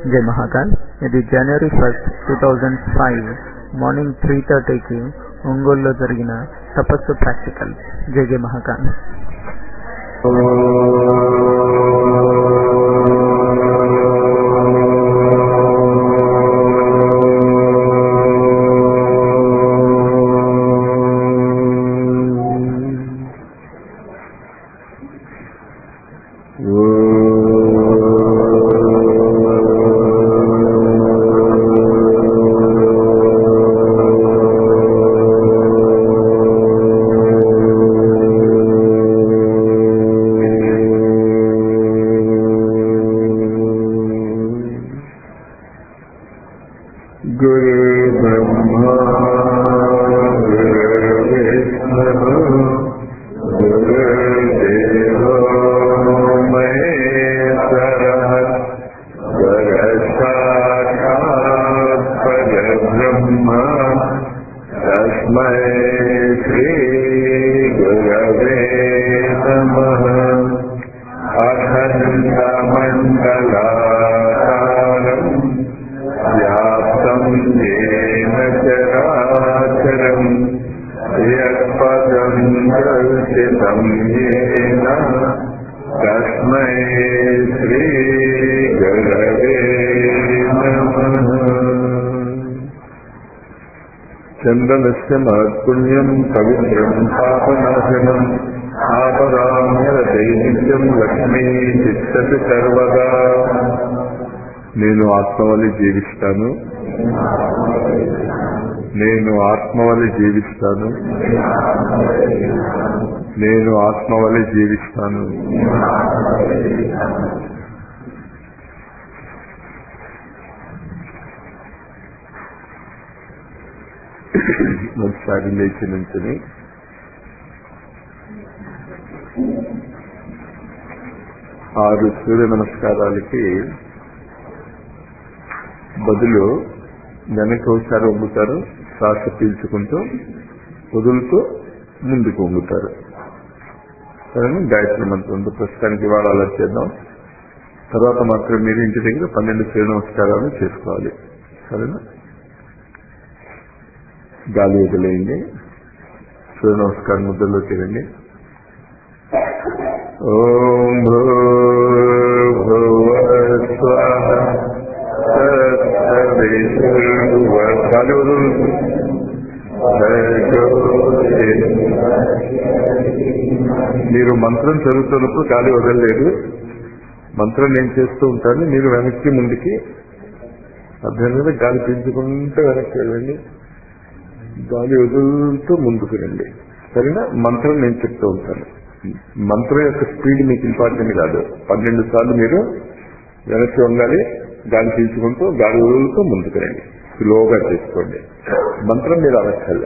జై మహాకాల్ ఇది January first two thousand five morning three థర్టీకి ఒంగోలులో జరిగిన తపస్సు ప్రాక్టికల్ జై జై మహాకాల్ गुरुर्ब्रह्मा गुरुर्विष्णुः गुरुर्देवो महेश्वरः गुरसाक्षात् परब्रह्म तस्मै श्रीगुरवे नमः अखण्डमण्डलाकारम् व्याप्तं येन चराचरम् यत्पदं दर्शितं येन तस्मै श्रीगुरवे नमः चन्दनस्य महत्पुण्यम् पवित्रम् पापनाशनम् आपराम्यदैनित्यम् లక్ష్మీ చిత్తతి సర్వదా నేను ఆత్మవలి జీవిస్తాను నేను ఆత్మవలి జీవిస్తాను నేను ఆత్మవలి జీవిస్తాను ఒకసారి లేచి నుంచుని ఆరు సూర్య నమస్కారాలకి బదులు వెనక్కి ఒకసారి వంగుతారు శ్వాస పీల్చుకుంటూ వదులుతూ ముందుకు వంగుతారు సరేనా గాయత్రి మంత్రంతో ప్రస్తుతానికి ఇవాళ అలా చేద్దాం తర్వాత మాత్రం మీరు ఇంటి దగ్గర పన్నెండు సూర్య నమస్కారాలు చేసుకోవాలి సరేనా గాలి వదిలేయండి సూర్య నమస్కారం ముద్రలోకి రండి ఓం భూర్భువస్వః గాలి వదులు మీరు మంత్రం చదువుతున్నప్పుడు గాలి వదలలేదు మంత్రం నేను చేస్తూ ఉంటాను మీరు వెనక్కి ముందుకి అర్థం మీద గాలి పీల్చుకుంటూ వెనక్కి వెళ్ళండి గాలి వదులుతూ ముందుకు రండి సరేనా మంత్రం నేను చెప్తూ ఉంటాను మంత్రం యొక్క స్పీడ్ మీకు ఇంపార్టెంట్ కాదు పన్నెండు సార్లు మీరు వెనక్కి ఉండాలి గాలి పీల్చుకుంటూ గాలి వదులుతూ ముందుకు రండి స్లోగా చేసుకోండి మంత్రం మీరు అనక్కర్లే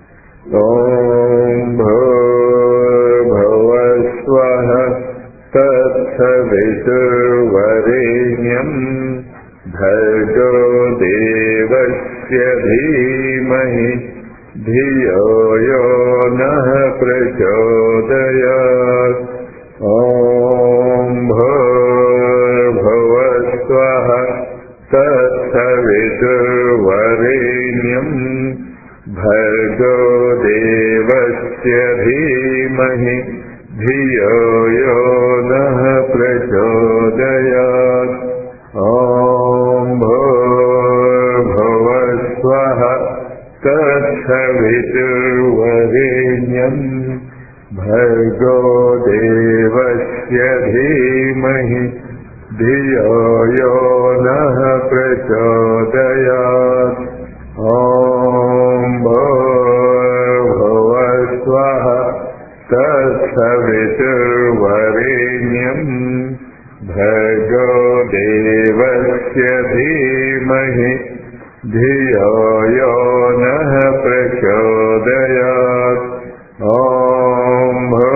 ఓం భూర్భువస్వ తత్సవితుర్వరేణ్యం భర్గో దేవస్య ధీమహి ధియో యో నః ప్రచోదయాత్ ఓం భూర్భువస్వః తత్సవితుర్వరేణ్యం భర్గో దేవస్య ధీమహి ధియో యో నః ప్రచోదయాత్ ఓం భూర్భువస్వః తత్సవితుర్వరేణ్యం భర్గో దేవస్య ధీమహి ధియో యో నః ప్రచోదయాత్ ఓం భూర్భువస్వః తత్సవితుర్వరేణ్యం భర్గో దేవస్య ధీమహి ధియో యో నః ప్రచోదయాత్ ఓం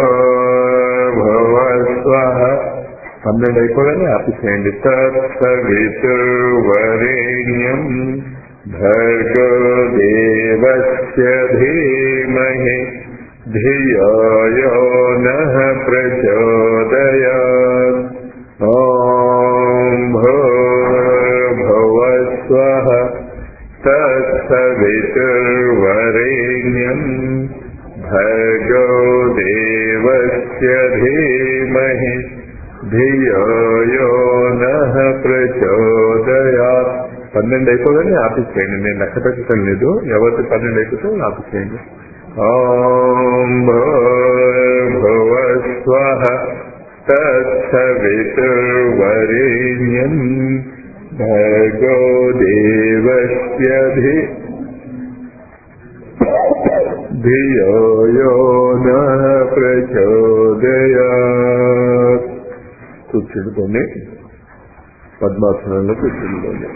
భూర్భువస్వః పన్నెండు అయిపోగానే ఆపిసేయండి తత్సవితుర్వరేణ్యం భర్గో దేవస్య ధీమహి ధియో యో నః ప్రచోదయాత్ ఓం భూర్ तत्सवितुर्वरेण्यम् भर्गो देवस्य धीमहि ధియో యో నః ప్రచోదయాత్ పన్నెండు అయిపోగానే ఆపిచ్చేయండి నేను లెక్క పెట్టడం లేదు ఎవరికి పన్నెండు అయిపోతే ఆపిచ్చేయండి ఓం భూర్భువస్వ తత్సవితుర్వరేణ్యం భర్గో దేవస్య ధీ ధియో యో నః ప్రచోదయాత్ కూర్చుండుకోండి పద్మాసనంలో కూర్చుండుకోండి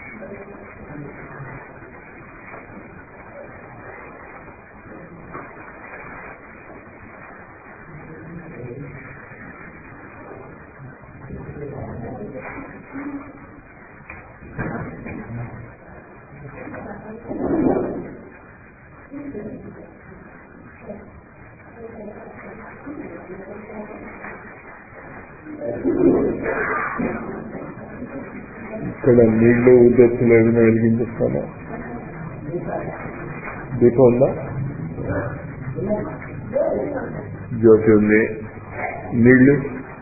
ఇక్కడ నీళ్లు ఉద్దెత్తులు ఏమైనా వెలిగించేస్తానా దీపం ఉందా జ్యోతి ఉంది నీళ్లు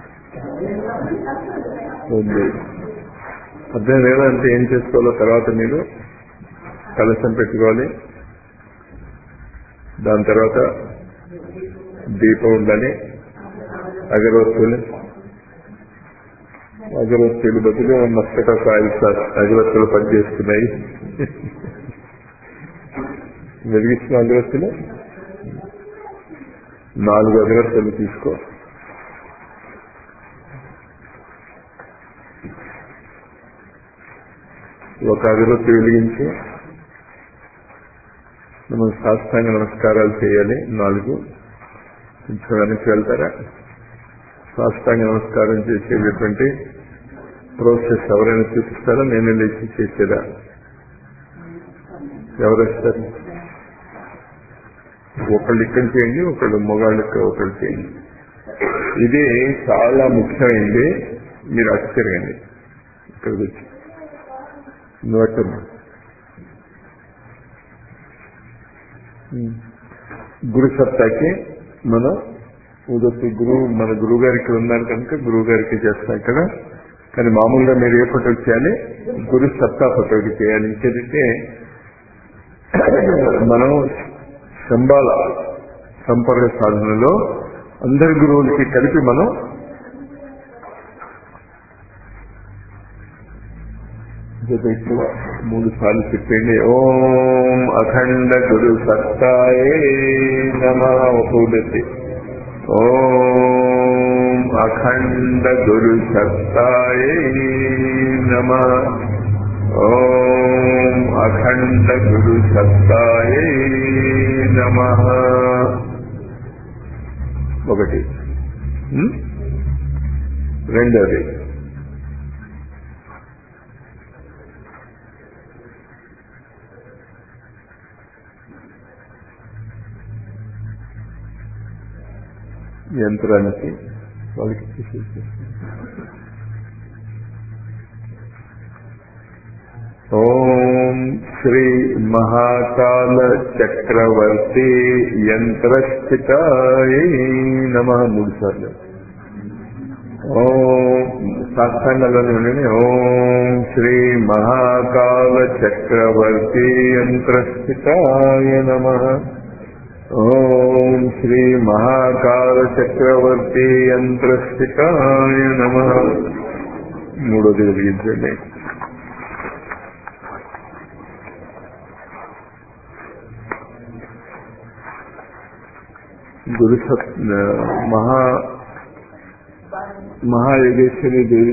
ఉంది అర్థం లేదంటే ఏం చేసుకోవాలో తర్వాత మీరు కలశం పెట్టుకోవాలి దాని తర్వాత దీపం ఉండాలి అగరవత్తులు అగరవత్తులు బదులు మస్కట కాయిల్స్ అగరవత్తులు పనిచేస్తున్నాయి వెలిగిస్తున్న అగరవత్తులు నాలుగు అగరవత్తులు తీసుకో ఒక అగరవత్తి వెలిగించి మనం సాష్టాంగ నమస్కారాలు చేయాలి నాలుగు కొంచెం వెనక్కి వెళ్తారా సాష్టాంగ నమస్కారం చేసేటటువంటి ప్రోసెస్ ఎవరైనా చూపిస్తారా నేనే లేచి చేసేదా ఎవరు వస్తారు ఒకళ్ళు ఇక్కడ చేయండి ఒకళ్ళు మొగాళ్ళకి ఒకళ్ళు చేయండి ఇది చాలా ముఖ్యమైనది మీరు ఆశ్చర్యండి ఇక్కడికి వచ్చి నువ్వు గురు సత్తాకి మనం ఉదొత్తి గురువు మన గురువు గారు ఇక్కడ ఉన్నారు కనుక గురువు గారికి చేస్తాం ఇక్కడ కానీ మామూలుగా మీరు ఏ ఫోటోకి చేయాలి గురు సత్తా ఫోటోకి చేయాలి ఇంకేంటంటే మనం శంబాల సంపర్క సాధనలో అందరి గురువులకి కలిపి మనం ఎక్కువ మూడు సార్లు చెప్పండి ఓం అఖండ గురు సత్తాయే నమ ఒకటి ఓం అఖండ గురు సత్తాయే నమ ఓం అఖండ గురు సత్తాయే నమ ఒకటి రెండోది యంత్రానికి వాళ్ళకి తీసేసి ఓం శ్రీ మహాకాల చక్రవర్తి యంత్రస్థితాయ నమ మూడు సార్లు ఓం సాక్షాంగంలోనే ఉండండి ఓం శ్రీ మహాకాల చక్రవర్తి యంత్రస్థితాయ నమ ఓం శ్రీ మహాకాల చక్రవర్తి యంత్రస్థితాయ నమ మూడోది వెలిగించండి గురు సత్ మహా మహాయోగేశ్వరి దేవి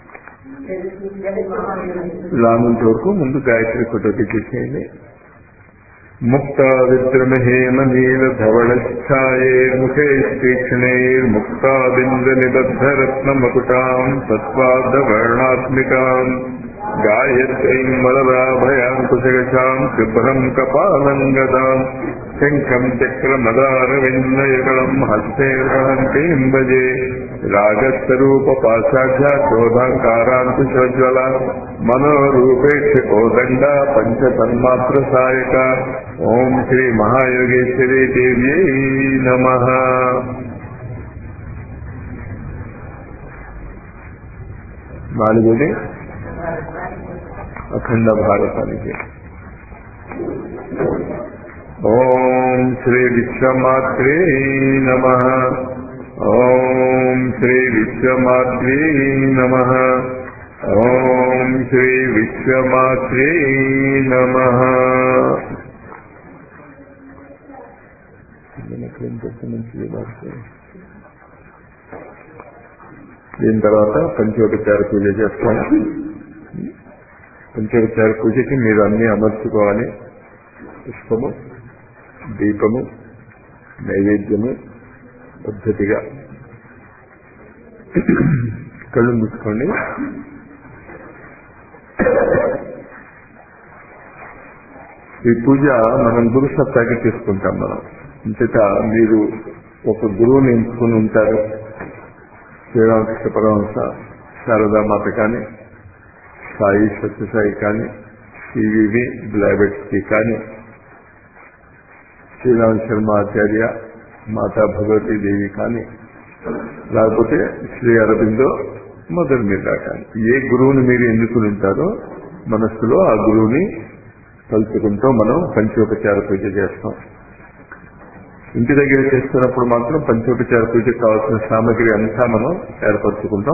లానంత వరకు ముందు గాయత్రి ఫోటోకి చేసేయండి ముక్త విద్రమహేమ నీల ధవళఛాయేర్ముఖే తీక్ష్ణైర్ముక్తా బింద నిబద్ధరత్న మకుటాం తత్వాదవర్ణాత్మికాం గాయత్రీం వరదాభయాం కుశగశాం శుభ్రం కపాలం గదాం శంఖం చక్రమదారవిందయకళం హస్తే భజే రాగస్వరూప పాశాఢ్య క్రోధాంకారాంకుశోజ్వల మనోరూపేక్ష కోదండ పంచ తన్మాత్ర సాయక ఓం శ్రీ మహాయోగేశ్వరి దేవ్యై నమ నాలుగోది అఖండ భారతానికి ఓం శ్రీ విశ్వమాత్రే నమ ఓం శ్రీ విశ్వమాత్రే నమ ఓం శ్రీ విశ్వమాత్రే నమ దీని తర్వాత పంచోపచార పూజ చేస్తాను పంచోపచార పూజకి మీరు అన్ని అమర్చుకోవాలి పుష్పము దీపము నైవేద్యము పద్ధతిగా కళ్ళు మూసుకోండి ఈ పూజ మనం గురు సత్తాకి తీసుకుంటాం మనం అంతేత మీరు ఒక గురువుని ఎంచుకుని ఉంటారు శ్రీరామకృష్ణ పరమహంస శారదామాత కానీ సాయి సత్యసాయి కానీ సివివి బ్లాబెట్స్కి కానీ శ్రీరామ శర్మ ఆచార్య మాతా భగవతీ దేవి కానీ లేకపోతే శ్రీ అరబిందో మొదలు మీద కానీ ఏ గురువుని మీరు ఎన్నుకుని ఉంటారో మనస్సులో ఆ గురువుని తలుచుకుంటూ మనం పంచోపచార పూజ చేస్తాం ఇంటి దగ్గర చేస్తున్నప్పుడు మాత్రం పంచోపచార పూజకు కావాల్సిన సామగ్రి అంతా మనం ఏర్పరచుకుంటాం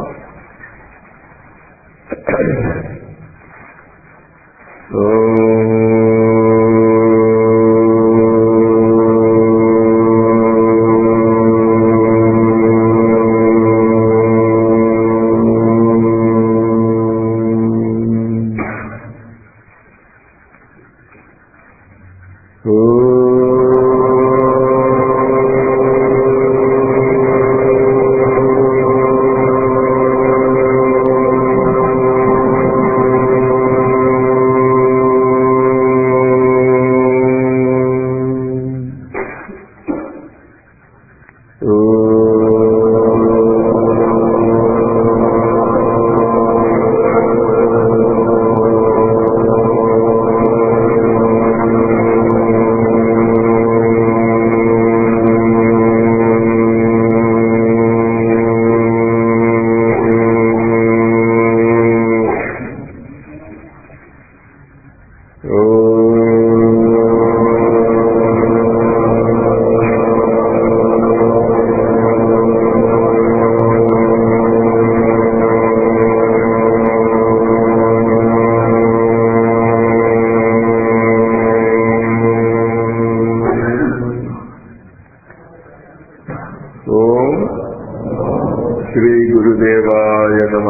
ఓం శ్రీ గురుదేవాయ నమ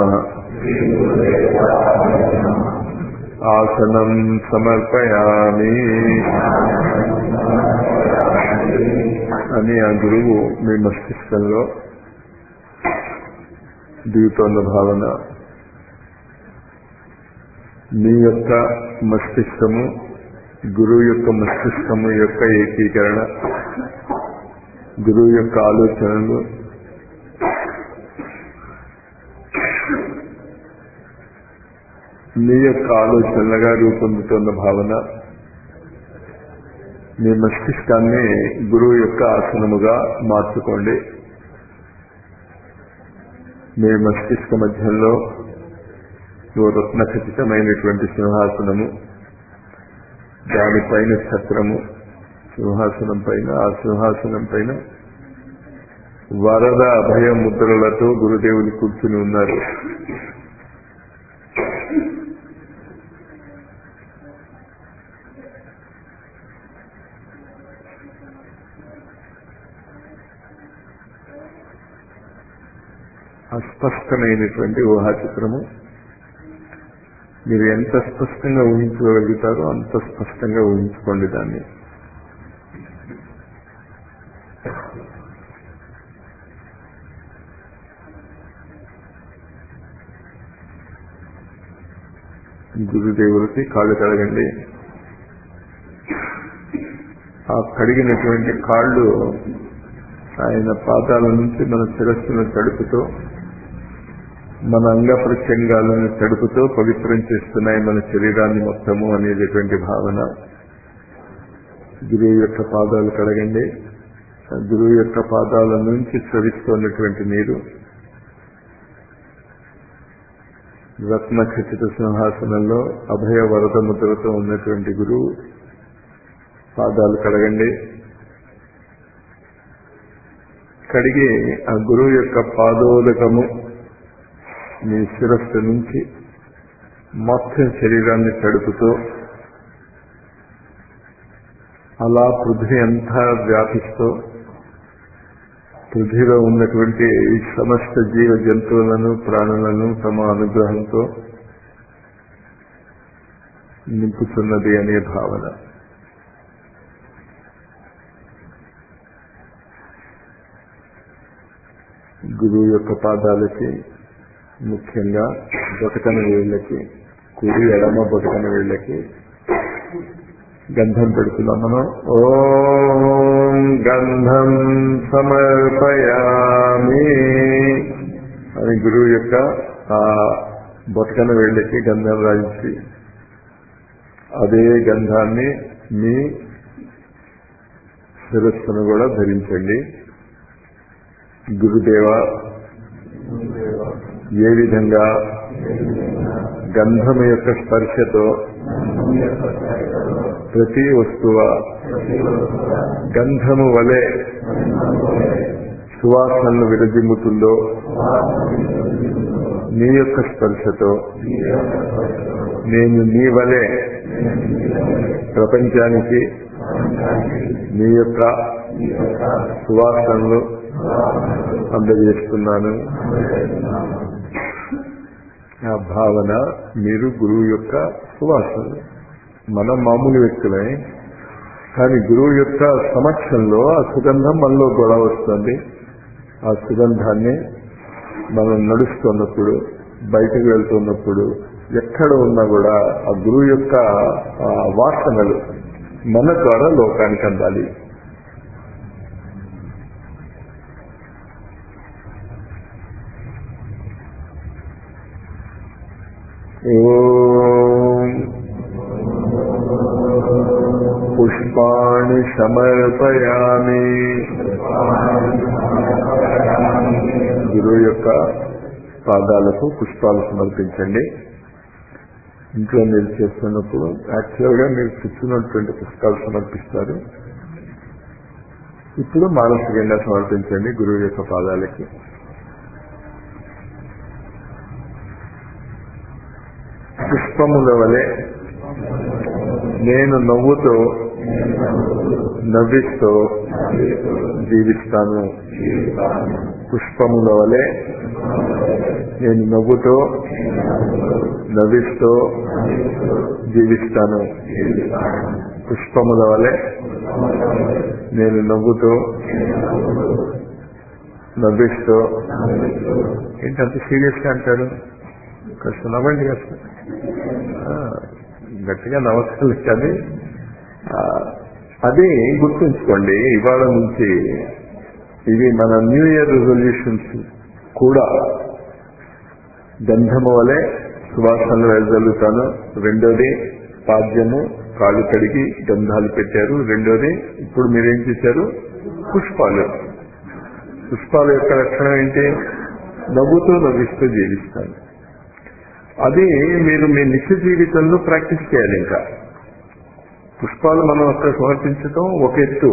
ఆసనం సమర్పయామి అని ఆ గురువు మీ మస్తిష్కంలో దిగుతోన్న భావన మీ యొక్క మస్తిష్కము గురువు యొక్క మస్తిష్కము యొక్క ఏకీకరణ గురువు యొక్క ఆలోచనలు మీ యొక్క ఆలోచనలుగా రూపొందుతున్న భావన మీ మస్తిష్కాన్ని గురువు యొక్క ఆసనముగా మార్చుకోండి మీ మస్తిష్క మధ్యంలో ఓ రత్న ఖచ్చితమైనటువంటి సింహాసనము దానిపైన ఛత్రము సింహాసనం పైన ఆ సింహాసనం పైన వరద అభయ ముద్రలతో గురుదేవులు కూర్చుని ఉన్నారు అస్పష్టమైనటువంటి ఊహా చిత్రము మీరు ఎంత స్పష్టంగా ఊహించుకోగలుగుతారో అంత స్పష్టంగా ఊహించుకోండి దాన్ని గురుదేవులకి కాళ్ళు కడగండి ఆ కడిగినటువంటి కాళ్ళు ఆయన పాదాల నుంచి మన శిరస్సును తడుపుతూ మన అంగ ప్రత్యంగాలను తడుపుతూ పవిత్రం చేస్తున్నాయి మన శరీరాన్ని మొత్తము అనేటటువంటి భావన గురువు యొక్క పాదాలు కడగండి ఆ గురువు యొక్క పాదాల నుంచి స్రవిస్తున్నటువంటి నీరు రత్న ఖచ్చిత సింహాసనంలో అభయ వరద ముద్రతో ఉన్నటువంటి గురువు పాదాలు కడగండి కడిగి ఆ గురువు యొక్క పాదోదకము మీ శిరస్సు నుంచి మొత్తం శరీరాన్ని తడుపుతూ అలా పృథ్వీ అంతా వ్యాపిస్తూ పృథ్వీలో ఉన్నటువంటి ఈ సమస్త జీవ జంతువులను ప్రాణులను తమ అనుగ్రహంతో నింపుతున్నది అనే భావన గురువు యొక్క పాదాలకి ముఖ్యంగా బొటకన వేళ్ళకి కుడి ఎడమ బొటకన వేళ్ళకి గంధం పెడుతున్నాం మనం ఓం గంధం సమర్పయామి అని గురువు యొక్క ఆ బొటకన వేళ్ళకి గంధం రాయించి అదే గంధాన్ని మీ శిరస్సును కూడా ధరించండి గురుదేవ ఏ విధంగా గంధం యొక్క స్పర్శతో ప్రతి వస్తువ గంధము వలె సువాసనలు విరజిమ్ముతుందో నీ యొక్క స్పర్శతో నేను నీ వలె ప్రపంచానికి నీ యొక్క సువాసనలు అందజేస్తున్నాను ఆ భావన మీరు గురువు యొక్క సువాసనలు మనం మామూలు వ్యక్తులే కానీ గురువు యొక్క సమక్షంలో ఆ సుగంధం మనలో గొడవ వస్తుంది ఆ సుగంధాన్ని మనం నడుస్తున్నప్పుడు బయటకు వెళ్తున్నప్పుడు ఎక్కడ ఉన్నా కూడా ఆ గురువు యొక్క ఆ వాసనలు మన ద్వారా లోకానికి అందాలి ఓం పుష్పాణి సమర్పయామి గురువు యొక్క పాదాలకు పుష్పాలు సమర్పించండి ఇంట్లో మీరు చేస్తున్నప్పుడు యాక్చువల్ గా మీరు కూర్చున్నటువంటి పుష్పాలు సమర్పిస్తారు ఇప్పుడు మానసికంగా సమర్పించండి గురువు యొక్క పాదాలకి పుష్పముల వలె నేను నవ్వుతో నవ్విస్తూ జీవిస్తాను పుష్పముల వలె నేను నవ్వుతో నవ్విస్తూ జీవిస్తాను పుష్పముల వలె నేను నవ్వుతూ నవ్విస్తూ ఏంటంత సీరియస్ గా అంటారు కాస్త నవ్వండి కాస్త గట్టిగా నవ్వక్కర్లేదు కానీ అది గుర్తుంచుకోండి ఇవాళ నుంచి ఇవి మన న్యూ ఇయర్ రిజల్యూషన్స్ కూడా గంధము వలె సువాసనలు వెదజల్లుతాను రెండోది పాద్యము కాళ్ళు కడిగి గంధాలు పెట్టారు రెండోది ఇప్పుడు మీరేం చేశారు పుష్పాలు పుష్పాల యొక్క లక్షణం ఏంటి నవ్వుతూ నవ్విస్తూ జీవిస్తాను అది మీరు మీ నిత్య జీవితంలో ప్రాక్టీస్ చేయాలి ఇంకా పుష్పాలు మనం అక్కడ సమర్పించడం ఒక ఎత్తు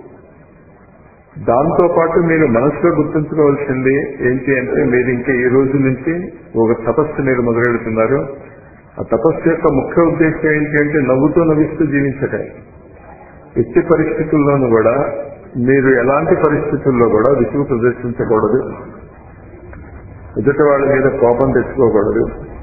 దాంతో పాటు మీరు మనసులో గుర్తుంచుకోవాల్సింది ఏంటి అంటే మీరు ఇంకా ఈ రోజు నుంచి ఒక తపస్సు మీరు మొదలెడుతున్నారు ఆ తపస్సు యొక్క ముఖ్య ఉద్దేశం ఏంటి అంటే నవ్వుతూ నవ్విస్తూ జీవించటం ఎట్టి పరిస్థితుల్లోనూ కూడా మీరు ఎలాంటి పరిస్థితుల్లో కూడా విసుగు ప్రదర్శించకూడదు ఎదుటి వాళ్ళ మీద కోపం తెచ్చుకోకూడదు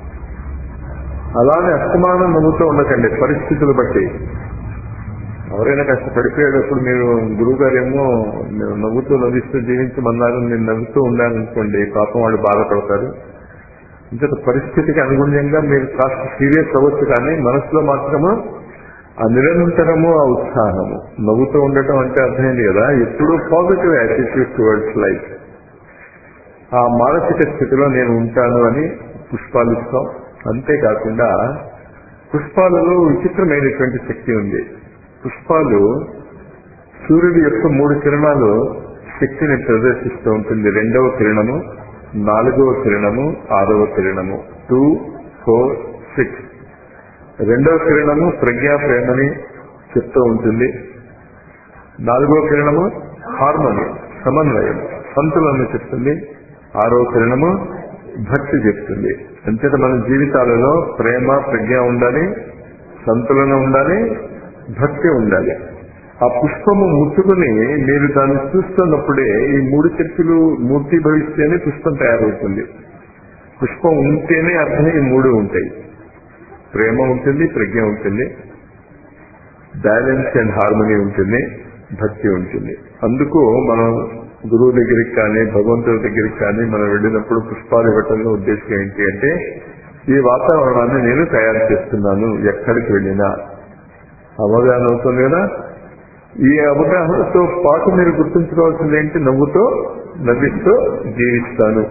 అలానే అస్తమానం నవ్వుతూ ఉండకండి పరిస్థితులు బట్టి ఎవరైనా కాస్త పడిపోయేటప్పుడు మీరు గురువు గారేమో నేను నవ్వుతూ నవ్విస్తూ జీవించమన్నారు నేను నవ్వుతూ ఉండాలనుకోండి పాపం వాళ్ళు బాధపడతారు ఇంత పరిస్థితికి అనుగుణ్యంగా మీరు కాస్త సీరియస్ అవ్వచ్చు కానీ మనసులో మాత్రము ఆ నిరంతరము ఆ ఉత్సాహము నవ్వుతూ ఉండటం అంటే అర్థమైంది కదా ఎప్పుడూ పాజిటివ్ యాటిట్యూడ్ టువర్డ్స్ లైఫ్ ఆ మానసిక స్థితిలో నేను ఉంటాను అని పుష్పాలు ఇస్తాం అంతేకాకుండా పుష్పాలలో విచిత్రమైనటువంటి శక్తి ఉంది పుష్పాలు సూర్యుడి యొక్క మూడు కిరణాలు శక్తిని ప్రదర్శిస్తూ ఉంటుంది రెండవ కిరణము నాలుగవ కిరణము ఆరవ కిరణము టూ ఫోర్ సిక్స్ రెండవ కిరణము ప్రజ్ఞా ప్రేమని చెప్తూ ఉంటుంది నాలుగవ కిరణము హార్మోని సమన్వయం సంతులను చెప్తుంది ఆరో కిరణము భక్తి చెప్తుంది అంతేత మన జీవితాలలో ప్రేమ ప్రజ్ఞ ఉండాలి సంతులన ఉండాలి భక్తి ఉండాలి ఆ పుష్పము ముట్టుకుని మీరు దాన్ని చూస్తున్నప్పుడే ఈ మూడు శక్తులు మూర్తి భవిస్తేనే పుష్పం తయారవుతుంది పుష్పం ఉంటేనే అర్థం ఈ మూడు ఉంటాయి ప్రేమ ఉంటుంది ప్రజ్ఞ ఉంటుంది బ్యాలెన్స్ అండ్ హార్మనీ ఉంటుంది భక్తి ఉంటుంది అందుకు మనం గురువు దగ్గరికి కానీ భగవంతుడి దగ్గరికి కానీ మనం వెళ్ళినప్పుడు పుష్పాలు ఇవ్వటంలో ఉద్దేశం ఏంటి అంటే ఈ వాతావరణాన్ని నేను తయారు చేస్తున్నాను ఎక్కడికి వెళ్ళినా అవగాహన అవుతుంది కదా ఈ అవగాహనతో పాటు మీరు గుర్తుంచుకోవాల్సింది ఏంటి నవ్వుతో నవ్విస్తూ జీవిస్తాను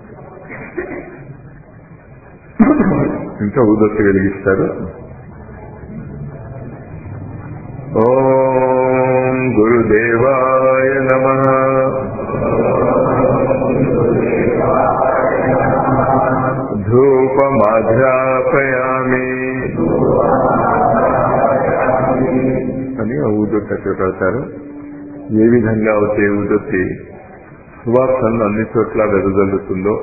ఇంకా ఊదొత్తి వెలిగిస్తారు ఓం గురుదేవాయ నమ ధూపమాధ్యాపయామి అని ఆ ఊదొత్తి అక్కడ పెడతారు ఏ విధంగా వచ్చే ఊదొత్తి సువాసనలు అన్ని చోట్ల వెదజల్లుతుందో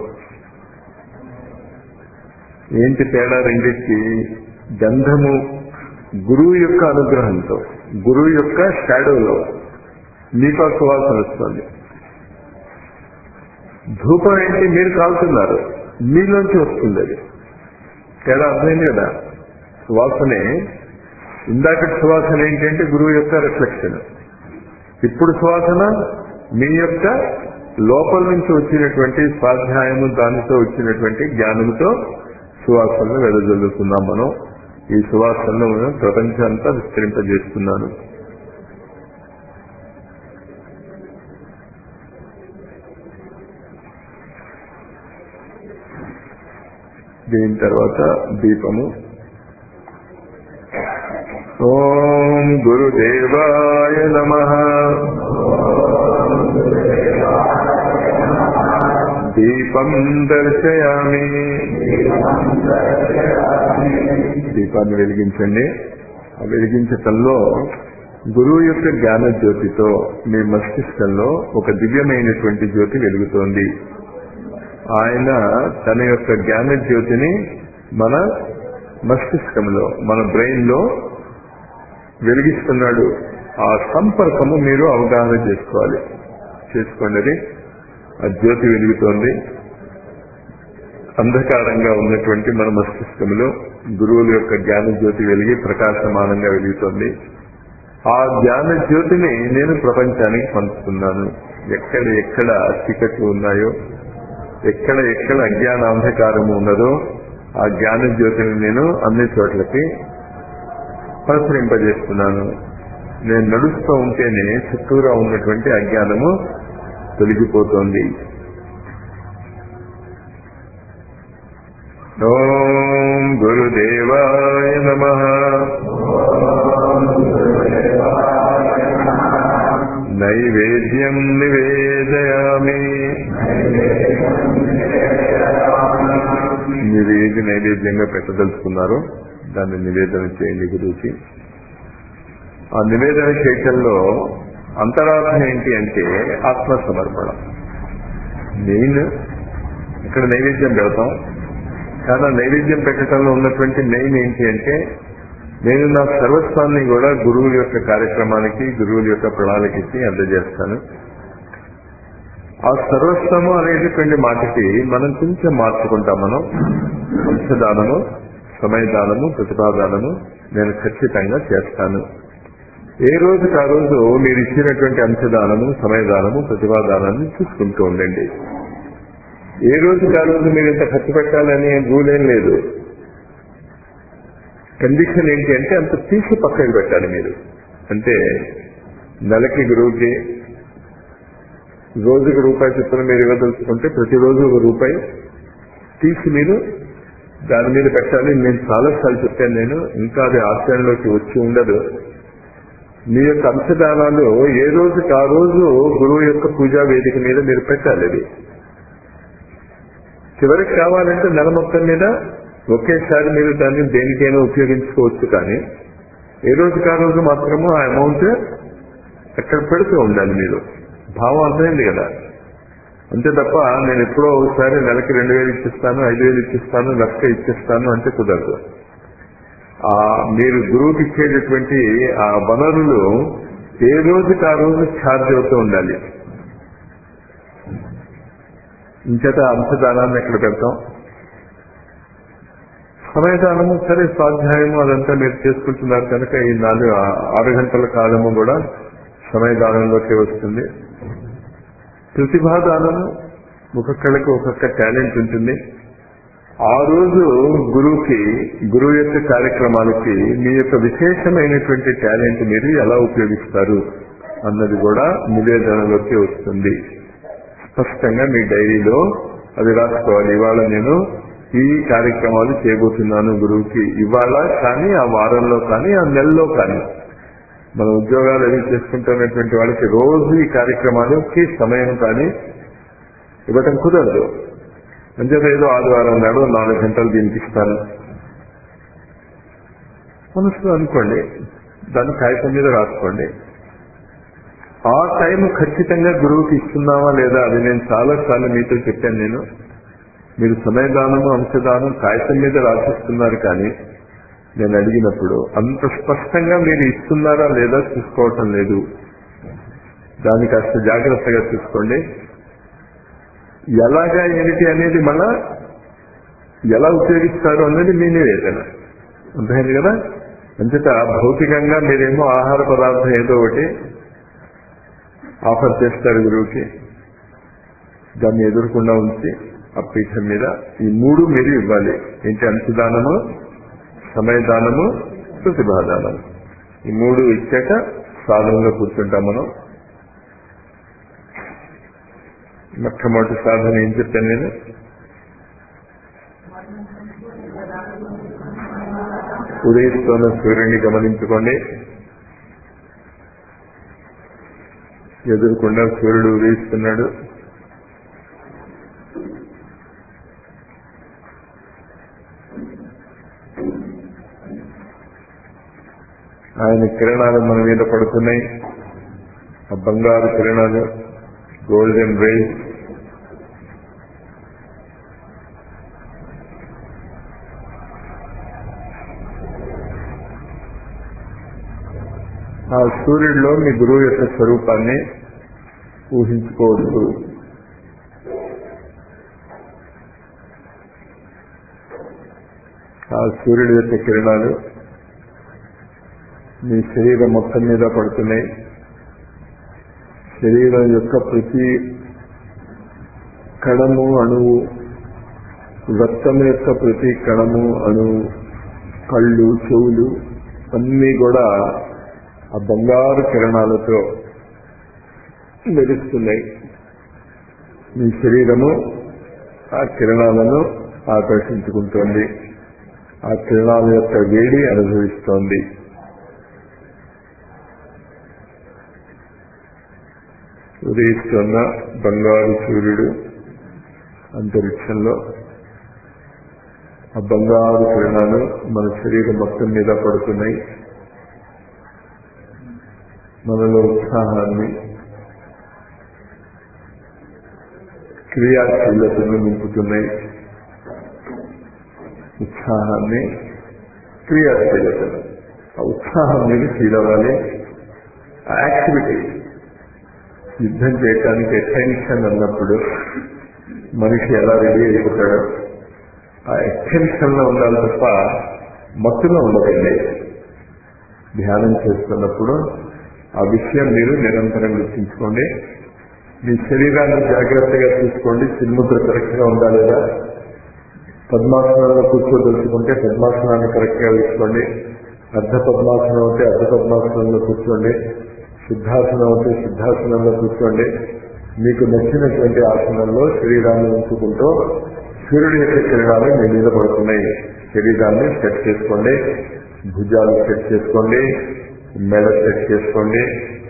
ఏంటి తేడా రెండింటికి గంధము గురువు యొక్క అనుగ్రహంతో గురువు యొక్క షాడోలో మీకు ఆ సువాసన వస్తుంది ధూపం ఏంటి మీరు కాల్తున్నారు మీలోంచి వస్తుంది అది తేడా అర్థమైంది కదా సువాసనే ఇందాకటి సువాసన ఏంటంటే గురువు యొక్క రిఫ్లెక్షన్ ఇప్పుడు సువాసన మీ యొక్క లోపల నుంచి వచ్చినటువంటి స్వాధ్యాయము దానితో వచ్చినటువంటి జ్ఞానంతో సువాసనలు వెదజల్లుతున్నాం మనం ఈ సువాసనలు మనం ప్రపంచంతా విస్తరింపజేస్తున్నాను దీని తర్వాత దీపము ఓం గురుదేవాయ నమ దీపం దర్శయామి దీపాన్ని వెలిగించండి ఆ వెలిగించటంలో గురువు యొక్క జ్ఞాన జ్యోతితో మీ మస్తిష్కంలో ఒక దివ్యమైనటువంటి జ్యోతి వెలుగుతోంది ఆయన తన యొక్క జ్ఞాన జ్యోతిని మన మస్తిష్కంలో మన బ్రెయిన్ లో వెలిగిస్తున్నాడు ఆ సంపర్కము మీరు అవగాహన చేసుకోవాలి చేసుకోండి అది ఆ జ్యోతి వెలుగుతోంది అంధకారంగా ఉన్నటువంటి మన మస్తిష్కంలో గురువుల యొక్క జ్ఞాన జ్యోతి వెలిగి ప్రకాశమానంగా వెలుగుతోంది ఆ జ్ఞాన జ్యోతిని నేను ప్రపంచానికి పంచుతున్నాను ఎక్కడ ఎక్కడ చీకట్లు ఉన్నాయో ఎక్కడ ఎక్కడ అజ్ఞాన అంధకారము ఉన్నదో ఆ జ్ఞాన జ్యోతిని నేను అన్ని చోట్లకి ప్రసరింపజేస్తున్నాను నేను నడుస్తూ ఉంటేనే చుట్టూరా ఉన్నటువంటి అజ్ఞానము తొలగిపోతోంది ఓం గురుదేవాయ నమ నైవేద్యం నివేదయామి మీరు ఏది నైవేద్యంగా పెట్టదలుచుకున్నారో దాన్ని నివేదన చేయండి గురించి ఆ నివేదన చేయటంలో అంతరార్థం ఏంటి అంటే ఆత్మ సమర్పణ మెయిన్ ఇక్కడ నైవేద్యం పెడతాం కానీ ఆ నైవేద్యం పెట్టడంలో ఉన్నటువంటి మెయిన్ ఏంటి అంటే నేను నా సర్వస్వాన్ని కూడా గురువుల యొక్క కార్యక్రమానికి గురువుల యొక్క ప్రణాళికకి అందజేస్తాను ఆ సర్వస్వము అనేటటువంటి మాటకి మనం కొంచెం మార్చుకుంటాం మనం అంశదానము సమయదానము ప్రతిభాదానము నేను ఖచ్చితంగా చేస్తాను ఏ రోజుకి ఆ రోజు మీరు ఇచ్చినటువంటి అంశదానము సమయదానము ప్రతిభాదానాన్ని చూసుకుంటూ ఉండండి ఏ రోజుకి ఆ రోజు మీరు ఇంత ఖర్చు పెట్టాలనే రూల్ ఏం లేదు కండిషన్ ఏంటి అంటే అంత తీసి పక్కకు పెట్టాలి మీరు అంటే నెలకి గురువుకి రోజుకి రూపాయి చొప్పున మీరు ఇవ్వదలుచుకుంటే ప్రతిరోజు ఒక రూపాయి తీసి మీరు దాని మీద పెట్టాలి నేను చాలాసార్లు చెప్పాను నేను ఇంకా అది ఆచరణలోకి వచ్చి ఉండదు మీ యొక్క అంశదానాలు ఏ రోజుకి ఆ రోజు గురువు యొక్క పూజా వేదిక మీద మీరు పెట్టాలి అది చివరికి కావాలంటే నెల మొత్తం మీద ఒకేసారి మీరు దాన్ని దేనికైనా ఉపయోగించుకోవచ్చు కానీ ఏ రోజుకి ఆ రోజు మాత్రము ఆ అమౌంట్ అక్కడ పెడుతూ ఉండాలి మీరు భావం అర్థమైంది కదా అంతే తప్ప నేను ఎప్పుడో ఒకసారి నెలకి రెండు వేలు ఇచ్చిస్తాను ఐదు వేలు ఇచ్చిస్తాను లక్ష ఇచ్చిస్తాను అంటే కుదరదు ఆ మీరు గురువుకి ఇచ్చేటటువంటి ఆ వనరులు ఏ రోజుకి ఆ రోజు ఛార్జ్ అవుతూ ఉండాలి ఇంచేత అంశదానాన్ని ఎక్కడ పెడతాం సమయదానము సరే స్వాధ్యాయము అదంతా మీరు చేసుకుంటున్నారు కనుక ఈ నాలుగు ఆరు గంటల కాలము కూడా సమయదానంలోకి వస్తుంది ప్రతిభాదానము ఒక్కొక్కళ్ళకి ఒక్కొక్క టాలెంట్ ఉంటుంది ఆ రోజు గురువుకి గురువు యొక్క కార్యక్రమాలకి మీ యొక్క విశేషమైనటువంటి టాలెంట్ మీరు ఎలా ఉపయోగిస్తారు అన్నది కూడా నివేదనలోకి వస్తుంది స్పష్టంగా మీ డైరీలో అది రాసుకోవాలి ఇవాళ నేను ఈ కార్యక్రమాలు చేయబోతున్నాను గురువుకి ఇవాళ కానీ ఆ వారంలో కానీ ఆ నెలలో కానీ మన ఉద్యోగాలు అవి చేసుకుంటున్నటువంటి వాళ్ళకి రోజు ఈ కార్యక్రమాలకి సమయం కానీ ఇవ్వటం కుదరదు అంచేత ఏదో ఆదివారం నాడు నాలుగు గంటలు దీనికి ఇస్తాను మనసులో అనుకోండి దాన్ని కాగితం మీద రాసుకోండి ఆ టైం ఖచ్చితంగా గురువుకి ఇస్తున్నావా లేదా అది నేను చాలా సార్లు మీతో చెప్పాను నేను మీరు సమయదానము అంశదానం కాగితం మీద రాసిస్తున్నారు కానీ నేను అడిగినప్పుడు అంత స్పష్టంగా మీరు ఇస్తున్నారా లేదా చూసుకోవటం లేదు దాన్ని కాస్త జాగ్రత్తగా చూసుకోండి ఎలాగా ఏమిటి అనేది మళ్ళా ఎలా ఉపయోగిస్తారు అన్నది మీ నివేదన అర్థమైంది కదా అంతట భౌతికంగా మీరేమో ఆహార పదార్థం ఏదో ఒకటి ఆఫర్ చేస్తారు గురువుకి దాన్ని ఎదురకుండా ఉంచి ఆ పీఠం మీద ఈ మూడు మీరు ఇవ్వాలి ఏంటి అంశదానము సమయదానము ప్రతిభాదానము ఈ మూడు ఇచ్చాక సాధనలో కూర్చుంటాం మనం మొట్టమొదటి సాధన ఏం చెప్పాను నేను ఉదయిస్తున్న సూర్యుడిని గమనించుకోండి ఎదురుకుండా సూర్యుడు ఉదయిస్తున్నాడు ఆయన కిరణాలు మన మీద పడుతున్నాయి ఆ బంగారు కిరణాలు గోల్డెన్ రేస్ ఆ సూర్యుడిలో మీ గురువు యొక్క స్వరూపాన్ని ఊహించుకోవచ్చు ఆ సూర్యుడి యొక్క కిరణాలు మీ శరీరం మొత్తం మీద పడుతున్నాయి శరీరం యొక్క ప్రతి కణము అణువు రక్తం యొక్క ప్రతి కణము అణువు కళ్ళు చెవులు అన్నీ కూడా ఆ బంగారు కిరణాలతో మెరుస్తున్నాయి మీ శరీరము ఆ కిరణాలను ఆకర్షించుకుంటోంది ఆ కిరణాల యొక్క వేడి అనుభవిస్తోంది ఉదయిస్తున్న బంగారు సూర్యుడు అంతరిక్షంలో ఆ బంగారు కిరణాలు మన శరీరం మొత్తం మీద పడుతున్నాయి మనలో ఉత్సాహాన్ని క్రియాశీలతను నింపుతున్నాయి ఉత్సాహాన్ని క్రియాశీలతను ఆ ఉత్సాహం మీద ఫీల్ అవ్వాలి ఆ యాక్టివిటీ యుద్ధం చేయటానికి అటెన్షన్ అన్నప్పుడు మనిషి ఎలా రెడీ అయిపోతాడో ఆ అటెన్షన్ లో ఉండాలి తప్ప మత్తులో ఉండకండి ధ్యానం చేస్తున్నప్పుడు ఆ విషయం మీరు నిరంతరం గుర్తించుకోండి మీ శరీరాన్ని జాగ్రత్తగా చూసుకోండి చిన్ముద్ర కరెక్ట్ గా ఉందా లేదా పద్మాసనంలో కూర్చోదలుచుకుంటే పద్మాసనాన్ని కరెక్ట్గా వేసుకోండి అర్ధ పద్మాసనం అయితే అర్ధ పద్మాసనంలో కూర్చోండి సిద్ధాసనం అయితే సిద్ధాసనంలో కూర్చోండి మీకు నచ్చినటువంటి ఆసనంలో శరీరాన్ని ఉంచుకుంటూ సూర్యుడి యొక్క కిరణాలు మీ మీద పడుతున్నాయి శరీరాన్ని సెట్ చేసుకోండి భుజాలు సెట్ చేసుకోండి మెడ సెట్ చేసుకోండి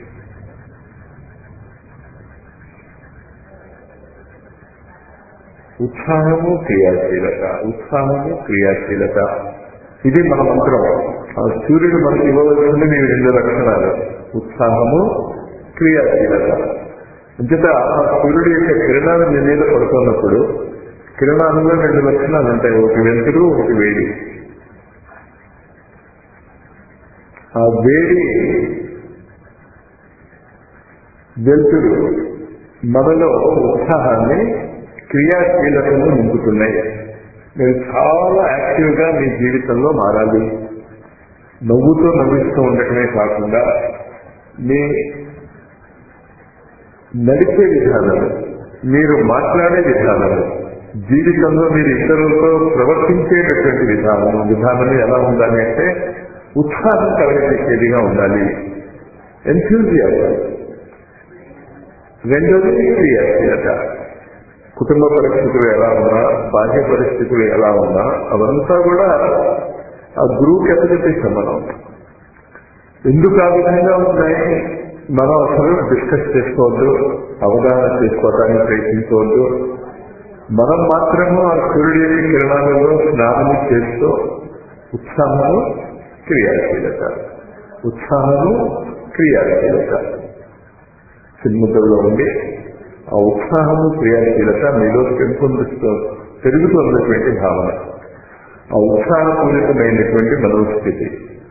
ఉత్సాహము క్రియాశీలత ఉత్సాహము క్రియాశీలత ఇది మన మంత్రం ఆ సూర్యుడు మనకి ఇవ్వవలసింది మీ రెండు లక్షణాలు ఉత్సాహము క్రియాశీలత అంచేత ఆ సూర్యుడి యొక్క కిరణాలు మీ మీద పడుతున్నప్పుడు కిరణాలలో రెండు లక్షణాలు ఉంటాయి ఒకటి వెలుతురు ఒకటి వేడి ఆ వేడి వెలుతురు మనలో ఉత్సాహాన్ని క్రియాశీలతను నింపుతున్నాయి మీరు చాలా యాక్టివ్ గా మీ జీవితంలో మారాలి నవ్వుతూ నవ్విస్తూ ఉండటమే కాకుండా మీ నడిచే విధానం మీరు మాట్లాడే విధానం జీవితంలో మీరు ఇతరులతో ప్రవర్తించేటటువంటి విధానం విధానం ఎలా ఉండాలి అంటే ఉత్సాహం కలగజేసేదిగా ఉండాలి ఎన్ఫ్యూజియాజం రెండోది క్రియాశీలత కుటుంబ పరిస్థితులు ఎలా ఉన్నా బాహ్య పరిస్థితులు ఎలా ఉన్నా అవంతా కూడా ఆ గురువు కెపసిటీ సమానం ఎందుకు ఆ విధంగా ఉన్నాయి మనం అసలు డిస్కస్ చేసుకోవద్దు అవగాహన చేసుకోవడానికి ప్రయత్నించవద్దు మనం మాత్రము ఆ సూర్యుడి యొక్క కిరణాలలో స్నానము చేస్తూ ఉత్సాహము క్రియాశీలత ఉత్సాహము క్రియాశీలత చిన్ముద్రలో ఉండి ఆ ఉత్సాహము క్రియాశీలత మీలో పెంపొందిస్తూ పెరుగుతున్నటువంటి భావన ఆ ఉత్సాహపూరితమైనటువంటి మనోస్థితి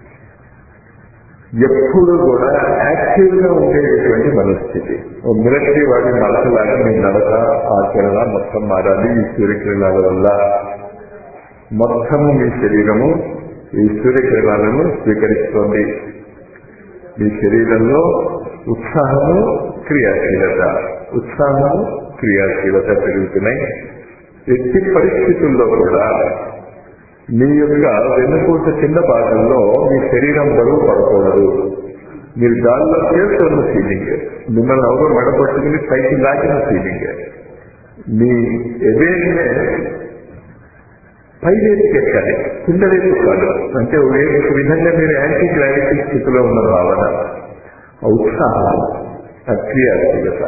ఎప్పుడు కూడా యాక్టివ్ గా ఉండేటటువంటి మనస్థితి ఓ మిలిటరీ వాడి నడకలాగా మీ నడక ఆచరణ మొత్తం మారాలి ఈ సూర్యకిరణాల వల్ల మొత్తము మీ శరీరము ఈ సూర్యకిరణాలను స్వీకరిస్తోంది మీ శరీరంలో ఉత్సాహము క్రియాశీలత ఉత్సాహము క్రియాశీలత పెరుగుతున్నాయి ఎట్టి పరిస్థితుల్లో కూడా మీ యొక్క వెన్నుపూట కింద భాగంలో మీ శరీరం బరువు పడకూడదు మీరు గాల్లో చేస్తున్న ఫీలింగ్ మిమ్మల్ని ఎవరు మెడపట్టుకుని పైకి లాగిన ఫీలింగ్ మీ అవేర్నెస్ పై వైపుకి ఎక్కాలి కింద వైపు కాదు అంటే ఒక విధంగా మీరు యాంటీ గ్రావిటీ స్థితిలో ఉన్న భావన ఉత్సాహం అక్రియాశీలత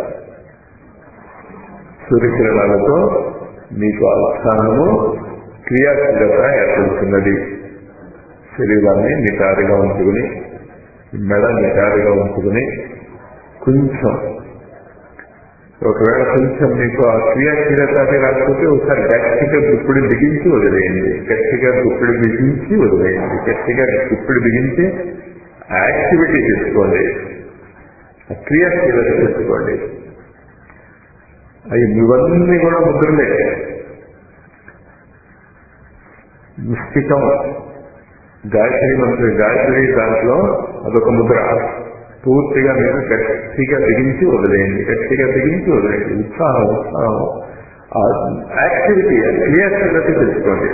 సూర్యకిరణాలతో మీకు ఆ ఉత్సాహము క్రియాశీలత ఏర్పడుతున్నది శరీరాన్ని నిటారుగా ఉంచుకుని మెడ నిటారుగా ఉంచుకుని కొంచెం ఒకవేళ కొంచెం మీకు ఆ క్రియాశీలత అది రాకపోతే ఒకసారి గట్టిగా గుప్పిడి బిగించి వదిలేయండి గట్టిగా గుప్పిడి బిగించి వదిలేయండి గట్టిగా గుప్పిడి బిగించి యాక్టివిటీ చేసుకోండి ఆ క్రియాశీలత చేసుకోండి అవి ఇవన్నీ కూడా ముద్రలే నిశ్చితం గాయత్రి మంత్రి గాయత్రి దాంట్లో అదొక ముద్ర పూర్తిగా మీరు గట్టిగా బిగించి వదిలేయండి గట్టిగా బిగించి వదిలేయండి ఉత్సాహం ఉత్సాహం యాక్టివిటీ క్రియాశీలత తెలుసుకోండి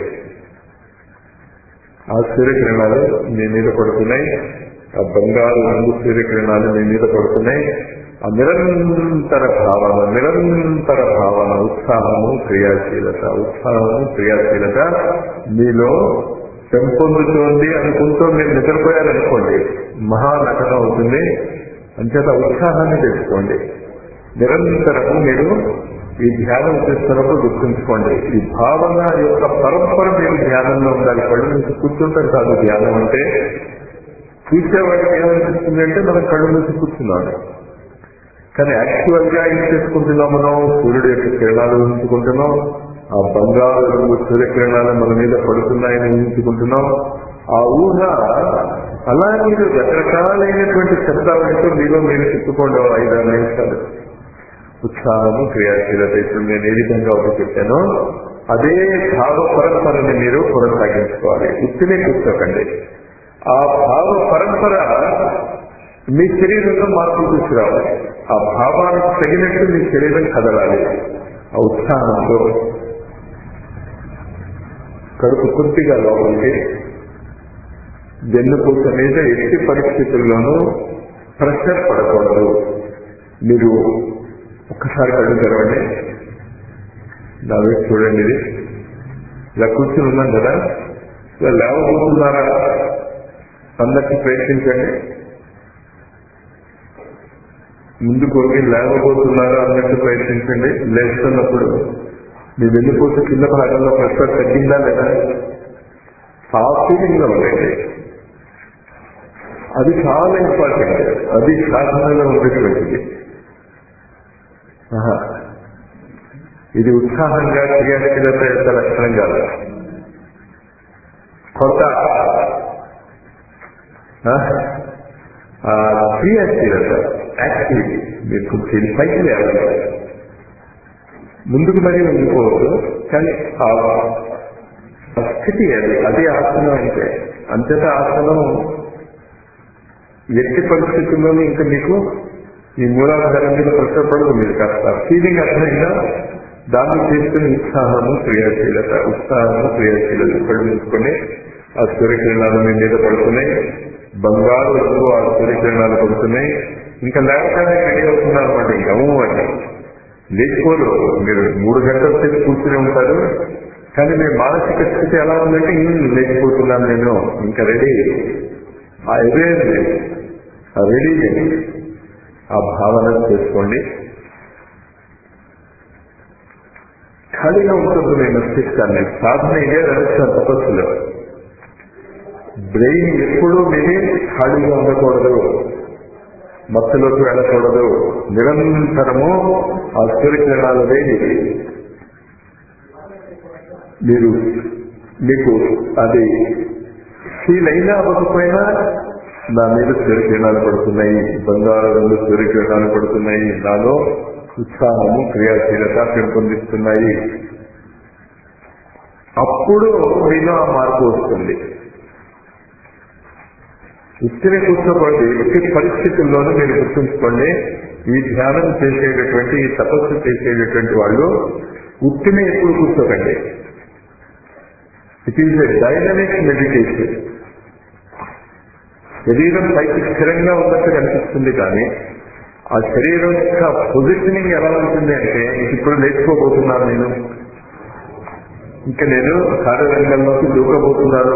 ఆ సూర్యకిరణాలు మీ మీద పడుతున్నాయి ఆ బంగారు రంగు సూర్యకిరణాలు మీ మీద పడుతున్నాయి ఆ నిరంతర భావన నిరంతర భావన ఉత్సాహము క్రియాశీలత ఉత్సాహము క్రియాశీలత మీలో పెంపొందుతోంది అనుకుంటూ మీరు నిద్రపోయారనుకోండి మహానటన అవుతుంది అంచేత ఉత్సాహాన్ని తెచ్చుకోండి నిరంతరము మీరు ఈ ధ్యానం చేస్తున్నప్పుడు గుర్తుంచుకోండి ఈ భావన యొక్క పరంపర మీరు ధ్యానంలో ఉండాలి కళ్ళు నుంచి కూర్చుంటారు కాదు ధ్యానం అంటే చూసేవాడికి ఏమనిపిస్తుంది అంటే మనం కళ్ళు నుంచి కూర్చున్నాడు కానీ యాక్చువల్ గా ఏం చేసుకుంటున్నాం మనం సూర్యుడు యొక్క కిరణాలు ఉంచుకుంటున్నాం ఆ బంగారు రంగు సూర్యకిరణాలు మన మీద పడుతున్నాయని ఊహించుకుంటున్నాం ఆ ఊహ అలా మీరు రకరకాలైనటువంటి శబ్దాలతో మీలో మీరు చెప్పుకోండి ఐదారు నిమిషాలు ఉత్సాహము క్రియాశీలత ఇప్పుడు నేను ఏ విధంగా ఒకటి చెప్పానో అదే భావ పరంపరని మీరు కొనసాగించుకోవాలి ఉత్తినే కూర్చోకండి ఆ భావ పరంపర మీ శరీరంలో మార్పులు తీసుకురావాలి ఆ భావానికి తగినట్టు మీ శరీరం కదలాలి ఆ ఉత్సాహంతో కడుపు కొద్దిగా లోపలికి వెన్నుపూస మీద ఎట్టి పరిస్థితుల్లోనూ ప్రెషర్ పడకూడదు మీరు ఒక్కసారి కళ్ళు తెరవండి నా వైపు చూడండి ఇది ఇలా కూర్చుని ఉన్నాం కదా ఇలా లేవబోతున్నారా అందరికి ప్రయత్నించండి ముందుకు వంగి లేవబోతున్నారా అన్నట్టు ప్రయత్నించండి లేస్తున్నప్పుడు మీ వెన్నుపూస కింద భాగంలో ప్రెషర్ తగ్గిందా లేదా ఆ ఫీలింగ్ లో ఉండండి అది చాలా ఇంపార్టెంట్ అది సాధనలో ఉండేటువంటిది ఆహా. ఇది ఉత్సాహంగా క్రియాశీలత యొక్క లక్షణం కాదు కొత్త ఆ? ఆ క్రియాశీలత యాక్టివిటీ మీరు కొంచెం పైకి లేవాలి ముందుకు మరీ ఉండిపోవద్దు కానీ ఆ ఆ స్థితి అది అది ఆసనం అంటే అంతటా ఆసనం ఎట్టి పరిస్థితుల్లోనూ ఇంకా మీకు ఈ మూలాధారం మీద కష్టపడదు మీరు కాస్త ఫీలింగ్ అర్థమైందా దాన్ని చేసుకుని ఉత్సాహము క్రియాశీలత ఉత్సాహము క్రియాశీలత పడిపించుకొని ఆ సూర్యకిరణాలు మీ మీద పడుతున్నాయి బంగారు రంగు ఆ సూర్యకిరణాలు పడుతున్నాయి ఇంకా లేకపోతే రెడీ అవుతున్నారు అనమాట ఇంకా అంటే లేచిపోరు మీరు మూడు గంటల సేపు కూర్చుని ఉంటారు కానీ మీ మానసిక స్థితి ఎలా ఉందంటే "ఉమ్, లేచిపోతున్నాను నేను ఇంకా రెడీ ఆ అవేర్నెస్ ఆ రెడీ ఆ భావన చేసుకోండి ఖాళీగా ఉంటుంది నేను మస్తిష్కాన్ని సాధన ఇదే రహస్య తపస్సులో బ్రెయిన్ ఎప్పుడూ మీది ఖాళీగా ఉండకూడదు మత్తులోకి వెళ్ళకూడదు నిరంతరము ఆ సూర్యకిరణాలు వేడి మీరు మీకు అది ఫీల్ అయినా అవ్వకపోయినా నా మీద సూర్యకిరణాలు పడుతున్నాయి బంగారు రంగు సూర్యకిరణాలు పడుతున్నాయి నాలో ఉత్సాహము క్రియాశీలత పెంపొందిస్తున్నాయి అప్పుడు మీలో ఆ మార్పు వస్తుంది ఇక్కడే కూర్చోబడి ఎట్టి పరిస్థితుల్లోనూ మీరు గుర్తుంచుకోండి ఈ ధ్యానం చేసేటటువంటి ఈ తపస్సు చేసేటటువంటి వాళ్ళు ఉట్టినే ఎప్పుడు కూర్చోకండి it is a dynamic meditation శరీరం పైకి స్థిరంగా ఉన్నట్టు కనిపిస్తుంది కానీ ఆ శరీరం యొక్క పొజిషనింగ్ ఎలా ఉంటుంది అంటే ఇప్పుడు లేచిపోబోతున్నాను నేను ఇంకా నేను కార్యరంగంలోకి దూకబోతున్నాను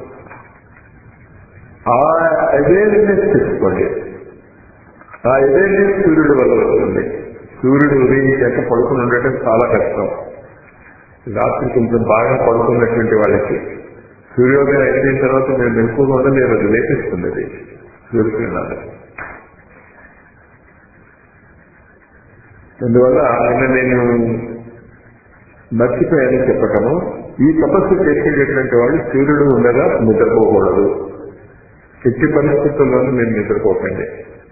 ఆ అవేర్నెస్ తెచ్చుకోండి ఆ అవేర్నెస్ సూర్యుడి వల్ల వస్తుంది సూర్యుడు ఉదయించాక పడుకుని ఉండటం చాలా కష్టం రాత్రి కొంచెం బాగా పడుకున్నటువంటి వాళ్ళకి సూర్యోదయం అయిపోయిన తర్వాత మీరు మెలుపుగా ఉండలేరు అది లేపిస్తుంది అది సూర్యకిరణాలు అందువల్ల నిన్న నేను మర్చిపోయాను చెప్పటము ఈ తపస్సు చేసేటటువంటి వాళ్ళు సూర్యుడు ఉండగా నిద్రపోకూడదు ఎట్టి పరిస్థితుల్లోనూ మీరు నిద్రపోకండి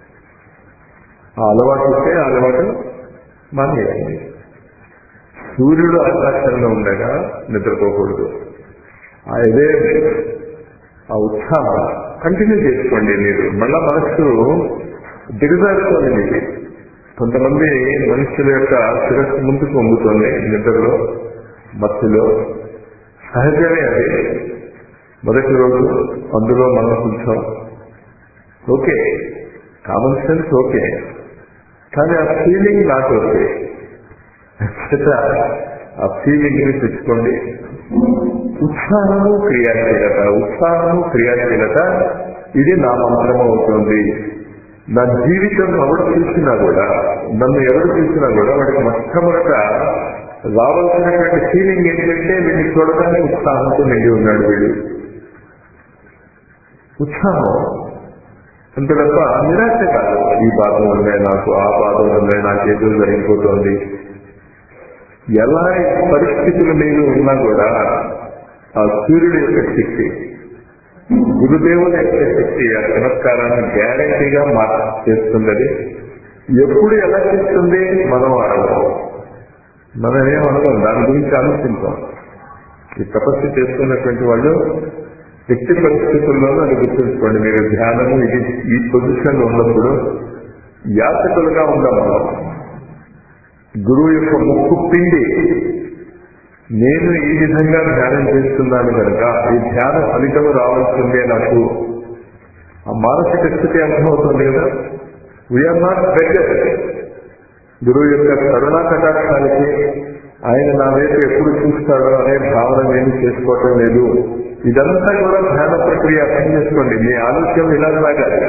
ఆ అలవాటు ఉంటే ఆ అలవాటు మానేయండి సూర్యుడు ఆకాశంలో ఉండగా నిద్రపోకూడదు ఆ ఇదే ఆ ఉత్సాహం కంటిన్యూ చేసుకోండి మీరు మళ్ళా మనస్సు దిగజారుతోంది మీకు కొంతమంది మనుషుల యొక్క శిరస్సు ముందుకు వంగుతోంది నిద్రలో మత్తులో సహజమే అది మొదటి రోజు అందులో మనం కొంచెం ఓకే కామన్ సెన్స్ ఓకే కానీ ఆ ఫీలింగ్ నాట్ ఓకే చేత ఆ ఫీలింగ్ ని తెచ్చుకోండి ఉత్సాహము క్రియాశీలత ఉత్సాహము క్రియాశీలత ఇది నా మంత్రం అవుతుంది నా జీవితం ఎవరు చూసినా కూడా నన్ను ఎవరు చూసినా కూడా వాడికి మొట్టమొదట రావాల్సినటువంటి ఫీలింగ్ ఏంటంటే వీడిని చూడగానే ఉత్సాహంతో నిండి ఉన్నాడు వీడు ఉత్సాహం అంతే తప్ప నిరాశ కాదు ఈ బాధ ఉన్నాయి నాకు ఆ బాధ ఉన్నాయి నాకు ఏదో జరిగిపోతుంది ఎలా పరిస్థితుల మీద ఉన్నా కూడా ఆ సూర్యుడి యొక్క శక్తి గురుదేవుని యొక్క శక్తి ఆ చమత్కారాన్ని గ్యారంటీగా మార్పు చేస్తుంది అది ఎప్పుడు ఎలా చేస్తుంది మనం అడగం మనం ఏమనుకోం దాని గురించి ఆలోచించాం ఈ తపస్సు చేస్తున్నటువంటి వాళ్ళు ఎట్టి పరిస్థితుల్లోనూ అది గుర్తుంచుకోండి మీరు ధ్యానము ఇది ఈ పొజిషన్ ఉన్నప్పుడు యాచకులుగా ఉందాం మనం గురువు యొక్క ముక్కు పిండి నేను ఈ విధంగా ధ్యానం చేస్తున్నాను కనుక ఈ ధ్యాన ఫలితము రావాల్సిందే నాకు ఆ మానసిక స్థితి అర్థమవుతుంది కదా వీఆర్ నాట్ బెటర్ గురువు యొక్క కరుణా కటాక్షాలకి ఆయన నా వైపు ఎప్పుడు చూస్తాడో అనే భావన నేను చేసుకోవటం లేదు ఇదంతా కూడా ధ్యాన ప్రక్రియ అర్థం చేసుకోండి మీ ఆలోచన ఇలా సాగాలి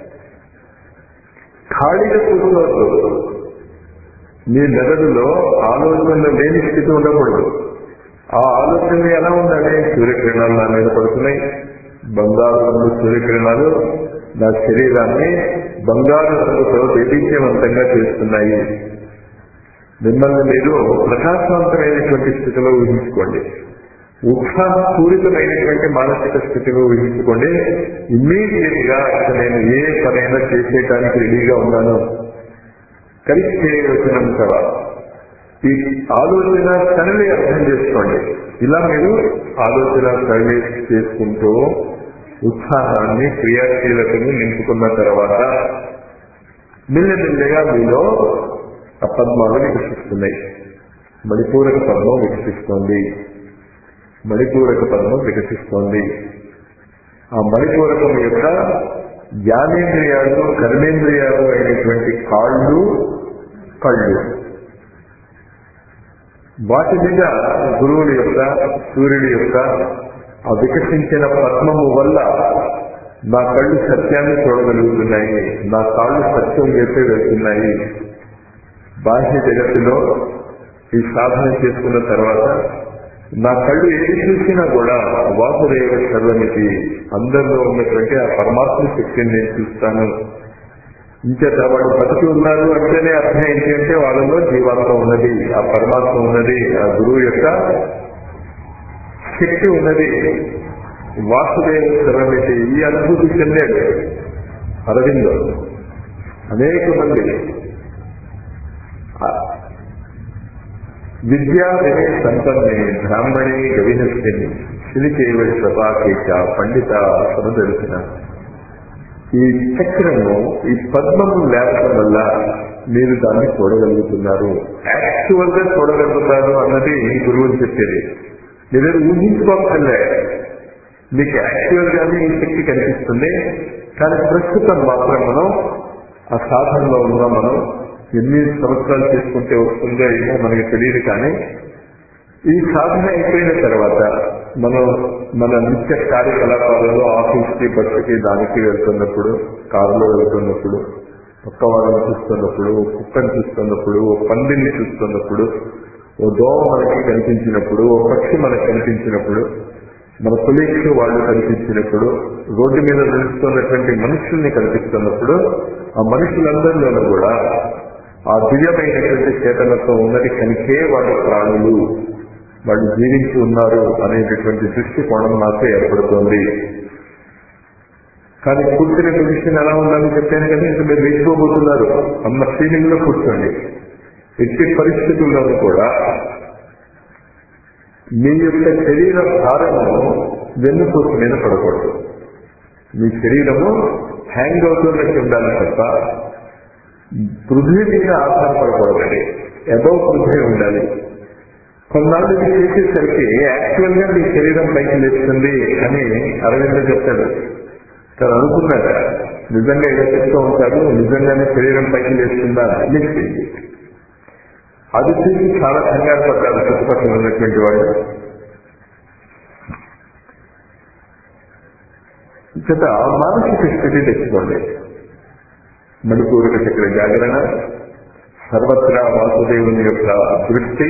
ఖాళీగా కూర్చోవద్దు మీ మెదడులో ఆలోచనలు లేని స్థితి ఉండకూడదు ఆ ఆలోచన ఎలా ఉండాలి సూర్యకిరణాలు నా మీద పడుతున్నాయి బంగారు రంగు సూర్యకిరణాలు నా శరీరాన్ని బంగారు రంగుతో దేదీప్యవంతంగా చేస్తున్నాయి మిమ్మల్ని మీరు ప్రకాశవంతమైనటువంటి స్థితిలో ఊహించుకోండి ఉత్సాహపూరితమైనటువంటి మానసిక స్థితిలో ఊహించుకోండి ఇమ్మీడియట్ గా ఇక నేను ఏ పనైనా చేసేయడానికి రెడీగా ఉన్నాను కలిసి చేయవలసిన కదా ఈ ఆలోచన సరళి అర్థం చేసుకోండి ఇలా మీరు ఆలోచన సరళి చేసుకుంటూ ఉత్సాహాన్ని క్రియాశీలతను నింపుకున్న తర్వాత మెల్లమెల్లగా మీలో ఆ పద్మాలు వికసిస్తున్నాయి మణిపూరక పద్మం వికసిస్తోంది మణిపూరక పద్మం వికసిస్తోంది ఆ మణిపూరకం యొక్క జ్ఞానేంద్రియాలు కర్మేంద్రియాలు అయినటువంటి కాళ్ళు కళ్ళు వాటి మీద గురువుల యొక్క సూర్యుడి యొక్క ఆ వికసించిన పద్మము వల్ల నా కళ్ళు సత్యాన్ని చూడగలుగుతున్నాయి నా కాళ్ళు సత్యం వైపే వెళ్తున్నాయి బాహ్య జగత్తులో ఈ సాధన చేసుకున్న తర్వాత నా కళ్ళు ఏది చూసినా కూడా వాసుదేవ సర్వమితి అందరిలో ఉన్నటువంటి ఆ పరమాత్మ శక్తిని నేను చూస్తాను ఇంచేత వాడు బతికి ఉన్నారు అంటేనే అర్థం ఏంటి అంటే వాళ్ళలో జీవాత్మ ఉన్నది ఆ పరమాత్మ ఉన్నది ఆ గురువు యొక్క శక్తి ఉన్నది వాసుదేవ సర్వమితి ఈ అనుభూతి చెందాడు అరవిందో అనేక మంది విద్యా వినయ సంపన్నే బ్రాహ్మణే గవినస్తిని శిలికేవ సభాకేచ పండిత సమదర్శన ఈ చక్రము ఈ పద్మము లేపడం వల్ల మీరు దాన్ని చూడగలుగుతున్నారు యాక్చువల్ గా చూడగలుగుతారు అన్నది గురువులు చెప్పేది మీరు ఊహించుకోకర్లే మీకు యాక్చువల్ గానే ఈ శక్తి కనిపిస్తుంది కానీ ప్రస్తుతం మాత్రం మనం ఆ సాధనలో ఉన్న మనం ఎన్ని సంవత్సరాలు చేసుకుంటే వస్తుందో ఏమో మనకి తెలియదు కానీ ఈ సాధన అయిపోయిన తర్వాత మనం మన నిత్య కార్యకలాపాలలో ఆఫీస్కి బస్సుకి దానికి వెళ్తున్నప్పుడు కారులో వెళ్తున్నప్పుడు పక్క వాళ్ళని చూస్తున్నప్పుడు ఓ కుక్కని చూస్తున్నప్పుడు ఓ పందిని చూస్తున్నప్పుడు ఓ దోమ మనకి కనిపించినప్పుడు ఓ పక్షి మనకు కనిపించినప్పుడు మన కొలీగ్స్ వాళ్ళు కనిపించినప్పుడు రోడ్డు మీద నడుస్తున్నటువంటి మనుషుల్ని కనిపిస్తున్నప్పుడు ఆ మనుషులందరిలోనూ కూడా ఆ దివ్యమైనటువంటి చేతనతో ఉన్నది కనుకే వాళ్ళ ప్రాణులు వాళ్ళు జీవించి ఉన్నారు అనేటటువంటి దృష్టికోణం నాకు ఏర్పడుతోంది కానీ కూర్చునే పొజిషన్ ఎలా ఉండాలని చెప్పాను కదా ఇంకా మీరు వేసుకోబోతున్నారు అన్న ఫీలింగ్ లో కూర్చోండి ఎట్టి పరిస్థితుల్లోనూ కూడా మీ యొక్క శరీర భారము వెన్నుపూస మీద పడకూడదు మీ శరీరము హ్యాంగ్ అవుతున్నట్టు ఉండాలి తప్ప పృథ్వీ మీద ఆధారపడకూడదండి ఏదో పృథ్వీ ఉండాలి కొన్నాళ్ళు ఇది చేసేసరికి యాక్చువల్ గా మీ శరీరం పైకి లేస్తుంది అని అరవింద చెప్తాడు తను అనుకున్నాడు నిజంగా ఏదో చెప్తూ ఉంటాడు నిజంగానే శరీరం పైకి లేస్తుందా లేచింది అది చూసి చాలా కంగారు పడ్డారు చుట్టుపక్కల ఉన్నటువంటి వాళ్ళు చేత మానసిక స్థితి తెచ్చుకోండి మణిపూరక చక్ర జాగరణ సర్వత్రా వాసుదేవుని యొక్క దృష్టి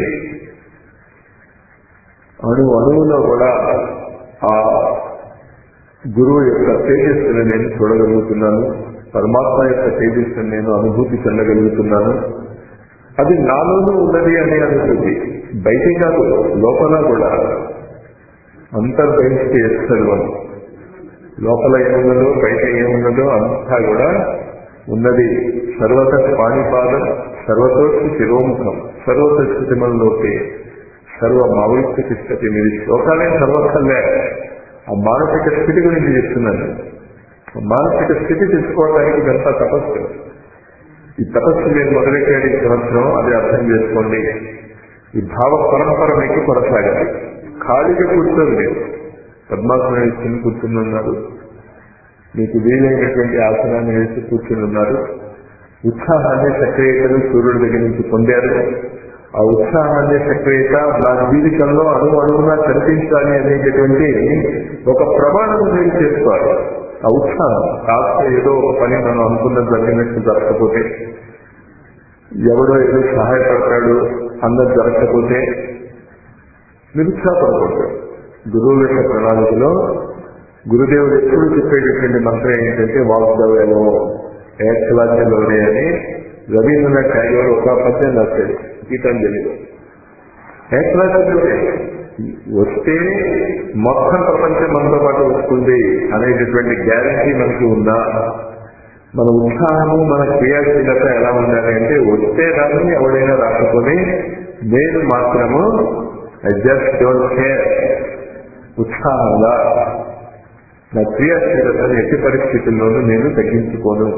అణు అణువులో కూడా ఆ గురువు యొక్క తేజస్సును నేను చూడగలుగుతున్నాను పరమాత్మ యొక్క తేజస్సును నేను అనుభూతి చెందగలుగుతున్నాను అది నాలోనూ ఉన్నది అనే అనుభూతి బయట కాదు లోపల కూడా అంతర్బహిష్టి సర్వం లోపల ఏమున్నదో బయట ఏమున్నదో అంతా కూడా ఉన్నది సర్వత పాణిపాదం సర్వతోష్టి శిరోముఖం సర్వత స్థితిమల్లోకి సర్వ మావృత్తి స్థితి మీరు శ్లోకాలే సర్వస్థలే ఆ మానసిక స్థితి గురించి చెప్తున్నాను మానసిక స్థితి తెచ్చుకోవడానికి ఇదంతా తపస్సు ఈ తపస్సు మీరు మొదలెట్టాడు ఈ సంవత్సరం అది అర్థం చేసుకోండి ఈ భావ పరంపర మీకు కొనసాగాలి ఖాళీగా కూర్చొని లేదు పద్మాసనం వేసుకుని కూర్చుని ఉన్నారు మీకు వీలైనటువంటి ఆసనాన్ని వేసి కూర్చుని ఉన్నారు ఉత్సాహాన్ని సక్రియతను సూర్యుడి దగ్గర నుంచి పొందారు ఆ ఉత్సాహాన్ని సక్రియత నా జీవితంలో అణు అణువునా కనిపించాలి అనేటటువంటి ఒక ప్రమాణం మీరు చేసుకోవాలి ఆ ఉత్సాహం కాస్త ఏదో ఒక పని మనం అనుకున్న జరిగినట్టు జరగకపోతే ఎవడో ఏదో సహాయపడతాడు అన్నది జరగకపోతే నిరుత్సాహపడకూడదు గురువుల యొక్క ప్రణాళికలో గురుదేవుడు ఎప్పుడు చెప్పేటటువంటి మంత్రం ఏంటంటే వాగ్దవేలో ఏకలాజ్యంలోనే అని రవీంద్రనాథ్ ట్యాగోర్ ఒక పద్యం రాశాడు గీతాంజలిలో ఏకలాజ్యంలోనే వస్తే మొత్తం ప్రపంచం మనతో పాటు వస్తుంది అనేటటువంటి గ్యారంటీ మనకి ఉందా మన ఉత్సాహము మన క్రియాశీలత ఎలా ఉండాలి అంటే వస్తే రాని ఎవడైనా రాకపోతే నేను మాత్రము ఐ జస్ట్ డోంట్ కేర్ ఉత్సాహంగా నా క్రియాశీలతను ఎట్టి పరిస్థితుల్లోనూ నేను తగ్గించుకోను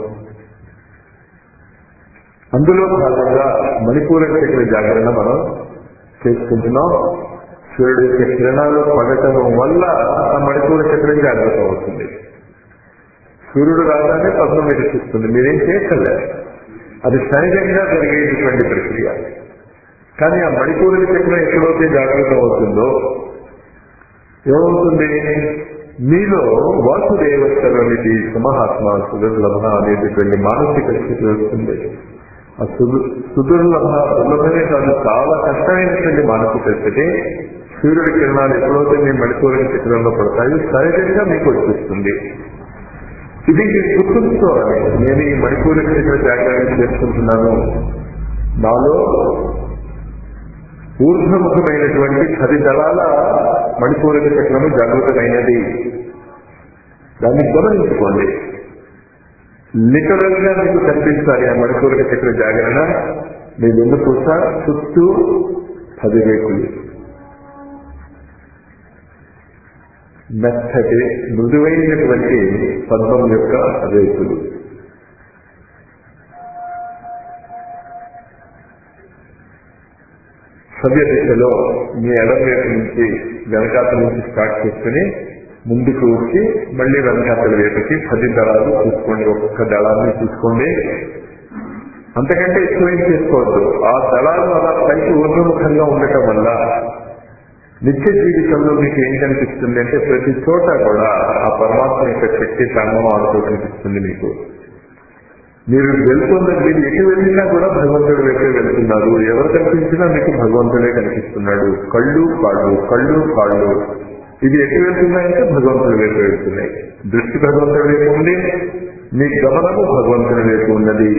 అందులో భాగంగా మణిపూర చక్ర జాగరణ మనం చేసుకుంటున్నాం సూర్యుడు యొక్క కిరణాలు పడటం వల్ల ఆ మణిపూర చక్రం జాగ్రత్త అవుతుంది సూర్యుడు రాగానే పద్మం వికసిస్తుంది మీరేం చేయక్కర్లేదు అది సహజంగా జరిగేటటువంటి ప్రక్రియ కానీ ఆ మణిపూరుల చక్రం ఎక్కడైతే జాగ్రత్త అవుతుందో ఏమవుతుంది మీలో వాసుదేవస్థలోనిది సమహాత్మ సుదుర్లభ అనేటటువంటి మానసిక స్థితి వస్తుంది ఆ సుదు సుదుర్లభ దుర్లభమే కాదు చాలా కష్టమైనటువంటి మానసిక స్థితి సూర్యుడి కిరణాలు ఎప్పుడైతే మీ మణిపూరుల చక్రంలో పడతాయో సహజంగా మీకు వచ్చేస్తుంది ఇది మీరు గుర్తుంచుకోవాలి నేను ఈ మణిపూరి చక్ర జాగ్రత్త చేసుకుంటున్నాను నాలో ఊర్ధముఖమైనటువంటి పది దళాల మణిపూరిక చక్రము జాగృతమైనది దాన్ని గమనించుకోండి లిటరల్ గా మీకు కనిపించాలి ఆ మణిపూరిక చక్ర జాగరణ మీ వెన్నుపూస చుట్టూ పది రేకులు మెత్తటి మృదువైనటువంటి పద్మం యొక్క రేకులు సవ్య దిశలో మీ ఎడం వైపు నుంచి వెనకాతల నుంచి స్టార్ట్ చేసుకుని ముందుకు వచ్చి మళ్ళీ వెనకాతల వైపుకి పది దళాలు చూసుకోండి ఒక్కొక్క దళాన్ని చూసుకోండి అంతకంటే ఎక్కువేం చేసుకోవద్దు ఆ దళాలు అలా పైకి ఊర్ధముఖంగా ఉండటం వల్ల నిత్య జీవితంలో మీకు ఏం కనిపిస్తుంది అంటే ప్రతి చోట కూడా ఆ పరమాత్మ యొక్క శక్తి తాండం ఆడుతూ కనిపిస్తుంది మీకు మీరు వెళ్తున్న మీరు ఎటు వెళ్ళినా కూడా భగవంతుడి వైపే వెళ్తున్నారు ఎవరు కనిపించినా మీకు భగవంతుడే కనిపిస్తున్నాడు కళ్ళు కాళ్ళు కళ్ళు కాళ్ళు ఇది ఎటు వెళ్తున్నాయంటే భగవంతుడి వైపు వెళ్తున్నాయి దృష్టి భగవంతుడి వైపు ఉంది మీ గమనము భగవంతుడి వైపు ఉన్నది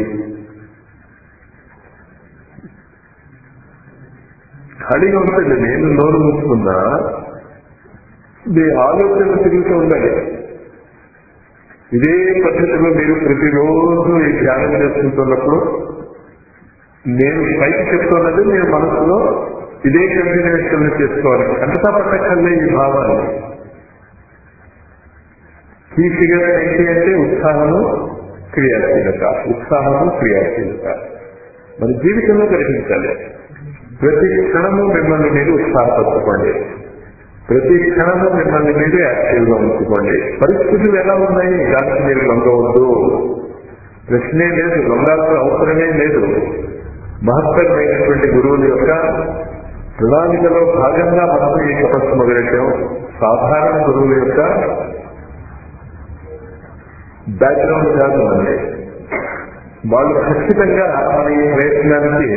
ఖాళీగా ఉంటుంది నేను నోరు మూసుకున్నా మీ ఆలోచన తిరుగుతూ ఉండాలి ఇదే పద్ధతిలో మీరు ప్రతిరోజు ఈ ధ్యానం చేసుకుంటున్నప్పుడు నేను పైకి చెప్తున్నది మీరు మనసులో ఇదే కంటిన్యూషన్ చేసుకోవాలి అంతటా పట్టకల్లే ఈ భావాలు ఈ ఫిగర్ ఏంటి అంటే ఉత్సాహము క్రియాశీలత ఉత్సాహము క్రియాశీలత మన జీవితంలో గ్రహించాలి ప్రతి క్షణము మిమ్మల్ని మీరు ఉత్సాహపరచుకోండి ప్రతి క్షణము మిమ్మల్ని మీరు యాక్టివ్ గా ఉంచుకోండి పరిస్థితులు ఎలా ఉన్నాయి దానికి మీరు లొంగవద్దు ప్రశ్నే లేదు లొంగాల్సిన అవసరమే లేదు మహత్తరమైనటువంటి గురువుల యొక్క ప్రణాళికలో భాగంగా మనం ఈ తపస్సు మొదలెట్టాం సాధారణ గురువుల యొక్క బ్యాక్గ్రౌండ్ కాదు మనది వాళ్ళు ఖచ్చితంగా మన ఈ ప్రయత్నానికి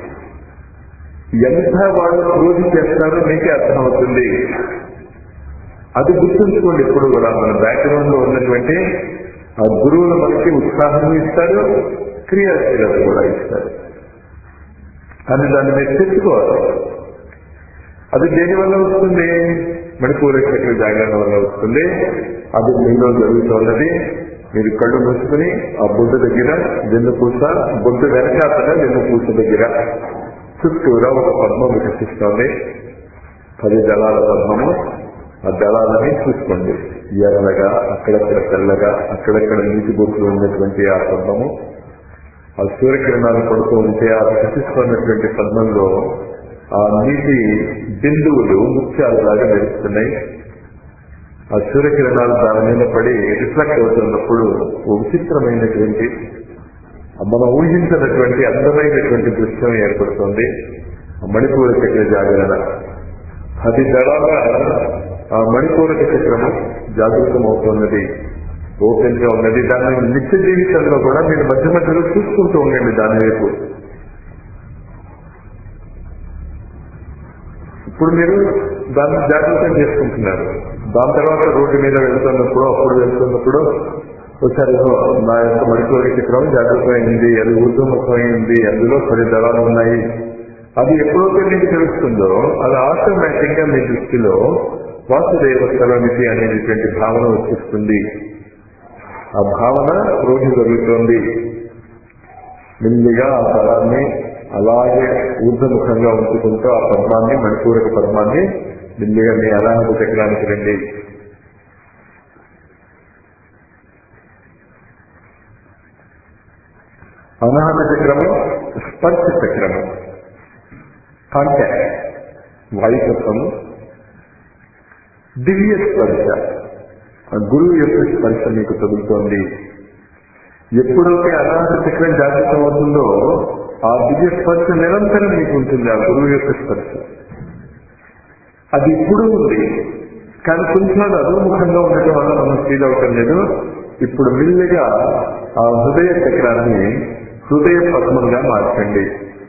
ఎంత వాళ్ళు రోజు చేస్తారో మీకే అర్థమవుతుంది అది గుర్తుంచుకోండి ఇప్పుడు కూడా మన బ్యాక్గ్రౌండ్ లో ఉన్నటువంటి ఆ గురువులు మనకి ఉత్సాహం ఇస్తారు క్రియాశీలత కూడా ఇస్తారు కానీ దాన్ని మీరు తెచ్చుకోవాలి అది దేని వల్ల వస్తుంది మణిపూర చక్ర జాగరణ వల్ల వస్తుంది అది మీలో జరుగుతున్నది మీరు కళ్ళు మూసుకుని ఆ బొడ్డు దగ్గర వెన్నుపూస బొడ్డు వెనకాతల వెన్నుపూస దగ్గర చుట్టూరా ఒక పద్మం వికసిస్తోంది పది దళాల పద్మము ఆ దళాలని చూసుకోండి ఎర్రగా అక్కడక్కడ తెల్లగా అక్కడక్కడ నీటి బొట్లు ఉన్నటువంటి ఆ పద్మము ఆ సూర్యకిరణాలు పడుతూ ఉంటే ఆ వికసిస్తున్నటువంటి పద్మంలో ఆ నీటి బిందువులు ముత్యాలులాగా మెరుస్తున్నాయి ఆ సూర్యకిరణాలు దాని మీద పడి రిఫ్లెక్ట్ అవుతున్నప్పుడు ఓ విచిత్రమైనటువంటి మనం ఊహించినటువంటి అందమైనటువంటి దృశ్యం ఏర్పడుతుంది ఆ మణిపూర చక్ర జాగరణ అది దళాల ఆ మణిపూరక చక్రము జాగృతం అవుతున్నది ఓపెన్ గా ఉన్నది దాన్ని నిత్య జీవితంలో కూడా మీరు మధ్య మధ్యలో చూసుకుంటూ ఉండండి దాని వైపు ఇప్పుడు మీరు దాన్ని జాగ్రత్త చేసుకుంటున్నారు దాని తర్వాత రోడ్డు మీద వెళ్తున్నప్పుడు అప్పుడు వెళ్తున్నప్పుడు ఒకసారి నా యొక్క మణిపూర చక్రం జాగ్రత్తమైంది అది ఊర్ధముఖమైంది అందులో పది దళాలు ఉన్నాయి అది ఎప్పుడైతే మీకు తెలుస్తుందో అది ఆటోమేటిక్ గా మీ దృష్టిలో వాసుదేవ స్థలమితి అనేటువంటి భావన వచ్చేస్తుంది ఆ భావన రోజు జరుగుతోంది మెల్లిగా ఆ తలాన్ని అలాగే ఊర్ధముఖంగా ఉంచుకుంటూ ఆ పద్మాన్ని మణిపూరక పద్మాన్ని మెల్లిగా మీ అనాహత చక్రానికి రండి అనాహత చక్రము స్పర్శ చక్రము కాంటాక్ట్ వాయుతత్వము దివ్య స్పర్శ ఆ గురువు యొక్క స్పర్శ మీకు తగులుతోంది ఎప్పుడైతే అనాథ చక్రం జాగ్రత్తం అవుతుందో ఆ దివ్య స్పర్శ నిరంతరం మీకు ఉంటుంది ఆ గురువు యొక్క స్పర్శ అది ఇప్పుడు ఉంది కానీ కొంచెం అది అధోముఖంగా ఉండటం వల్ల మనం ఫీల్ అవటం లేదు ఇప్పుడు మెల్లిగా ఆ హృదయ చక్రాన్ని హృదయ పద్మంగా మార్చండి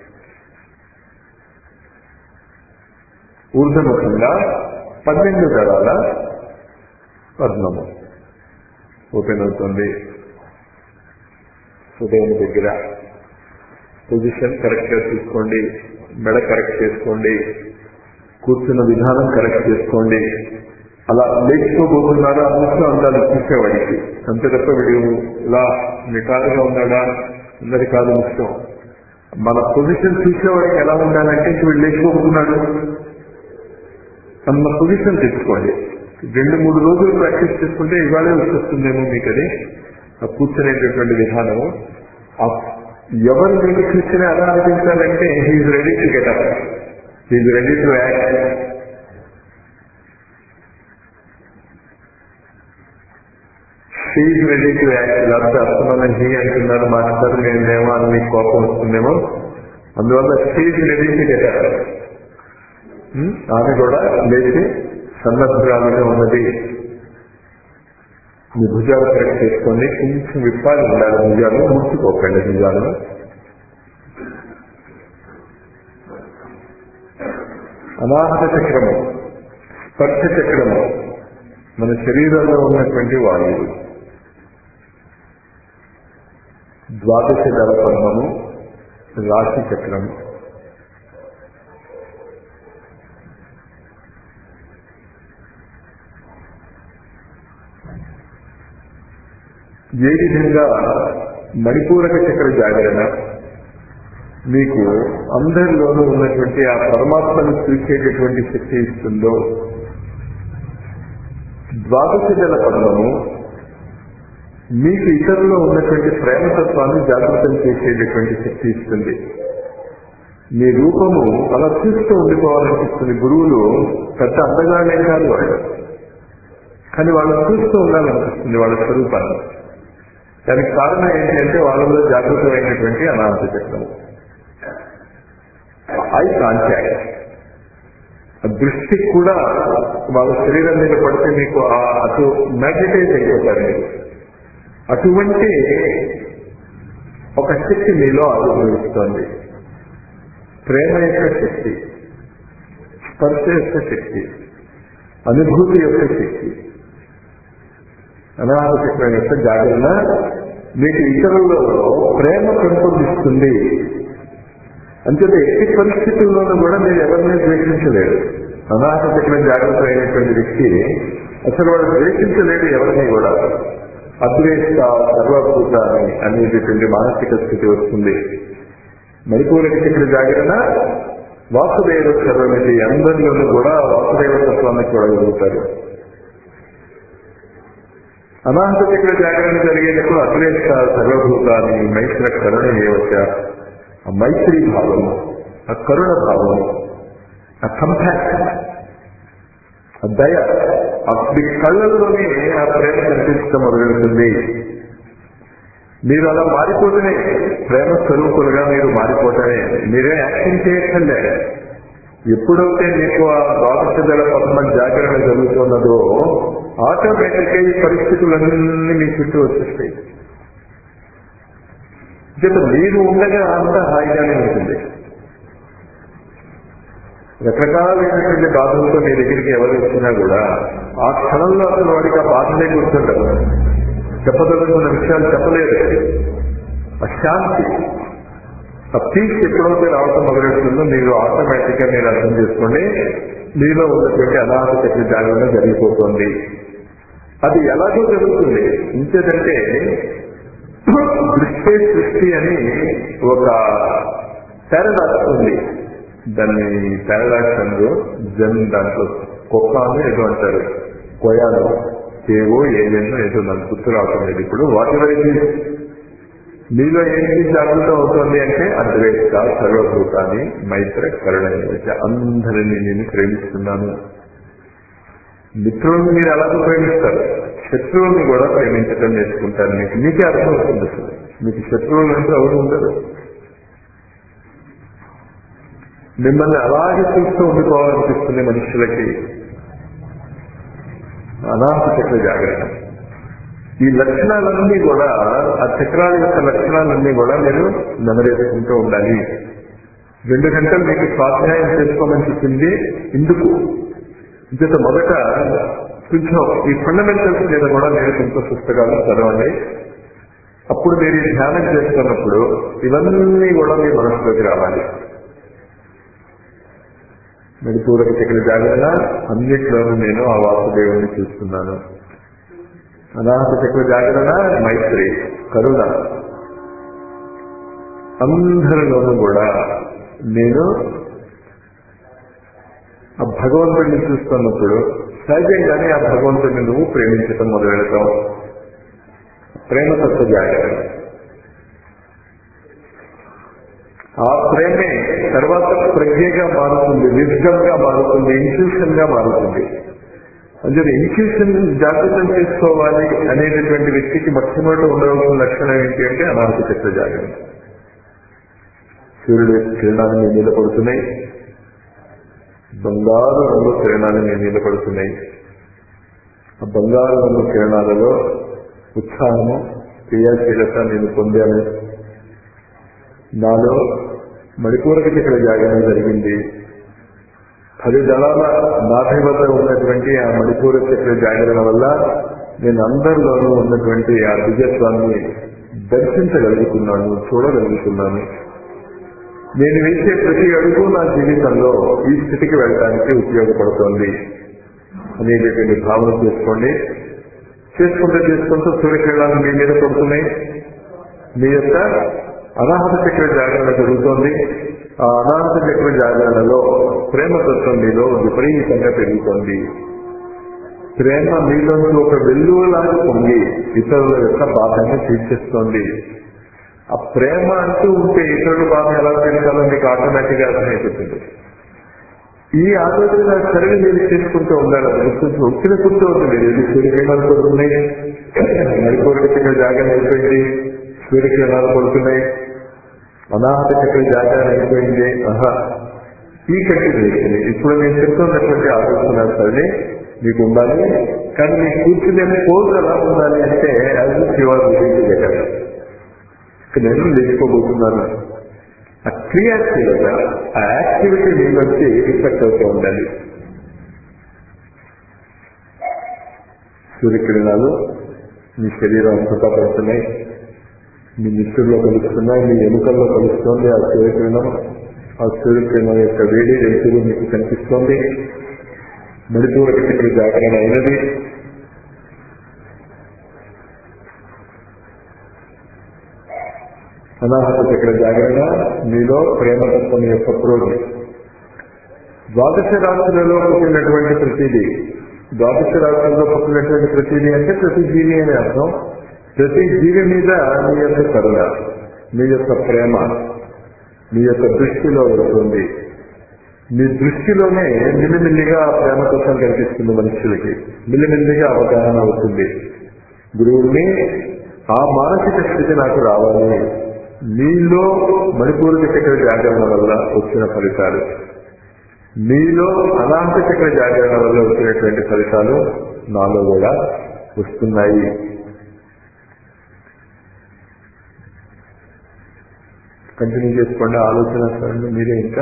ఊర్ధముఖంగా పన్నెండు దళాల పద్మము ఓపెన్ అవుతుంది హృదయం దగ్గర పొజిషన్ కరెక్ట్ గా తీసుకోండి మెడ కరెక్ట్ చేసుకోండి కూర్చున్న విధానం కరెక్ట్ చేసుకోండి అలా లేచిపోబోతున్నారా అన్నట్లు ఉండాలి చూసేవాడికి అంతే తప్ప వీడు ఇలా నిటారుగా ఉన్నాడా అందరి కాదు ముఖ్యం మన పొజిషన్ చూసేవాడికి ఎలా ఉండాలంటే వీడు లేచిపోతున్నాడు అన్న పొజిషన్ తెచ్చుకోండి రెండు మూడు రోజులు ప్రాక్టీస్ చేసుకుంటే ఇవాళే వచ్చేస్తుందేమో మీకు అది ఆ కూర్చునేటటువంటి విధానం ఎవరు మీకు చూసినా ఎలా అనిపించాలంటే he ready to get up he ready to act she ready to act లేకపోతే అర్థమైన హీ అంటున్నారు మాస్టర్ నేనేమో అని మీకు కోపం వస్తుందేమో అందువల్ల she ready to get up ఆమె కూడా లేచి సన్నద్రాలుగా ఉన్నది మీ భుజాలు కరెక్ట్ చేసుకోండి కొంచెం విప్పాలి ఉండాలి భుజాలు ముట్టుకోకండి భుజాలు అనాహత చక్రము స్పర్శ చక్రము మన శరీరంలో ఉన్నటువంటి వాయువు ద్వాదశ దళ పద్మము రాశి చక్రము ఏ విధంగా మణిపూరక చక్ర జాగరణ మీకు అందరిలోనూ ఉన్నటువంటి ఆ పరమాత్మను చూసేటటువంటి శక్తి ఇస్తుందో ద్వాదశ జల పద్మము మీకు ఇతరులో ఉన్నటువంటి ప్రేమతత్వాన్ని జాగృతం చేసేటటువంటి శక్తి ఇస్తుంది మీ రూపము అలా చూస్తూ ఉండిపోవాలనిపిస్తుంది గురువులు పెద్ద అందగానే కాదు వాళ్ళు కానీ వాళ్ళు చూస్తూ ఉండాలనిపిస్తుంది వాళ్ళ స్వరూపాన్ని దానికి కారణం ఏంటంటే వాళ్ళలో జాగృతమైనటువంటి అనాథ చక్రం ఐ కాంటాక్ట్ దృష్టి కూడా వాళ్ళ శరీరం మీద పడితే మీకు అటు మ్యాగ్నటైజ్ అయిపోతారు మీరు అటువంటి ఒక శక్తి మీలో ఆవిర్భవిస్తోంది ప్రేమ యొక్క శక్తి స్పర్శ యొక్క శక్తి అనుభూతి యొక్క శక్తి అనాథ చక్రం యొక్క జాగరణ మీకు ఇతరులలో ప్రేమ పెంపొందిస్తుంది అంచేత ఎట్టి పరిస్థితుల్లోనూ కూడా మీరు ఎవరిని ద్వేషించలేరు అనాథ చక్రం జాగ్రత్త అయినటువంటి వ్యక్తి అసలు వాడు ద్వేషించలేడు ఎవరిని కూడా అద్వేష సర్వభూత అనేటటువంటి మానసిక స్థితి వస్తుంది మణిపూరక చక్ర జాగరణ వాసుదేవ సర్వమితి అందరిలోనూ కూడా వాసుదేవ తత్వాన్ని చూడగలుగుతారు అనాహత చక్ర జాగరణ జరిగేటప్పుడు అద్వేష సర్వభూతాన్ని మైత్ర కరుణ ఏవచ్చ ఆ మైత్రి భావము ఆ కరుణ భావము ఆ కంపాక్ట్ ఆ దయ అప్పటి కళ్ళల్లోనే ఆ ప్రేమ కనిపించడం మొదలెడుతుంది మీరు అలా మారిపోతేనే ప్రేమ స్వరూపులుగా మీరు మారిపోతేనే మీరే యాక్షన్ చేయక్కర్లే ఎప్పుడైతే మీకు ఆ ద్వాదశ దళ పద్మ జాగరణ జరుగుతున్నదో ఆటోమేటిక్ గా ఈ పరిస్థితులన్నీ మీ చుట్టూ వచ్చేస్తాయి జత మీరు ఉండగా అంతా హాయిగానే ఉంటుంది రకరకాలైనటువంటి బాధలతో మీ దగ్గరికి ఎవరు వచ్చినా కూడా ఆ క్షణంలో అసలు వాడికి ఆ బాధనే కూర్చుంటారు చెప్పదలుచుకున్న విషయాలు చెప్పలేదు అశాంతి ఆ పీస్ ఎప్పుడైతే రావటం మొదలెడుతుందో మీరు ఆటోమేటిక్ గా మీరు అర్థం చేసుకోండి మీలో ఉన్నటువంటి అనాథ శక్తి జాగ్రత్త జరిగిపోతుంది అది ఎలాగో జరుగుతుంది ఇంకేదంటే దృష్టి సృష్టి అని ఒక పారాడాక్స్ ఉంది దాన్ని పారాడాక్స్ అందు జన్ దాంట్లో కుక్క అని ఏదో అంటారు కొయాలో ఏవో ఏమేమో ఏదో నాకు గుర్తు రావటం లేదు ఇప్పుడు వాటి వరకు మీలో ఏంటి జాగ్రత్త అవుతుంది అంటే అద్వైత సర్వభూతాన్ని మైత్ర కరుణ అందరినీ నేను ప్రేమిస్తున్నాను మిత్రులను మీరు అలాగే ప్రేమిస్తారు శత్రువుల్ని కూడా ప్రేమించడం నేర్చుకుంటారు మీకు మీకే అర్థం అవుతుంది అసలు మీకు శత్రువులు అంటే ఎవరు ఉండరు మిమ్మల్ని అలాగే చూస్తూ ఉండిపోవాలనిపిస్తుంది మనుషులకి అనాథ చక్ర జాగ్రత్త ఈ లక్షణాలన్నీ కూడా ఆ చక్రాల యొక్క లక్షణాలన్నీ కూడా మీరు నెమరేసుకుంటూ ఉండాలి రెండు గంటలు మీకు స్వాధ్యాయం చేసుకోమని చెప్పింది ఇందుకు ఇంత మొదట కొంచెం ఈ ఫండమెంటల్స్ మీద కూడా నేను కొంచెం పుస్తకాలు చదవండి అప్పుడు మీరు ఈ ధ్యానం చేస్తున్నప్పుడు ఇవన్నీ కూడా మీ మనసులోకి రావాలి మణిపూరక చక్ర జాగ్రత్త అన్నిట్లోనూ నేను ఆ వాసుదేవుని చూస్తున్నాను అనాహత చక్ర జాగ్రత్త మైత్రి కరుణ అందరిలోనూ కూడా నేను ఆ భగవంతుడిని చూస్తున్నప్పుడు సహజంగానే ఆ భగవంతుడిని నువ్వు ప్రేమించటం మొదలెడతాం ప్రేమతత్వ జాగ్రత్త ఆ ప్రేమే తర్వాత ప్రజ్ఞగా మారుతుంది విజ్ఞం గా మారుతుంది ఇన్స్టిట్యూషన్ గా మారుతుంది అంటే ఇన్స్టిట్యూషన్ జాగ్రత్తం చేసుకోవాలి అనేటటువంటి వ్యక్తికి మొట్టమొదటి ఉండవలసిన లక్షణం ఏంటి అంటే అనాహత చక్ర జాగ్రత్త సూర్యుడు కిరణాలు మీ మీద పడుతున్నాయి బంగారు రంగు కిరణాలు మీ మీద పడుతున్నాయి ఆ బంగారు రంగు కిరణాలలో ఉత్సాహము క్రియాశీలత నేను పొందాను నాలో మణిపూరక చక్ర జాగరణ జరిగింది పది దళాల నాభి వద్ద ఉన్నటువంటి ఆ మణిపూర చక్ర జాగరణ వల్ల నేను అందరిలోనూ ఉన్నటువంటి ఆ దివ్యత్వాన్ని దర్శించగలుగుతున్నాను చూడగలుగుతున్నాను నేను వేసే ప్రతి అడుగు నా జీవితంలో ఈ స్థితికి వెళ్ళడానికి ఉపయోగపడుతోంది అనేటటువంటి భావన చేసుకోండి చేసుకుంటూ చేసుకుంటూ సూర్యకిరణాలు మీ మీద పడుతున్నాయి మీ యొక్క అనాహత చక్ర జాగరణ జరుగుతోంది ఆ అనాహత చక్ర జాగరణలో ప్రేమతత్వం మీలో విపరీతంగా పెరుగుతోంది ప్రేమ మీలోంచి ఒక వెల్లువలాగా పొంగి ఇతరుల యొక్క బాధని తీర్చేస్తోంది ఆ ప్రేమ అంటూ ఉంటే ఇతరుల బాధ ఎలా తీర్చాలో మీకు ఆటోమేటిక్ గా అర్థమైపోతుంది ఈ ఆలోచన సరిగా మీరు చేసుకుంటూ ఉండాలి అది గుర్తుంచి వచ్చిన కూర్చోవద్దు మీరు ఇది సూర్యకిరణాలు పడుతున్నాయి మరికోటి చక్ర జాగరణ అయిపోయింది సూర్యకిరణాలు పడుతున్నాయి అనాహత చక్ర జాగరణ అయిపోయింది ఆహా ఈ కంటిన్యూషన్ ఇప్పుడు నేను చెప్తున్నటువంటి ఆలోచన సరే మీకు ఉండాలి కానీ మీకు కూర్చునే పోజ్ ఎలా ఉండాలి అంటే యాజ్ శివార్ జగన్ నేను లేచిపోబోతున్నాను ఆ క్రియాశీలత ఆ యాక్టివిటీ మీ వచ్చి రిఫ్లెక్ట్ అవుతూ ఉండాలి సూర్యకిరణాలు మీ శరీరం అంతటా పడుతున్నాయి మీ నిష్ఠుల్లో కలుస్తున్నాయి మీ ఎముకల్లో కలుస్తోంది ఆ సూర్యకిరణం ఆ సూర్యకిరణం యొక్క వేడి వెలుతురు మీకు కనిపిస్తోంది మణిపూరక చక్ర జాగరణ అయినది అనాహత చక్ర జాగరణ మీలో ప్రేమతత్వం యొక్క ప్రోధి ద్వాదశ రాశులలో పుట్టినటువంటి ప్రతిదీ ద్వాదశ రాశుల్లో పుట్టినటువంటి ప్రతిదీ అంటే ప్రతి జీవి అని అర్థం ప్రతి జీవి మీద మీ యొక్క కరుణ మీ యొక్క ప్రేమ మీ యొక్క దృష్టిలో వెళ్తుంది మీ దృష్టిలోనే మిల్లిమిల్లిగా ఆ ప్రేమ కోసం కనిపిస్తుంది మనుషులకి మిల్లిమిల్లిగా అవగాహన అవుతుంది గురువుని ఆ మానసిక స్థితి నాకు రావాలి మీలో మణిపూర్వక చక్ర జాగరణ వల్ల వచ్చిన ఫలితాలు మీలో అనాహత చక్ర జాగరణ వల్ల వచ్చినటువంటి ఫలితాలు నాలో కూడా వస్తున్నాయి కంటిన్యూ చేసుకోండి ఆలోచన సరండి మీరే ఇంకా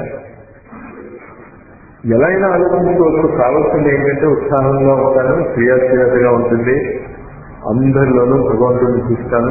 ఎలా అయినా ఆలోచించుకోవచ్చు కావాల్సింది ఏంటంటే ఉత్సాహంగా ఉంటాను క్రియాశీలతగా ఉంటుంది అందరిలోనూ భగవంతుడిని చూస్తాను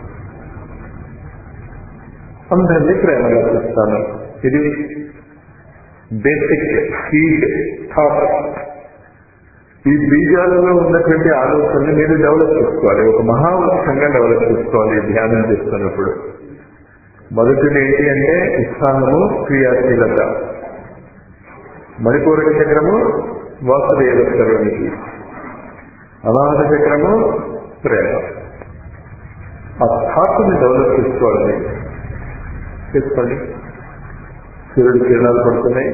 అందరినీ ప్రేమగా చూస్తాను ఇది బేసిక్ సీడ్ థాట్ ఈ బీజాలలో ఉన్నటువంటి ఆలోచనని మీరు డెవలప్ చేసుకోవాలి ఒక మహావృక్షంగా డెవలప్ చేసుకోవాలి ఈ ధ్యానం చేస్తున్నప్పుడు మొదటిది ఏంటి అంటే ఉత్సాహము క్రియాశీలత మణిపూరక చక్రము వాసుదేవ సర్వనికి అనాథ చక్రము ప్రేమ ఆ థాట్ని డెవలప్ చేసుకోవాలి చేసుకోండి సూర్యుడి కిరణాలు పడుతున్నాయి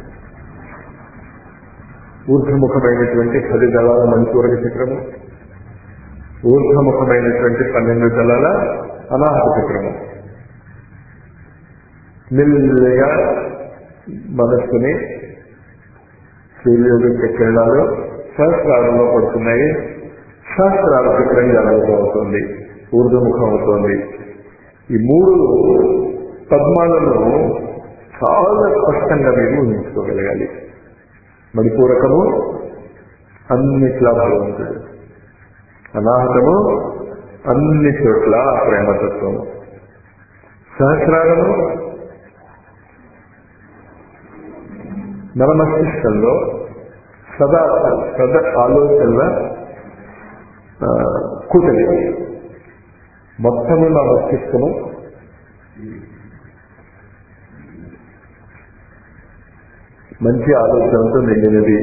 ఊర్ధముఖమైనటువంటి పది దళాల మణిపూరక చక్రము ఊర్ధముఖమైనటువంటి పన్నెండు దళాల అనాహత చక్రము మెల్లిగా మనస్సుని సూర్యోదయ కిరణాలు సహస్రాలలో పడుతున్నాయి సహస్రాల చక్రం జాగ్రత్త అవుతుంది ఊర్ధముఖం అవుతుంది ఈ మూడు పద్మాలను చాలా స్పష్టంగా మీరు ఊహించుకోగలగాలి మణిపూరకము అన్నిట్లా భగవంతుడు అనాహతము అన్ని చోట్ల ప్రేమతత్వము సహస్రాలను మన మస్తిష్కంలో సదా సదా ఆలోచనల కూటమి మొత్తము నా మస్తిష్కము మంచి ఆలోచనతో నిండినది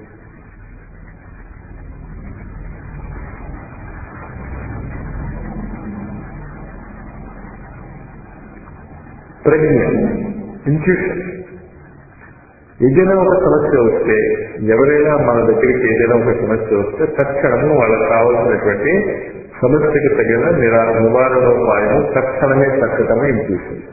ప్రజ్ఞ ఇన్స్టిట్యూషన్ ఏదైనా ఒక సమస్య వస్తే ఎవరైనా మన దగ్గరికి ఏదైనా ఒక సమస్య వస్తే తక్షణము వాళ్ళకి కావాల్సినటువంటి సమస్యకి తగిన నిరా నివారణోపాయం తక్షణమే తక్కడమే ఇన్స్టిట్యూషన్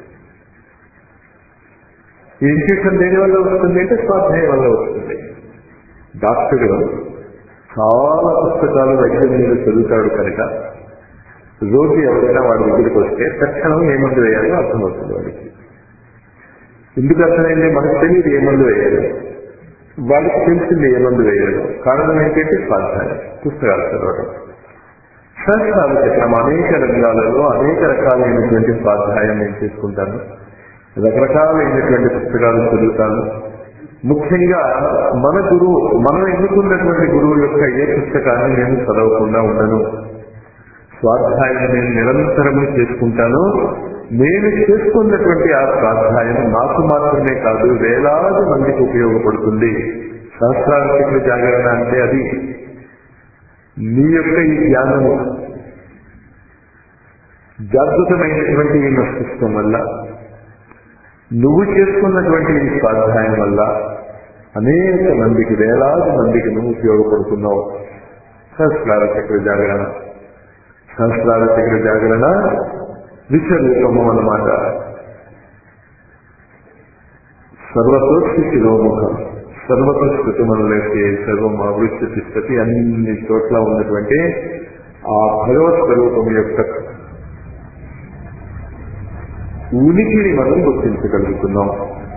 ఈ ఇన్స్టిట్యూషన్ దేని వల్ల వస్తుంది అంటే స్వాధ్యాయం వల్ల వస్తుంది డాక్టర్ చాలా పుస్తకాలు వైద్యం మీద చదువుతాడు కనుక రోగి ఎవరైనా వాడి దగ్గరికి వస్తే తక్షణం ఏ మందు వేయాలో అర్థమవుతుంది వాడికి ఎందుకు అర్థమైంది మనకు తెలియదు ఏ మందు వేయాలి వాళ్ళకి తెలిసింది ఏ మందు వేయాలి కారణం ఏంటంటే స్వాధ్యాయం పుస్తకాలు చదవడం శాస్త్రాలు చక్రం అనేక రంగాలలో అనేక రకాలైనటువంటి స్వాధ్యాయం నేను చేసుకుంటాను రకరకాలైనటువంటి పుస్తకాలు చదువుతాను ముఖ్యంగా మన గురువు మనం ఎన్నుకున్నటువంటి గురువు యొక్క ఏ పుస్తకాన్ని నేను చదవకుండా ఉండను స్వాధ్యాయం నేను నిరంతరము చేసుకుంటాను నేను చేసుకున్నటువంటి ఆ స్వాధ్యాయం నాకు మాత్రమే కాదు వేలాది మందికి ఉపయోగపడుతుంది సహస్రాంతికుల జాగరణ అంటే అది నీ యొక్క ఈ జ్ఞానము జాగృతమైనటువంటి ఈ మస్తిష్కం వల్ల నువ్వు చేసుకున్నటువంటి ఈ స్వాధ్యాయం వల్ల అనేక మందికి వేలాది మందికి నువ్వు ఉపయోగపడుతున్నావు సహస్రాల చక్ర జాగరణ సహస్రాల చక్ర జాగరణ విశ్వరూపము అన్నమాట సర్వతో శిరోముఖం సర్వతో శృతిమనులైతే సర్వం అభివృద్ధి తిష్టతి అన్ని చోట్ల ఉన్నటువంటి ఆ భగవత్ స్వరూపం యొక్క ఉనికిని మనం గుర్తించగలుగుతున్నాం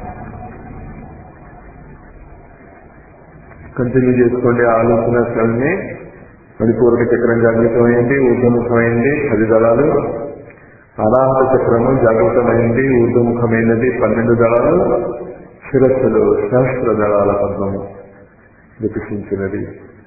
కంటిన్యూ చేసుకోండి ఆలోచన శ్రమని మణిపూర్వక చక్రం జాగృతమైంది ఊర్ధముఖమైంది పది దళాలు అనాహత చక్రము జాగృతమైంది ఊర్ధముఖమైనది పన్నెండు దళాలు శిరస్సులు సహస్ర దళాల పద్మము వికసించినది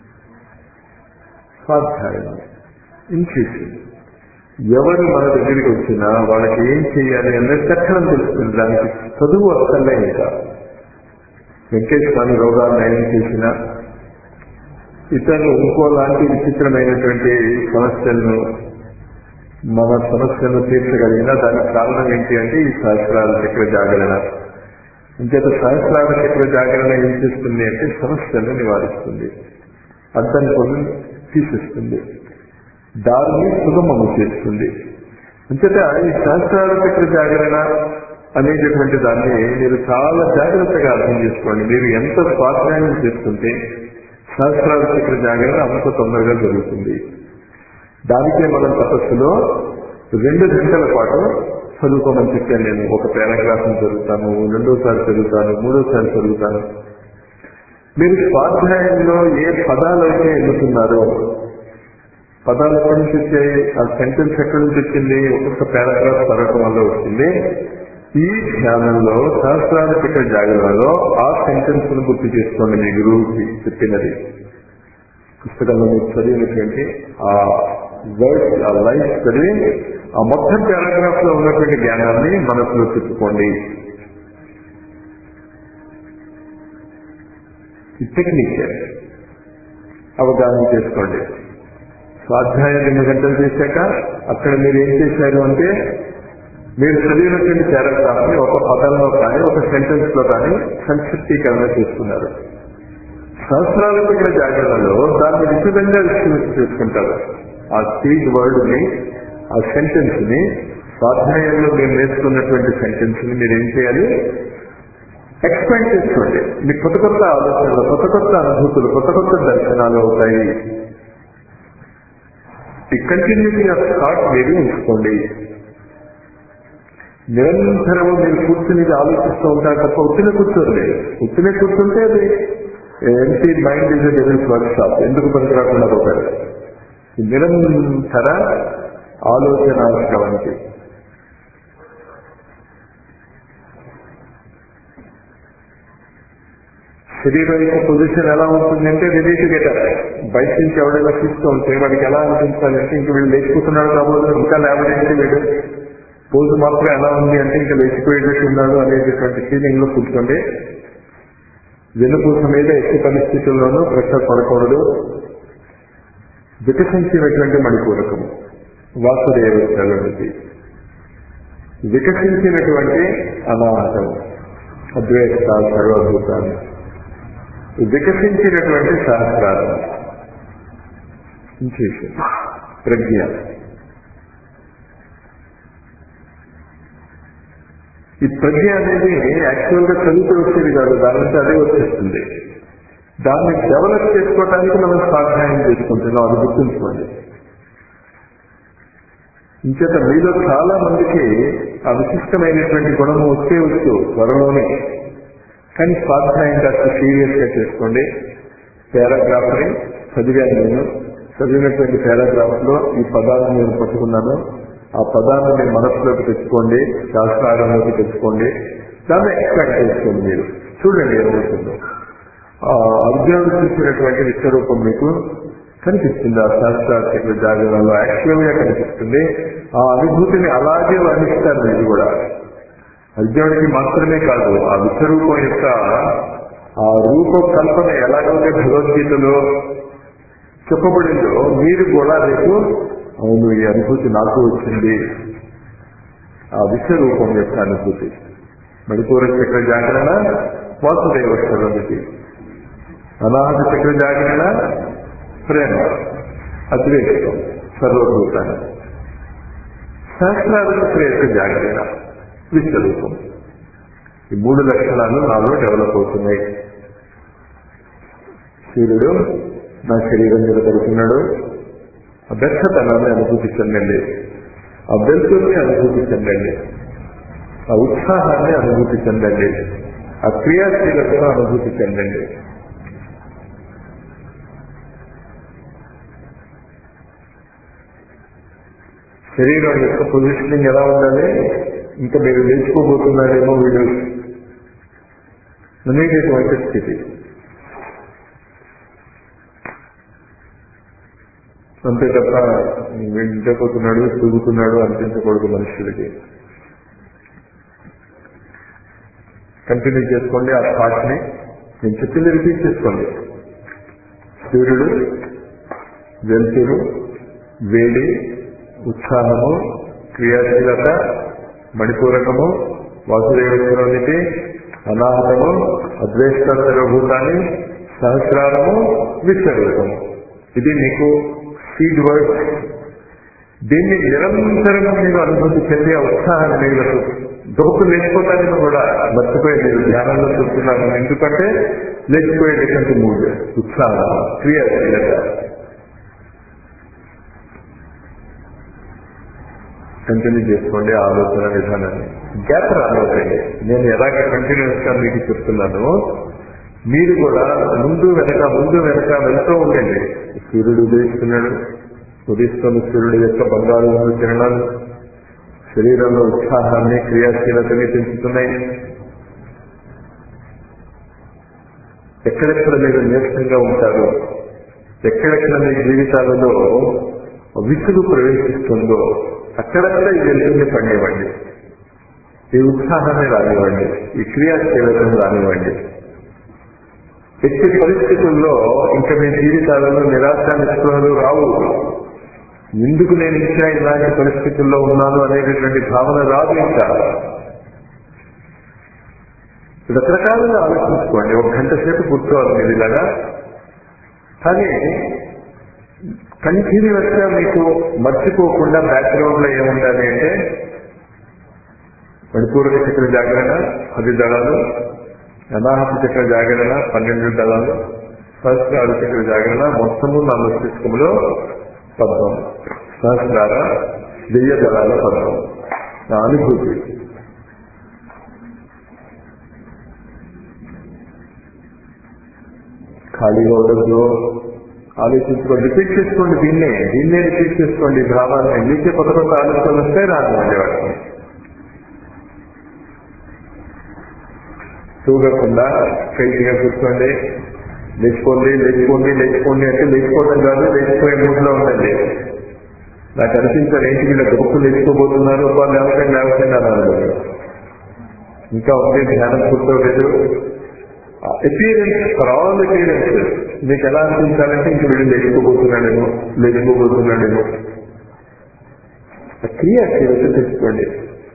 స్వాధ్యాయం ఇన్స్టిట్యూషన్ ఎవరు మన దగ్గరికి వచ్చినా వాళ్ళకి ఏం చేయాలి అనేది తక్షణం తెలుస్తుంది దానికి చదువు అక్కర్లే ఇంకా వెంకటేశ్వర స్వామి రోగాలు నయం చేసిన ఇతరులు ఇంకోలాంటి విచిత్రమైనటువంటి సమస్యలను మన సమస్యలను తీర్చగలిగిన దానికి కారణం ఏంటి అంటే ఈ శాస్త్రాల చక్ర జాగరణ ఇంకేత సహస్రాల చక్ర జాగరణ ఏం చేస్తుంది అంటే సమస్యలను నివారిస్తుంది అడ్డం కొన్ని తీసేస్తుంది దారిని సుగమము చేస్తుంది అంచేత ఈ సహస్రాల చక్ర జాగరణ అనేటటువంటి దాన్ని మీరు చాలా జాగ్రత్తగా అర్థం చేసుకోండి మీరు ఎంత స్వాధ్యాయం చేసుకుంటే సహస్రాల చక్ర జాగరణ అంత తొందరగా జరుగుతుంది దానికే మనం తపస్సులో రెండు గంటల పాటు చదువుకోమని చెప్పాను నేను ఒక పారాగ్రాఫ్ చదువుతాను రెండోసారి చదువుతాను మూడోసారి చదువుతాను మీరు స్వాధ్యాయంలో ఏ పదాలు అయితే ఎన్నుతున్నారో పదాలు ఎక్కడి నుంచి వచ్చాయి ఆ సెంటెన్స్ ఎక్కడి నుంచి వచ్చింది ఒక్కొక్క పారాగ్రాఫ్ చదవటం వల్ల వచ్చింది ఈ ధ్యానంలో సహస్రాధిక జాగరణలో ఆ సెంటెన్స్ ను గుర్తు చేసుకోండి మీ గురువుకి చెప్పినది పుస్తకంలో మీరు చదివినటువంటి ఆ వర్డ్స్ ఆ లైఫ్ చదివి ఆ మొత్తం పారాగ్రాఫ్ లో ఉన్నటువంటి జ్ఞానాన్ని మనసులో తిప్పుకోండి ఈ టెక్నిక్ అవగాహన చేసుకోండి స్వాధ్యాయం రెండు గంటలు చేశాక అక్కడ మీరు ఏం చేశారు అంటే మీరు చదివినటువంటి పారాగ్రాఫ్ ని ఒక పదంలో కానీ ఒక సెంటెన్స్ లో కానీ సంక్షిప్తీకరణ చేసుకున్నారు సంవత్సరాలకు ఇక్కడ జాగ్రత్తలో దాన్ని విశదంగా విశ్లేషణ చేసుకుంటారు ఆ స్పీచ్ వర్డ్ ని ఆ సెంటెన్స్ ని స్వాధ్యాయంలో మీరు నేర్చుకున్నటువంటి సెంటెన్స్ ని మీరు ఏం చేయాలి ఎక్స్పాండ్ చేసుకోండి మీకు కొత్త కొత్త ఆలోచనలు కొత్త కొత్త అనుభూతులు కొత్త కొత్త దర్శనాలు అవుతాయి ఈ కంటిన్యూటీ ఆఫ్ థాట్ మీరు ఉంచుకోండి నిరంతరము మీరు కూర్చుని ఇది ఆలోచిస్తూ ఉంటారు తప్ప ఉత్తిన కూర్చోలేదు ఉత్తిన కూర్చుంటే అది empty mind is devil's workshop ఎందుకు పనికిరాకుండా పోతారు ఈ నిరంతర ఆలోచన వంటి శరీరం యొక్క పొజిషన్ ఎలా ఉంటుంది అంటే రెడీ టు గెట్ బయట నుంచి ఎవడైనా చూస్తూ ఉంటే వాడికి ఎలా అనిపించాలంటే ఇంక వీళ్ళు లేచిపోతున్నాడు కాబట్టి ఇంకా లేవడంటే వీడు పోజు మాత్రం ఎలా ఉంది అంటే ఇంకా లేచిపోయేటట్టు ఉన్నాడు అనేటటువంటి ఫీలింగ్ లో కూర్చోండి వెనుపూస మీద ఎట్టి పరిస్థితుల్లోనూ ప్రెషర్ పడకూడదు వికసించినటువంటి మణిపూరకము వాసుదేవలోనికి వికసించినటువంటి అనాహతం అద్వైత సర్వభూతాన్ని వికసించినటువంటి సహస్రాలు ఇంచేషన్ ప్రజ్ఞ ఈ ప్రజ్ఞ అనేది యాక్చువల్ గా చదువుతూ వచ్చేది కాదు దాని నుంచి అదే వచ్చేస్తుంది దాన్ని డెవలప్ చేసుకోవడానికి మనం స్వాధ్యాయం చేసుకుంటున్నాం అది గుర్తుంచుకోండి ఇంచేత మీలో చాలా మందికి ఆ విశిష్టమైనటువంటి గుణము వచ్చే వచ్చు త్వరలోనే కానీ స్వాధ్యాయం కాస్త సీరియస్ గా చేసుకోండి పారాగ్రాఫ్ ని చదివాను నేను చదివినటువంటి పారాగ్రాఫ్ లో ఈ పదాలను నేను పట్టుకున్నాను ఆ పదాన్ని మీరు మనసులోకి తెచ్చుకోండి శాస్త్రారంలోకి తెచ్చుకోండి దాన్ని ఎక్స్పెక్ట్ చేసుకోండి మీరు చూడండి ఏమవుతుందో అర్జునుడు చూసినటువంటి విశ్వరూపం మీకు కనిపిస్తుంది ఆ శాస్త్రార్థిక జాగరణలో యాక్చువల్ గా కనిపిస్తుంది ఆ అనుభూతిని అలాగే వర్ణిస్తారు మీరు కూడా అర్జునుడికి మాత్రమే కాదు ఆ విశ్వరూపం యొక్క ఆ రూప కల్పన ఎలాగైతే భగవద్గీతలో చెప్పబడిందో మీరు కూడా రేపు అవును ఈ అనుభూతి నాకు వచ్చింది ఆ విశ్వరూపం యొక్క అనుభూతి మణిపూర చక్ర జాగరణ వాసుదేవ స్వరమితి అనాహత చక్ర జాగరణ ప్రేమ అద్వేషం సర్వభూతాన్ని సహస్రాల చక్ర యొక్క జాగరణ విశ్వరూపం ఈ మూడు లక్షణాలు నాలో డెవలప్ అవుతున్నాయి సూర్యుడు నా శరీరం మీద పడుతున్నాడు ఆ బెచ్చతనాన్ని అనుభూతి చెందండి ఆ వెలుతుల్ని అనుభూతి చెందండి ఆ ఉత్సాహాన్ని అనుభూతి చెందండి ఆ క్రియాశీలతను అనుభూతి చెందండి శరీరం యొక్క పొజిషనింగ్ ఎలా ఉండాలి ఇంకా మీరు లేచిపోబోతున్నారేమో వీడు అనేటటువంటి స్థితి అంతే తప్ప నిద్రపోతున్నాడు తిరుగుతున్నాడు అనిపించకూడదు మనుషులకి కంటిన్యూ చేసుకోండి ఆ థాట్ ని నేను చెప్పింది రిపీట్ చేసుకోండి సూర్యుడు వెలుతురు వేడి ఉత్సాహము క్రియాశీలత మణిపూరకము వాసుదేవేశ్వరునికి అనాహతము అద్వేష్ట సర్వభూతాన్ని సహస్రారము విశ్వరూపము ఇది మీకు సీడ్ వర్డ్ దీన్ని నిరంతరం మీరు అనుభూతి చెందే ఉత్సాహాన్ని మీరు దొరుకు లేచిపోతానికి కూడా మర్చిపోయి మీరు ధ్యానంలో చూస్తున్నాను ఎందుకంటే లేచిపోయేటటువంటి మూడ్ ఉత్సాహం క్రియాశీలత కంటిన్యూ చేసుకోండి ఆలోచన విధానాన్ని గ్యాప్ రానివ్వండి నేను ఎలాగ కంటిన్యూస్ గా మీకు చెప్తున్నాను మీరు కూడా ముందు వెనక ముందు వెనక వెళ్తూ ఉండండి సూర్యుడు ఉదయిస్తున్నాడు ఉదయిస్తున్న సూర్యుడు యొక్క బంగారు రంగు కిరణాలు శరీరంలో ఉత్సాహాన్ని క్రియాశీలతని పెంచుతున్నాయి ఎక్కడెక్కడ మీరు నీరసంగా ఉంటారో ఎక్కడెక్కడ మీ జీవితాలలో విసుగు ప్రవేశిస్తుందో అక్కడక్కడ ఈ వెలుగుని పండివ్వండి ఈ ఉత్సాహాన్ని రానివ్వండి ఈ క్రియాశీలతను రానివ్వండి ఎట్టి పరిస్థితుల్లో ఇంకా మీ జీవితాలలో నిరాశ నిస్పృహలు రావు ఎందుకు నేను ఇంకా ఇలాంటి పరిస్థితుల్లో ఉన్నాను అనేటటువంటి భావన రాదు ఇంకా రకరకాలుగా ఆలోచించుకోండి ఒక గంట సేపు కూర్చోవాలి మీరు ఇలాగా కానీ కంటిన్యూస్ గా మీకు మర్చిపోకుండా బ్యాక్గ్రౌండ్ లో ఏముండాలి అంటే మణిపూర్వక చక్ర జాగరణ పది దళాలు అనాహత చక్ర జాగరణ పన్నెండు దళాలు సహస్రాల చక్ర జాగరణ మొత్తము నా మస్తిష్కంలో పద్మం సహస్రాల వెయ్య దళాల పద్మం నా అనుభూతి ఖాళీగా ఉండదు ఆలోచించుకోండి రిపీట్ చేసుకోండి దీన్నే దీన్నే రిపీట్ చేసుకోండి ఈ భావాన్ని మీకే కొత్త కొత్త ఆలోచనలు వస్తే రానివ్వండి వాటిని తూగకుండా స్ట్రైట్గా కూర్చోండి లేచిపోండి లేచిపోండి లేచిపోండి అంటే లేచిపోవడం కాదు లేచిపోయే మూడ్లో ఉండండి నాకు అనిపించారు ఏంటి వీళ్ళ గొప్ప లేచిపోబోతున్నారు వాళ్ళు లేవకండి లేవకండి అన్నారు ఇంకా ఉంది ధ్యానం కూర్చోలేదు అపీరెన్స్ ఫర్ ఆల్ అపీరెన్స్ మీకు ఎలా అనిపించాలంటే ఇంక వీళ్ళు లేచిపోబోతున్నాడేమో లేచిపోబోతున్నాడేమో క్రియాశీలత తెచ్చుకోండి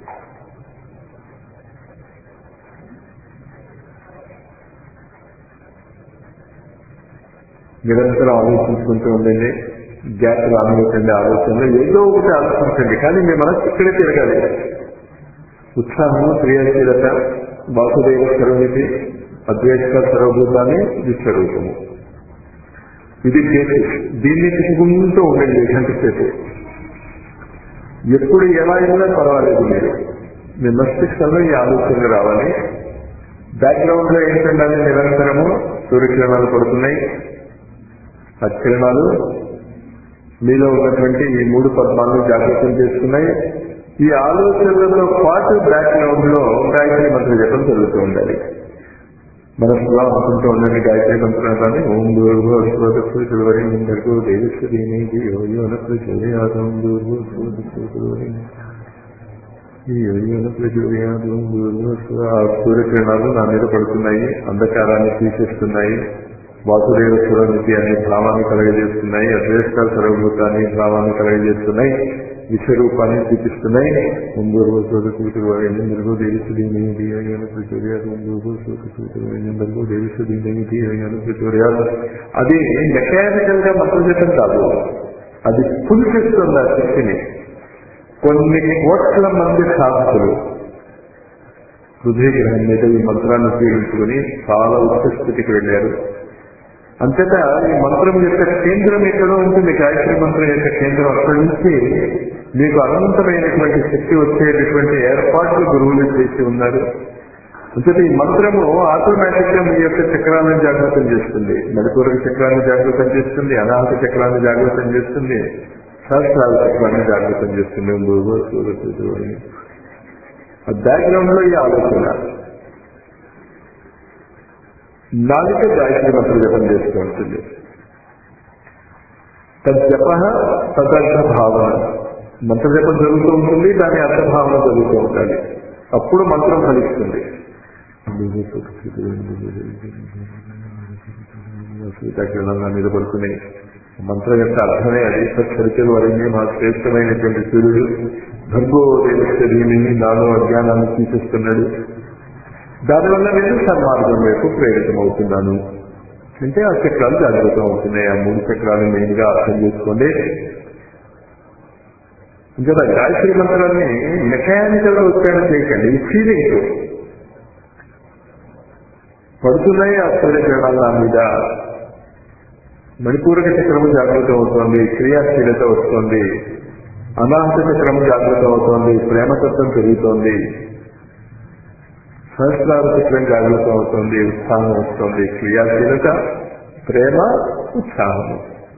నిరంతరం ఆలోచించుకుంటూ ఉండండి గ్యాప్ రానివ్వకండి ఆలోచనలో ఏదో ఒకటి ఆలోచించండి కానీ మీ మనసు ఇక్కడే తిరగాలి ఉత్సాహము క్రియాశీలత వాసుదేవ సర్వనిధి అద్వైత సర్వభూతాన్ని విశ్వరూపము ఇది బేసిక్ దీన్ని తీసుకుంటూ ఉండండి గంట సేపు ఎప్పుడు ఎలా అయినా పర్వాలేదు మీరు మీ మస్తిష్కంలో ఈ ఆలోచనలు రావాలి బ్యాక్గ్రౌండ్ లో ఏంటంటే నిరంతరము సూర్యకిరణాలు పడుతున్నాయి ఆ కిరణాలు మీలో ఉన్నటువంటి ఈ మూడు పద్మాలను జాగ్రత్తం చేస్తున్నాయి ఈ ఆలోచనలతో పాటు బ్యాక్గ్రౌండ్ లో గాయత్రి మంత్ర జపం జరుగుతూ ఉండాలి మనసులో అనుకుంటూ ఉండండి గాయత్రి మంత్రాన్ని ఓం దూర్భో స్వదస్సు చివరి ముందరకు దేవస్వదీనికి యోయోనప్పుడు చర్యాదం దూర్భో స్వదస్సు ఈ యోయోనప్పుడు చర్యాదం దూర్భో ఆ సూర్యకిరణాలు నా మీద పడుతున్నాయి అంధకారాన్ని తీసేస్తున్నాయి వాసుదేవ స్వరమితి అనే భావాన్ని కలగజేస్తున్నాయి అద్వేష్టాల సర్వభూతాన్ని భావాన్ని కలగజేస్తున్నాయి విశ్వరూపాన్ని చూపిస్తున్నాయి ముందు ఎందరికో దేవిస్తుదీనని ధీయాలు ప్రచోర్యాలు ముందు ఎందరికో దేవిస్తుదీనని ధీయాలు ప్రచోర్యాలు అది మెకానికల్ గా మంత్రజపం కాదు అది ఫుల్ చేస్తుంది ఆ శక్తిని కొన్ని కోట్ల మంది సాధకులు హృదయ గ్రహం మీద ఈ మంత్రాన్ని ఉపయోగించుకుని చాలా ఉచ్చ స్థితికి వెళ్ళారు అంతటా ఈ మంత్రం యొక్క కేంద్రం ఎక్కడో ఉంటుంది గాయత్రి మంత్రం యొక్క కేంద్రం అక్కడి నుంచి మీకు అనంతమైనటువంటి శక్తి వచ్చేటటువంటి ఏర్పాట్లు గురువులు చేసి ఉన్నారు అంతటి ఈ మంత్రము ఆటోమేటిక్ గా మీ యొక్క చక్రాన్ని జాగృతం చేస్తుంది నడుపూరక చక్రాన్ని జాగృతం చేస్తుంది అనాహత చక్రాన్ని జాగృతం చేస్తుంది సహస్రాల చక్రాన్ని జాగృతం చేస్తుంది ఆ బ్యాక్గ్రౌండ్ లో ఈ ఆలోచన నాలుక గాయత్రి మంత్ర జపం చేస్తూ ఉంటుంది తజ్జప తదర్థ భావన మంత్ర జపం జరుగుతూ ఉంటుంది దాని అర్థభావన జరుగుతూ ఉండాలి అప్పుడు మంత్రం ఫలిస్తుంది సీతాకిరణంగా మీద పడుతున్నాయి మంత్రం యొక్క అర్థమే అది సచ్చరికలు వరింది మా శ్రేష్టమైనటువంటి సూర్యుడు భర్గో దేవస్థ దీనిని నాలో అజ్ఞానాన్ని తీసేస్తున్నాడు దానివల్ల నేను సన్మార్గం వైపు ప్రేరితమవుతున్నాను అంటే ఆ చక్రాలు జాగ్రత్తం అవుతున్నాయి ఆ మూడు చక్రాలు మెయిన్ గా అర్థం చేసుకోండి ఇంకా గాయత్రి మంత్రాన్ని మెకానికల్ గా ఉచ్చారణ చేయకండి ఈ ఫీలింగ్ పడుతున్నాయి ఆ సూర్యకిరణాలు నా మీద మణిపూరక చక్రము జాగ్రత్త అవుతోంది క్రియాశీలత వస్తోంది అనాహత చక్రము జాగ్రత్త అవుతోంది ప్రేమతత్వం పెరుగుతోంది సహస్రార చక్రం జాగ్రత్త అవుతోంది ఉత్సాహం వస్తుంది క్రియాశీలత ప్రేమ ఉత్సాహము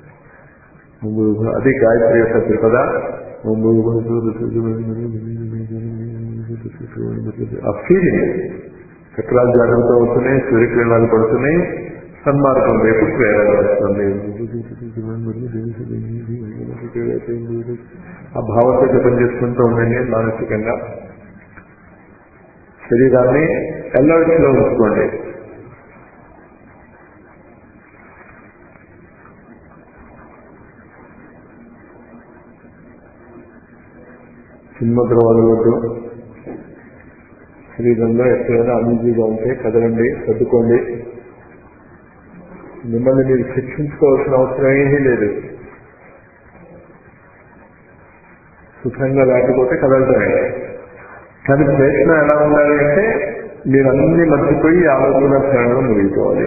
అది గాయత్రి యొక్క త్రిపద ఆ ఫీలింగ్ చక్రాలు జాగ్రత్త అవుతున్నాయి సూర్యకిరణాలు పడుతున్నాయి సన్మార్గం వైపు ప్రేరణ వస్తుంది ఆ భావంతో జపం చేసుకుంటూ ఉండండి మానసికంగా శరీరాన్ని అలర్ట్ లో ఉంచుకోండి చిన్ముద్ర వదలవద్దు శరీరంలో ఎక్కడైనా అన్ఈజీగా ఉంటే కదలండి సర్దుకోండి మిమ్మల్ని మీరు శిక్షించుకోవాల్సిన అవసరం ఏమీ లేదు సుఖంగా లేకపోతే కదలటమే కానీ ప్రయత్నం ఎలా ఉండాలి అంటే మీరు అన్ని మర్చిపోయి ఆలోచన క్షణంలో ముగిపోవాలి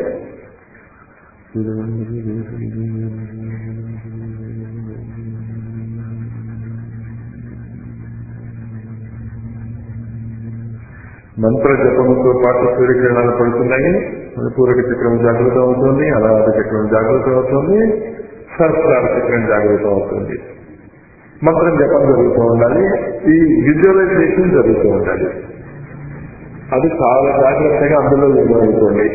మంత్ర జపముతో పాటు సూర్యకిరణాలు పడుతున్నాయి మణిపూరక చక్రం జాగ్రత్త అవుతుంది అనాథ చక్రం జాగ్రత్త అవుతుంది సహస్రార చక్రం జాగ్రత్త అవుతుంది మంత్రం జపం జరుగుతూ ఉండాలి ఈ విజువలైజేషన్ జరుగుతూ ఉండాలి అది చాలా జాగ్రత్తగా అందులో నిర్వహించుకోండి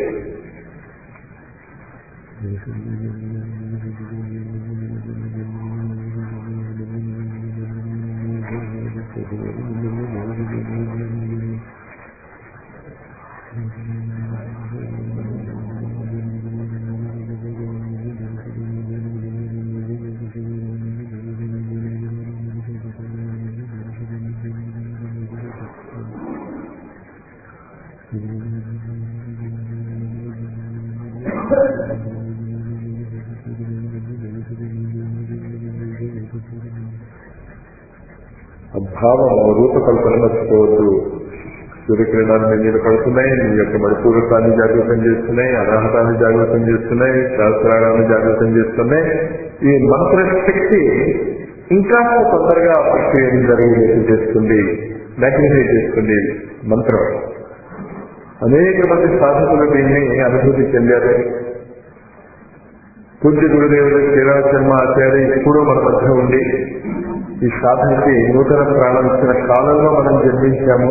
భావం రూపకల్పన మర్చిపోవద్దు సూర్యకిరణాలు మీ మీద పడుతున్నాయి మీ యొక్క మణిపూరకాన్ని జాగృతం చేస్తున్నాయి అనాహతాన్ని జాగృతం చేస్తున్నాయి సహస్రాలను జాగృతం చేస్తున్నాయి ఈ మంత్ర శక్తి ఇంకా తొందరగా ఆ ప్రక్రియను జరిగేది చేస్తుంది మ్యాగ్నిఫై చేస్తుంది మంత్రం అనేక మంది సాధకులు దీన్ని అనుభూతి చెందారు పూజ్య గురుదేవుడు శ్రీరాజశర్మ ఆచార్య ఇప్పుడు మన మధ్య ఉండి ఈ సాధనకి నూతన ప్రాణం ఇచ్చిన కాలంలో మనం జన్మించాము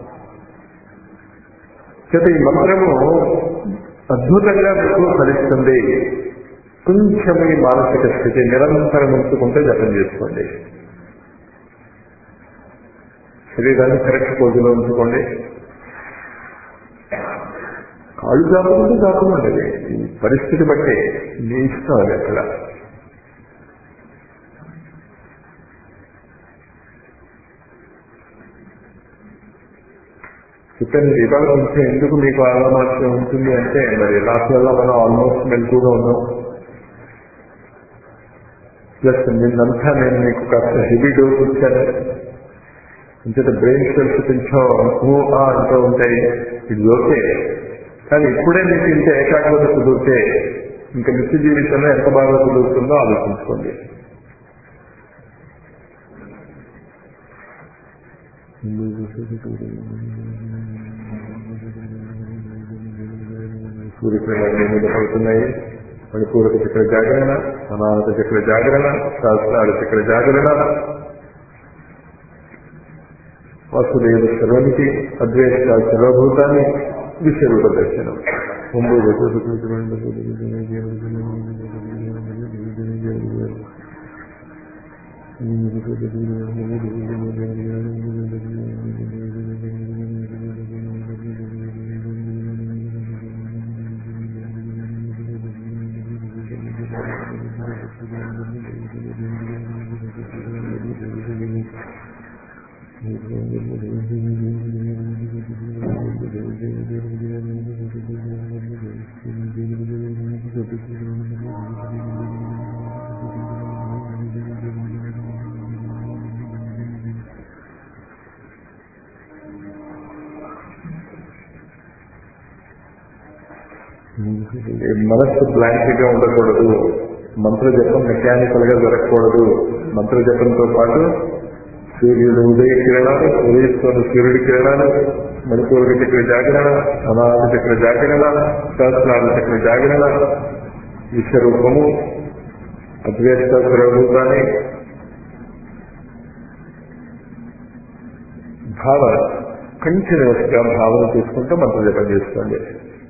చేత ఈ మంత్రము అద్భుతంగా మీకు ఫలిస్తుంది కొంచెం ఈ మానసిక స్థితి నిరంతరం ఉంచుకుంటే జపం చేసుకోండి శరీరాన్ని కరెక్ట్ పోజులో ఉంచుకోండి కాళ్ళు కాకుండా కాకుండా ఈ పరిస్థితి బట్టి మీ ఇష్టం అది అక్కడ చెప్పండి ఇవాళ కొంచెం ఎందుకు మీకు ఆలోచన ఉంటుంది అంటే మరి రాత్రిలో మనం ఆల్మోస్ట్ మెలకుగా ఉన్నాం ప్లస్ నిన్నంతా నేను మీకు కాస్త హెవీ డోస్ ఇచ్చాను ఇంత బ్రెయిన్ సెల్స్ కొంచెం ఊ ఆ అంటూ ఉంటాయి ఇది ఓకే కానీ ఇప్పుడే మీకు ఇంత ఏకాగ్రత కుదిరితే ఇంకా నిత్య జీవితంలో ఎంత బాగా కుదురుతుందో ఆలోచించుకోండి సూర్యకిరణాలు మీద పడుతున్నాయి మణిపూరక చక్ర జాగరణ అనాహత చక్ర జాగరణ సహస్రాల చక్ర జాగరణ వాసుదేవ సర్వనికి అద్వేష సర్వభూతాన్ని విశ్వరూప దర్శనం మనస్సు బ్లాంక్ గా ఉండకూడదు మంత్ర జపం మెకానికల్ గా జరగకూడదు మంత్ర జపంతో పాటు సూర్యుడు ఉదయ కిరణాలు ఉదయిస్తున్న సూర్యుడి కిరణాలు మణిపూర్వ చక్ర జాగరణ అనాథ చక్ర జాగరణ సహస్రాల చక్ర జాగరణ విశ్వరూపము అద్వైత స్వరూపాన్ని భావన కంటిన్యూస్ గా భావన చేసుకుంటూ మంత్ర జపం చేసుకోండి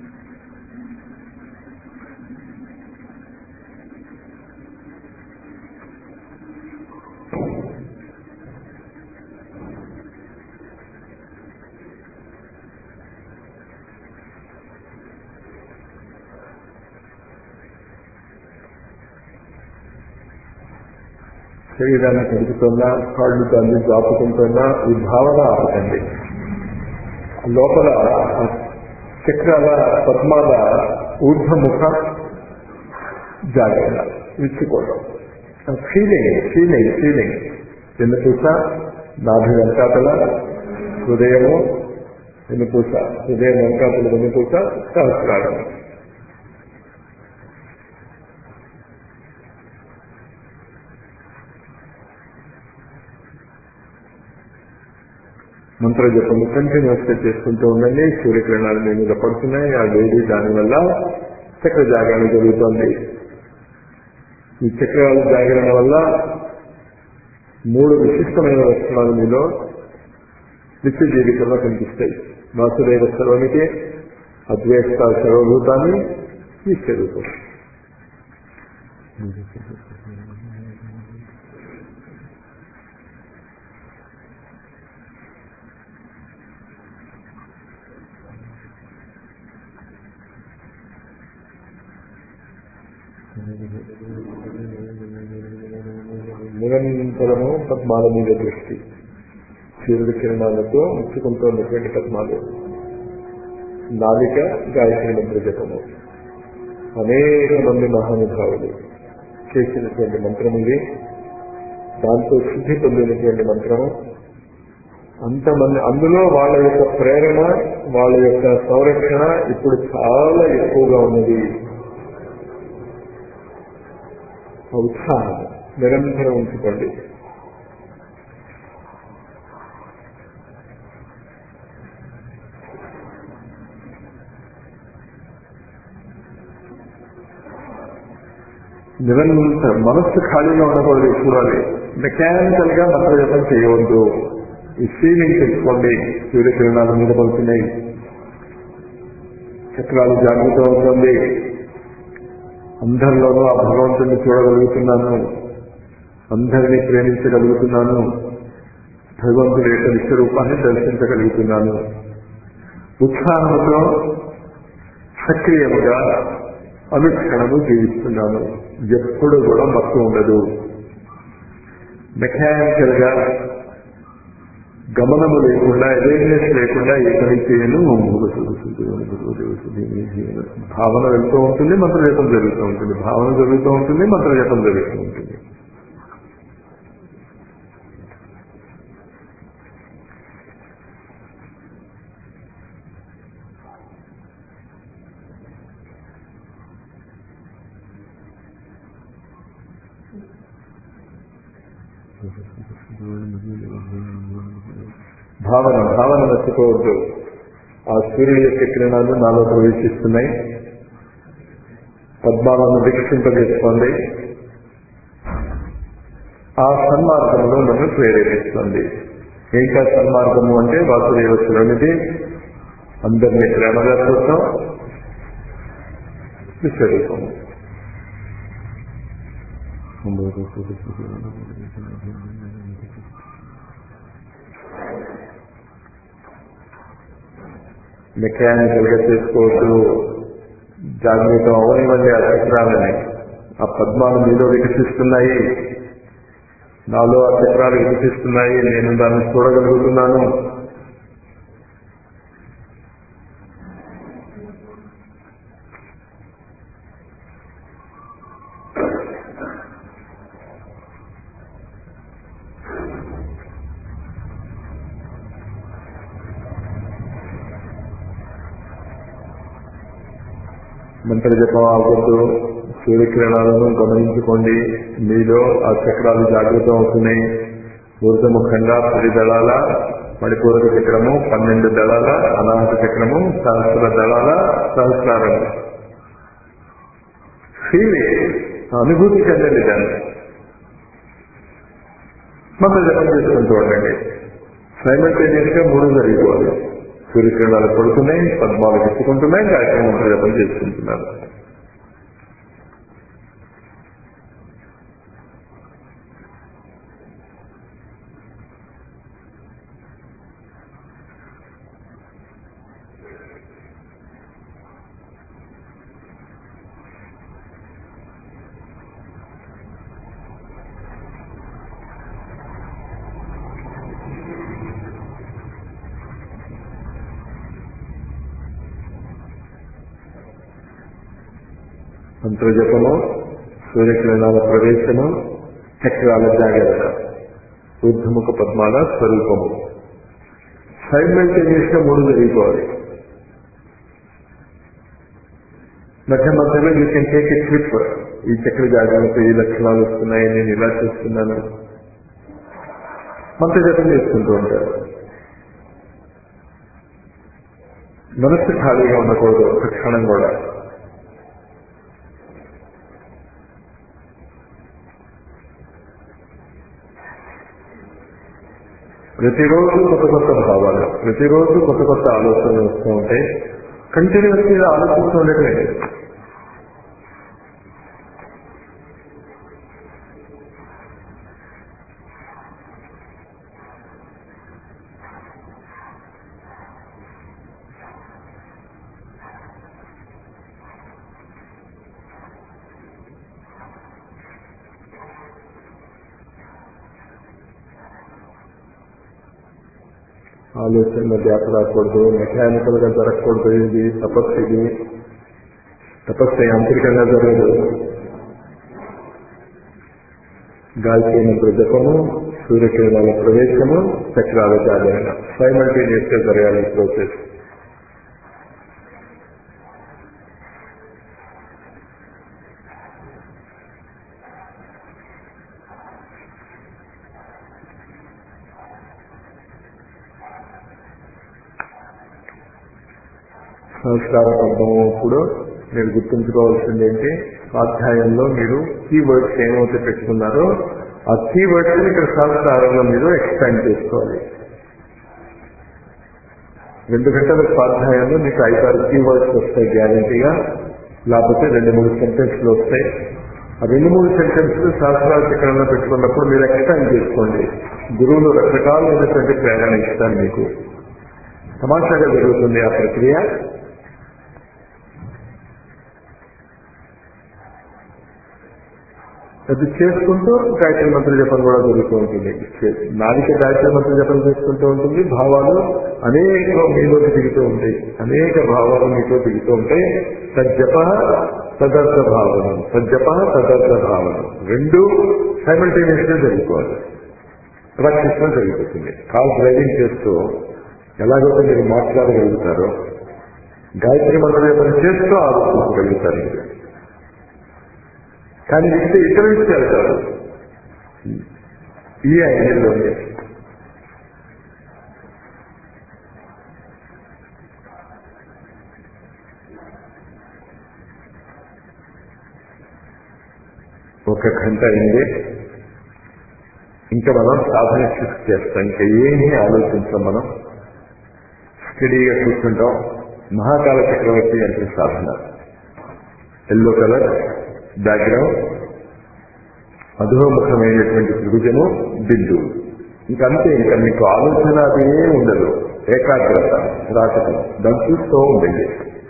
శరీరాన్ని కడుపుతున్నా కాళ్ళు దాన్ని జాపుకుంటున్నా ఈ భావన ఆపకండి లోపల ఆ చక్రాల పద్మాల ఊర్ధముఖ జాగ్రత్త విచ్చుకోవడం ఫీలింగ్ ఫీలింగ్ ఫీలింగ్ వెన్నుపూస నాభి వెనకాతల హృదయము వెన్నుపూస హృదయం వెనకాతల వెన్నుపూస సహస్రారం మంత్ర జపము కంటిన్యూస్ గా చేసుకుంటూ ఉండండి సూర్యకిరణాలు మీ మీద పడుతున్నాయి ఆ వేడి దానివల్ల చక్ర జాగరణ జరుగుతోంది ఈ చక్రాల జాగరణ వల్ల మూడు విశిష్టమైన లక్షణాలు మీలో నిత్య జీవితంలో కనిపిస్తాయి వాసుదేవ సర్వనికి అద్వేష్ట సర్వభూతాన్ని ఈశ్వరూపం నిరంతరము పద్మాల మీద దృష్టి సూర్యుడి కిరణాలతో ముచ్చుకుంటున్నటువంటి పద్మాలు నాలిక గాయత్రి మంత్ర జపము అనేక మంది మహానుభావులు చేసినటువంటి మంత్రం ఇది దాంతో శుద్ధి పొందినటువంటి మంత్రము అంతమంది అందులో వాళ్ళ యొక్క ప్రేరణ వాళ్ళ యొక్క సంరక్షణ ఇప్పుడు చాలా ఎక్కువగా ఉన్నది ఆ ఉత్సాహం నిరంతరం ఉంచుకోండి నిరంతరం మనస్సు ఖాళీగా ఉండకూడదు చూడాలి మెకానికల్ గా మంత్రజపం చేయవద్దు ఈ ఫీలింగ్ తెచ్చుకోండి సూర్యకిరణాల మీద పడుతున్నాయి చక్రాలు జాగ్రత్త అవుతుంది అందరిలోనూ ఆ భగవంతుని చూడగలుగుతున్నాను అందరినీ ప్రేమించగలుగుతున్నాను భగవంతుడి యొక్క విశ్వరూపాన్ని దర్శించగలుగుతున్నాను ఉత్సాహంతో సక్రియంగా అనుక్షణము జీవిస్తున్నాను ఎప్పుడు కూడా మత్తు ఉండదు మెకానికల్ గా గమనము లేకుండా అవేర్నెస్ లేకుండా ఏ పని చేయను భావన వెళ్తూ ఉంటుంది మంత్రజపం జరుగుతూ ఉంటుంది భావన జరుగుతూ ఉంటుంది మంత్రజపం జరుగుతూ ఉంటుంది భావన భావన మర్చిపోవద్దు ఆ సూర్యుడి యొక్క కిరణాలు నాలో ప్రవేశిస్తున్నాయి పద్మాలను వీక్షింపజేసుకోండి ఆ సన్మార్గంలో నన్ను ప్రేరేపిస్తుంది ఇంకా సన్మార్గము అంటే వాసుదేవ శివునిది అందరినీ ప్రేమగా చూస్తాం విశ్వరూపము మెకానికల్ గా చేసుకోవద్దు జాగ్రత్త అవనివ్వండి ఆ చక్రాలని ఆ పద్మాలు మీలో వికసిస్తున్నాయి నాలో ఆ చక్రాలు వికసిస్తున్నాయి నేను దాన్ని చూడగలుగుతున్నాను మంత్ర జపం ఆగొద్దు సూర్యకిరణాలను గమనించుకోండి మీలో ఆ చక్రాలు జాగృతం అవుతున్నాయి ఊర్ధముఖంగా పది దళాల మణిపూరక చక్రము పన్నెండు దళాల అనాహత చక్రము సహస్ర దళాల సహస్రారము ఫీల్ అనుభూతి చెందండి దాన్ని మంత్ర జపం చేసుకుంటూ ఉండండి సైమల్టేనియస్ గా మూడు జరిగిపోవాలి సూర్యకిరణాలు పడుతున్నాయి పద్మాలు ఎత్తుకుంటున్నాయి గాయత్రి మంత్ర జపం చేసుకుంటున్నారు మంత్రజపము సూర్యకిరణాల ప్రవేశము చక్రాల జాగ్రత్త ఊర్ధముఖ పద్మాల స్వరూపము సైమల్టేనియస్ గా మూడు జరిగిపోవాలి మధ్య మధ్యలో you can take a trip ఈ చక్ర జాగ్రత్త ఈ లక్షణాలు వస్తున్నాయి నేను ఇలా చేస్తున్నాను మంత్రజపం చేసుకుంటూ ఉంటారు మనస్సు ఖాళీగా ఉండకూడదు ఒక క్షణం కూడా ప్రతిరోజు కొత్త కొత్త భావాలు ప్రతిరోజు కొత్త కొత్త ఆలోచనలు వస్తూ ఉంటాయి కంటిన్యూస్ గా ఆలోచిస్తూ ఉండటమే ఆలోచనలు ధ్యాస రాకూడదు మెకానికల్ గా జరగకూడదు ఇది తపస్సు ఇది తపస్సు యాంత్రికంగా జరగదు గాయత్రి మంత్ర జపము సూర్యకిరణాల ప్రవేశము చక్రాల జాగరణ సైమల్టేనియస్ గా జరగాలి ప్రోసెస్ సంస్కార పద్ధము ఇప్పుడు మీరు గుర్తుంచుకోవాల్సింది ఏంటి స్వాధ్యాయంలో మీరు కీవర్డ్స్ ఏమైతే పెట్టుకున్నారో ఆ కీవర్డ్స్ ఇక్కడ సంస్కారంలో మీరు ఎక్స్పాండ్ చేసుకోవాలి రెండు గంటల స్వాధ్యాయంలో మీకు ఐదారు కీవర్డ్స్ వస్తాయి గ్యారంటీగా లేకపోతే రెండు మూడు సెంటెన్స్లు వస్తాయి ఆ రెండు మూడు సెంటెన్స్లు శాస్త్రాల చక్రంలో పెట్టుకున్నప్పుడు మీరు ఎక్స్పాండ్ చేసుకోండి గురువులు రకరకాలైనటువంటి ప్రేరణ ఇస్తారు మీకు తమాషాగా జరుగుతుంది ఆ ప్రక్రియ అది చేసుకుంటూ గాయత్రి మంత్ర జపం కూడా జరుగుతూ ఉంటుంది నాలిక గాయత్రి మంత్ర జపం చేసుకుంటూ ఉంటుంది భావాలు అనేక మీలోకి దిగుతూ ఉంటాయి అనేక భావాలు మీతో దిగుతూ ఉంటాయి తజ్జప తదర్థ భావనం తజ్జప తదర్థ భావనం రెండు సైమల్టేనియస్ గా జరిగిపోవాలి ప్రాక్టీస్ లో జరిగిపోతుంది కార్ డ్రైవింగ్ చేస్తూ ఎలాగైతే మీరు మాట్లాడగలుగుతారో గాయత్రి మంత్ర జపం చేస్తూ ఆలోచించగలుగుతారు మీరు కానీ ఇస్తే ఇతర విషయాలు కాదు ఈ ఐడియాలోనే ఒక గంట అయింది ఇంకా మనం సాధన షిఫ్ట్ చేస్తాం ఇంకా ఏమీ ఆలోచించాం మనం స్టడీగా కూర్చుంటాం మహాకాల చక్రవర్తి అంటే సాధన ఎల్లో కలర్ బ్యాక్గ్రౌండ్ అధోముఖమైనటువంటి త్రిభుజము బిందు ఇంకంతే ఇంకా మీకు ఆలోచన అదే ఉండదు ఏకాగ్రత రాకటం దాన్ని చూస్తూ ఉండండి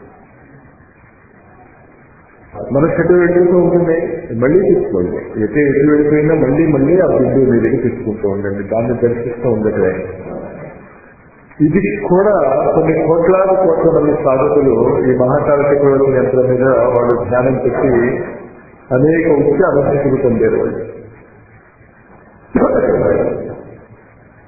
మనసు ఎటు వెళ్ళిపోతూ ఉంటుంది మళ్ళీ తీసుకోండి ఎటు ఎటు వెళ్ళిపోయినా మళ్ళీ మళ్ళీ ఆ బిందువు మీ దగ్గర తీసుకుంటూ ఉండండి దాన్ని దర్శిస్తూ ఉండటమే ఇది కూడా కొన్ని కోట్లాది కోట్ల మంది సాధకులు ఈ మహాకాల చక్రవర్తి యంత్రం మీద వాళ్ళు ధ్యానం పెట్టి అనేక ఉచ్చి అనుభూతులు పొందారు వాళ్ళు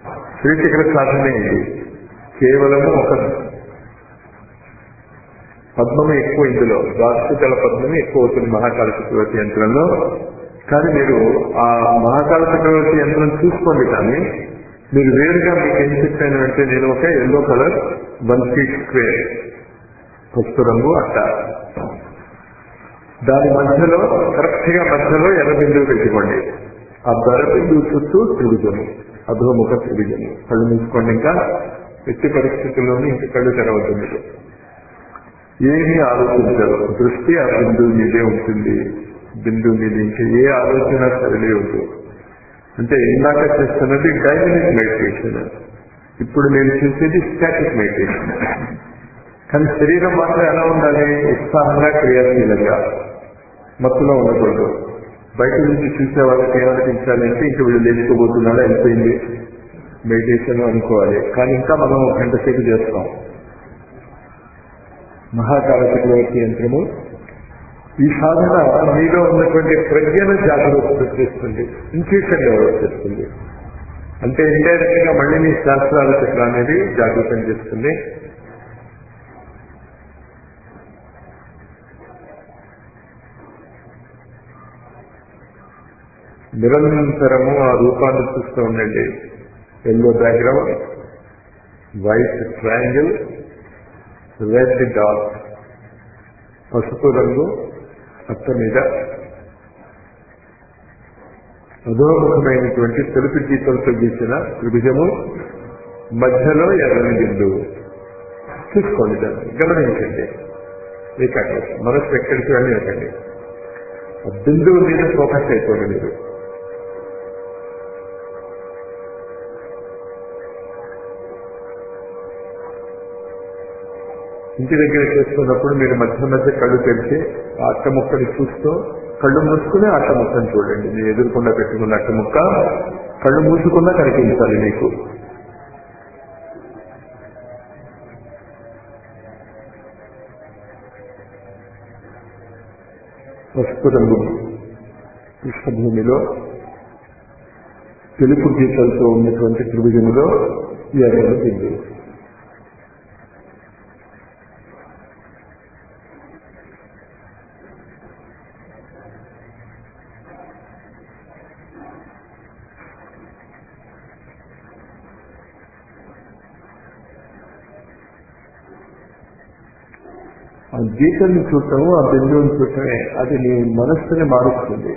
శ్రీచక్ర సాధనే ఇది కేవలము ఒక పద్మము ఎక్కువ ఇందులో ద్వాదశతల పద్మము ఎక్కువ అవుతుంది మహాకాల చక్రవర్తి యంత్రంలో కానీ మీరు ఆ మహాకాల చక్రవర్తి యంత్రం చూసుకోండి కానీ మీరు వేరుగా మీకు ఏం చెప్పాను అంటే నేను ఒక yellow colour one feet square పసుపు రంగు అట్ట దాని మధ్యలో కరెక్ట్ గా మధ్యలో ఎర్ర బిందువు పెట్టుకోండి ఆ దొర బిందువు చుట్టూ త్రిభుజము అధోముఖ త్రిభుజము కళ్ళు మూసుకోండి ఇంకా ఎట్టి పరిస్థితుల్లోనూ ఇంక కళ్ళు తెరవద్దు మీరు ఏమీ ఆలోచించరు దృష్టి ఆ బిందువు మీదే ఉంటుంది బిందువు మీద ఇంకా ఏ ఆలోచన సరిలేవద్దు అంటే ఇందాక చేస్తున్నది డైనమిక్ మెడిటేషన్ ఇప్పుడు నేను చేసేది స్టాటిక్ మెడిటేషన్ కానీ శరీరం మాత్రం ఎలా ఉండాలి ఉత్సాహంగా క్రియాశీలంగా మత్తులో ఉండకూడదు బయట నుంచి చూసే వాళ్ళకి ఏమనిపించాలి అంటే ఇంక వీళ్ళు లేచుకోబోతున్నాడు అయిపోయింది మెడిటేషన్ అనుకోవాలి కానీ ఇంకా మనం ఒక గంట సేపు చేస్తాం మహాకాల చక్రవర్తి యంత్రము ఈ సాధన మీలో ఉన్నటువంటి ప్రజ్ఞను జాగ్రత్త చేస్తుంది ఇంట్యూషన్ డెవలప్ చేస్తుంది అంటే ఇండైరెక్ట్ గా మళ్ళీ మీ శాస్త్రాల చక్ర అనేది జాగృతం చేస్తుంది నిరంతరము ఆ రూపాన్ని చూస్తూ ఉండండి yellow background white triangle red dot పసుపు రంగు అత్త మీద అధోముఖమైనటువంటి తెలుపు గీతలతో గీసిన త్రిభుజము మధ్యలో ఎర్రని బిందువు చూసుకోండి దాన్ని గమనించండి ఏకాగ్రత మనసు ఎక్కడికి వెళ్ళి వెళ్ళండి ఆ బిందువు మీద ఫోకస్ అయిపోండి మీరు ఇంటి దగ్గర చేస్తున్నప్పుడు మీరు మధ్య మధ్య కళ్ళు తెరిచి ఆ అట్ట ముక్కని చూస్తూ కళ్ళు మూసుకుని అట్ట ముక్కని చూడండి మీరు ఎదురుకుండా పెట్టుకున్న అట్ట ముక్క కళ్ళు మూసుకున్నా కనిపించాలి మీకు పసుపు రంగు కృష్ణభూమిలో తెలుపు గీతలతో ఉన్నటువంటి త్రిభుజములో ఎర్రని బిందువు ఆ గీతల్ని చూడటము ఆ బిందువుని చూడటమే అది నీ మనస్సుని మారుస్తుంది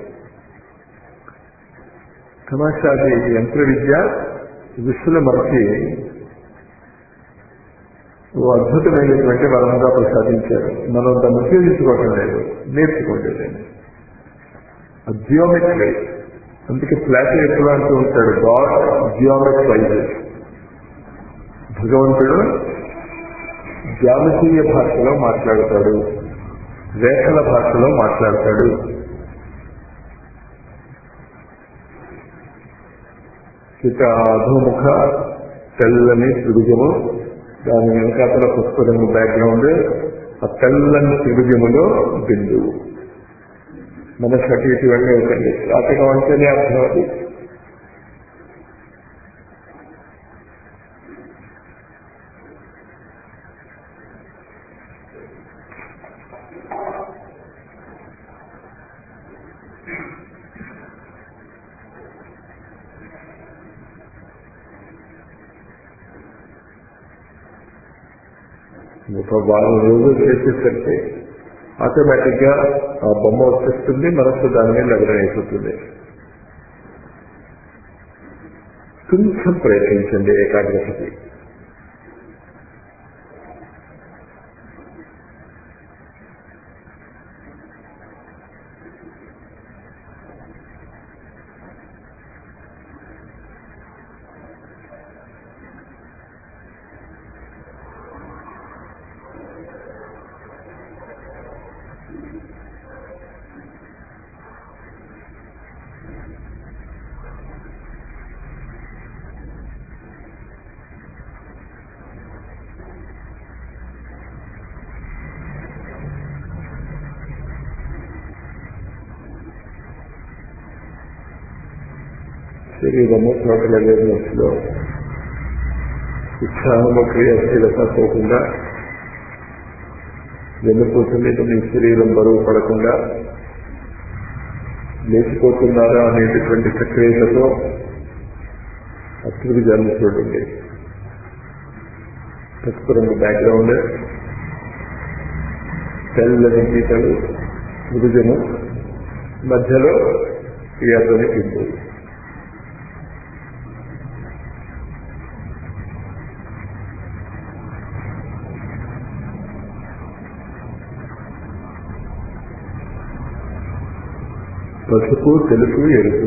తమాషా అది యంత్ర విద్య విశ్వల మనకి ఓ అద్భుతమైనటువంటి వరంగా ప్రసాదించారు మనం దాన్ని ఉపయోగించుకోవటం లేదు నేర్చుకోండి జియోమెట్రీ అందుకే ఫ్లాట్ ఎప్పుడు అంటూ ఉంటాడు గాడ్ జియోమెట్రీ వైజెస్ భగవంతుడు జాతీయ భాషలో మాట్లాడతాడు రేఖల భాషలో మాట్లాడతాడు ఇక అధోముఖ తెల్లని త్రిభుజము దాని వెనకాతల పుష్ప రంగు బ్యాక్గ్రౌండ్ ఆ తెల్లని త్రిభుజములో బిందువు మనసు అటు ఇటు వెళ్ళి అవుతుంది రాతకం అంటేనే అర్థం అది ఒక వారం రోజులు చేసేసరికి ఆటోమేటిక్ గా ఆ బొమ్మ వచ్చేస్తుంది మనస్సు దాని మీద లగ్నం అయిపోతుంది కొంచెం ప్రయత్నించండి ఏకాగ్రతకి శరీరము టోటల్ అవేర్నెస్ లో ఉత్సాహము క్రియాశీలత పోకుండా వెన్నుపూస మీద మీ శరీరం బరువు పడకుండా లేచిపోతున్నారా అనేటటువంటి సక్రియతతో అతృప్తి జన్మ చూడండి పసుపు రంగు బ్యాక్గ్రౌండ్ తెల్లని గీతలు మృదుజము మధ్యలో ఎర్రని బిందువు పసుపు తెలుపు ఎరుపు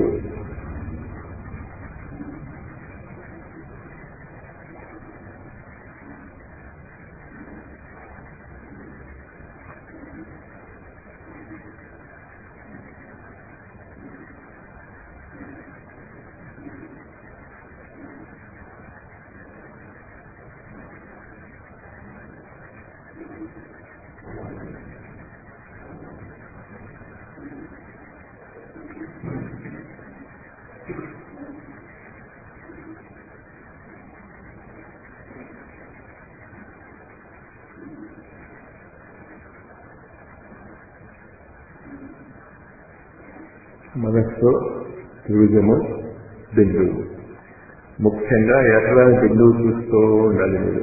మనస్సు త్రిభుజము బిందువు ముఖ్యంగా ఎర్రని బిందువు చూస్తూ ఉండాలి మీరు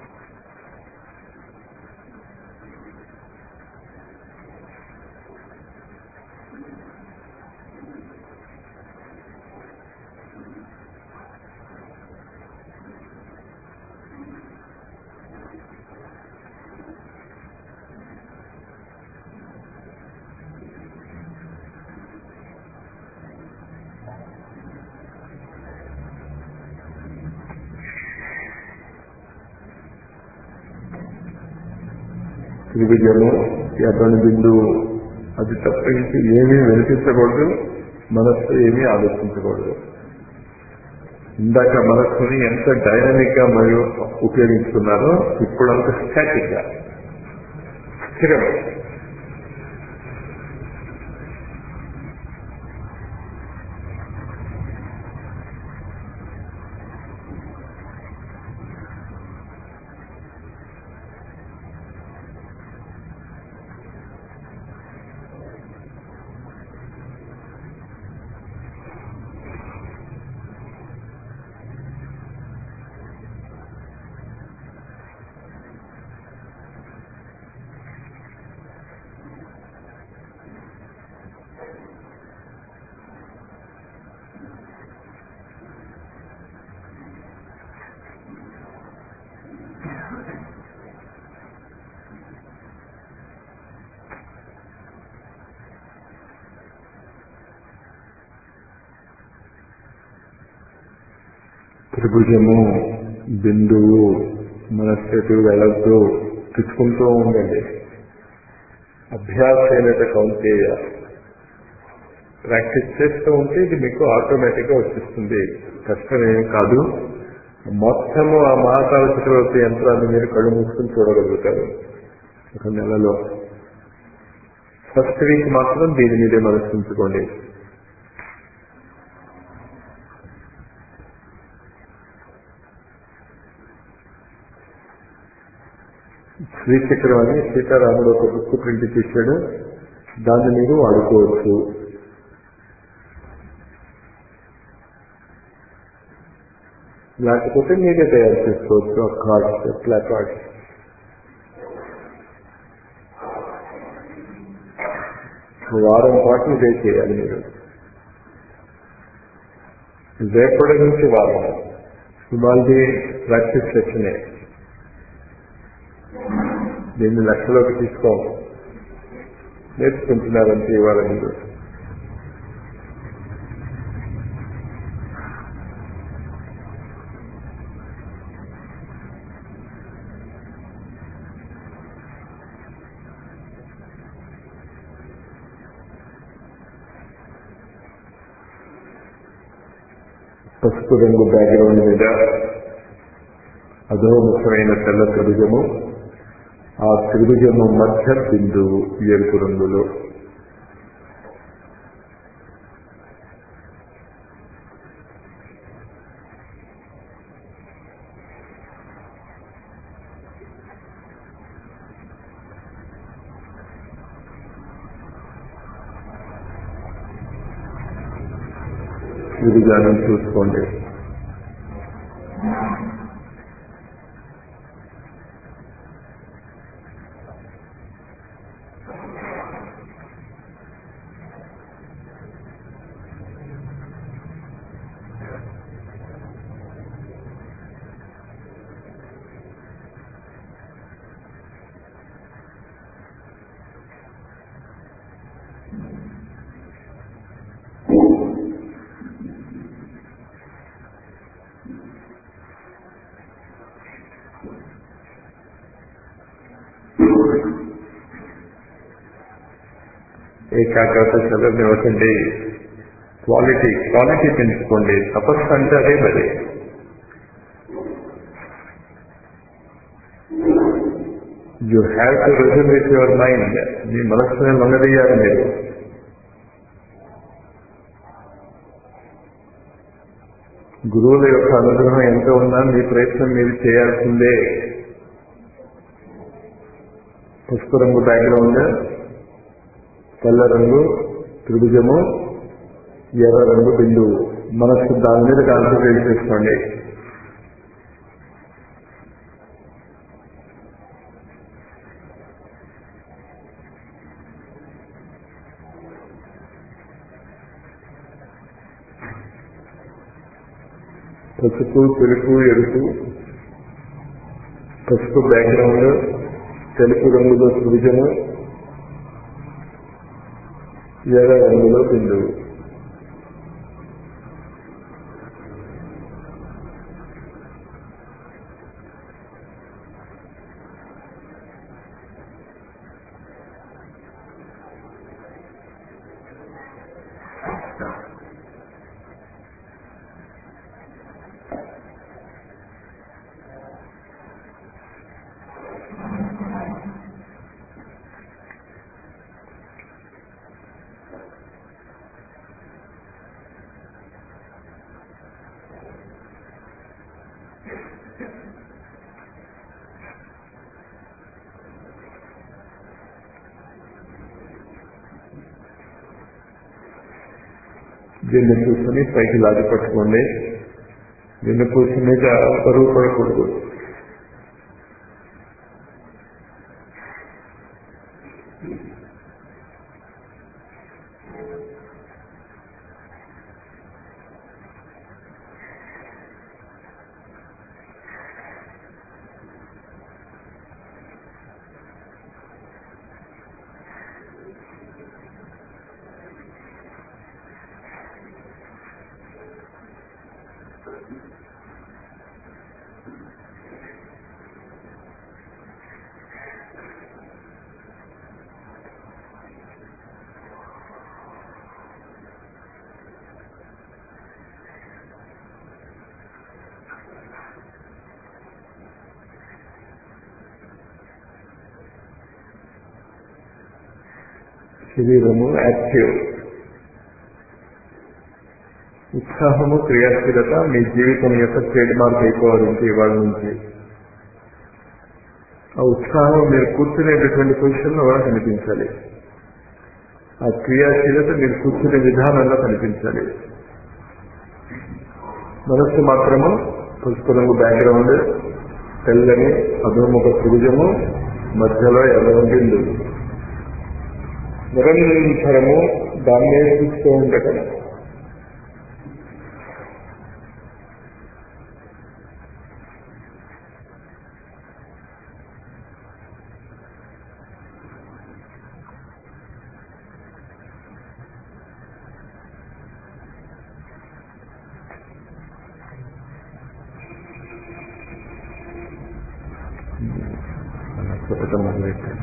త్రిభుజము ఎర్రని బిందువు అది తప్పించి ఏమీ వినిపించకూడదు మనస్సు ఏమీ ఆలోచించకూడదు ఇందాక మనస్సుని ఎంత డైనమిక్ గా మరియు ఉపయోగించుకున్నారో ఇప్పుడు అంత స్టాటిక్ గా స్థిరం త్రిభుజము బిందువు మనస్సు వెళ్ళద్దు తెచ్చుకుంటూ ఉండండి అభ్యాసైనత కౌంటేయ ప్రాక్టీస్ చేస్తూ ఉంటే ఇది మీకు ఆటోమేటిక్ గా వచ్చేస్తుంది కష్టమేం కాదు మొత్తము ఆ మహాకాల చక్రవర్తి యంత్రాన్ని మీరు కళ్ళు మూసుకుని చూడగలుగుతారు ఒక నెలలో ఫస్ట్ వీక్ మాత్రం దీని మీదే మనసు ఉంచుకోండి శ్రీచక్రం అని సీతారాముడు ఒక బుక్ ప్రింట్ చేశాడు దాన్ని మీరు వాడుకోవచ్చు లేకపోతే మీరే తయారు చేసుకోవచ్చు ఆ కార్డ్స్ ప్లాకార్డ్స్ వారం పాటు ఇదే చేయాలి మీరు రేపటి నుంచి వారం ఇవాళది ప్రాక్టీస్ సెషనే దీన్ని లక్షలోకి తీసుకోం నేర్చుకుంటున్నారంటే ఇవాళ మీరు పసుపు రంగు బ్యాక్గ్రౌండ్ మీద అధోముఖమైన తెల్ల త్రిభుజము ఆ త్రిభుజము మధ్య బిందువు ఎరుపు రంగులో త్రిభుజాన్ని చూసుకోండి ఏకాగ్రత చదవనివ్వకండి క్వాలిటీ క్వాలిటీ పెంచుకోండి తపస్సు అంటే అదే మరి you have to reason with your mind మీ మనస్సుని లొంగదీయాలి మీరు గురువుల యొక్క అనుగ్రహం ఎంత ఉన్నా మీ ప్రయత్నం మీరు చేయాల్సిందే పసుపు రంగు బ్యాక్గ్రౌండ్ తెల్ల రంగు త్రిభుజము ఎర్ర రంగు బిందువు మనస్సు దాని మీద కాన్సన్ట్రేట్ చేసుకోండి పసుపు తెలుపు ఎరుపు పసుపు బ్యాక్గ్రౌండ్ తెలుపు రంగులో త్రిభుజము ఎర్ర రంగులో బిందువు దీన్ని కూర్చొని పైకి లాగి పట్టుకోండి దీన్ని కూర్చుని బరువు పడకూడదు శరీరము యాక్టివ్ ఉత్సాహము క్రియాశీలత మీ జీవితం యొక్క ట్రేడ్ మార్క్ అయిపోవాలి ఇంక ఇవాళ నుంచి ఆ ఉత్సాహం మీరు కూర్చునేటటువంటి పొజిషన్లో కూడా కనిపించాలి ఆ క్రియాశీలత మీరు కూర్చునే విధానంలో కనిపించాలి మనస్సు మాత్రము పసుపు రంగు బ్యాక్గ్రౌండ్ తెల్లని అధోముఖ త్రిభుజము మధ్యలో ఎర్ర బిందువు నిరంతరము దాన్నే చూస్తూ ఉండటం చెప్పటం మొదలెట్టాను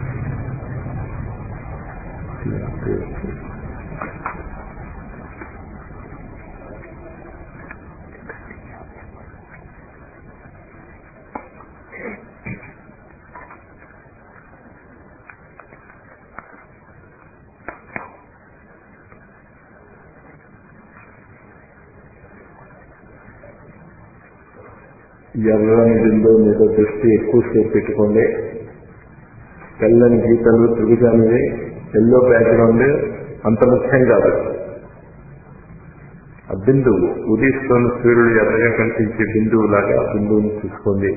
ఎర్రని బిందువు మీద దృష్టి ఎక్కువసేపు పెట్టుకోండి తెల్లని గీతలు త్రిభుజానివి ఎల్లో బ్యాక్గ్రౌండ్ అంత ముఖ్యం కాదు ఆ బిందువు ఉదయిస్తున్న సూర్యుడు ఎర్రగా కనిపించే బిందువు లాగా ఆ బిందువుని చూసుకోండి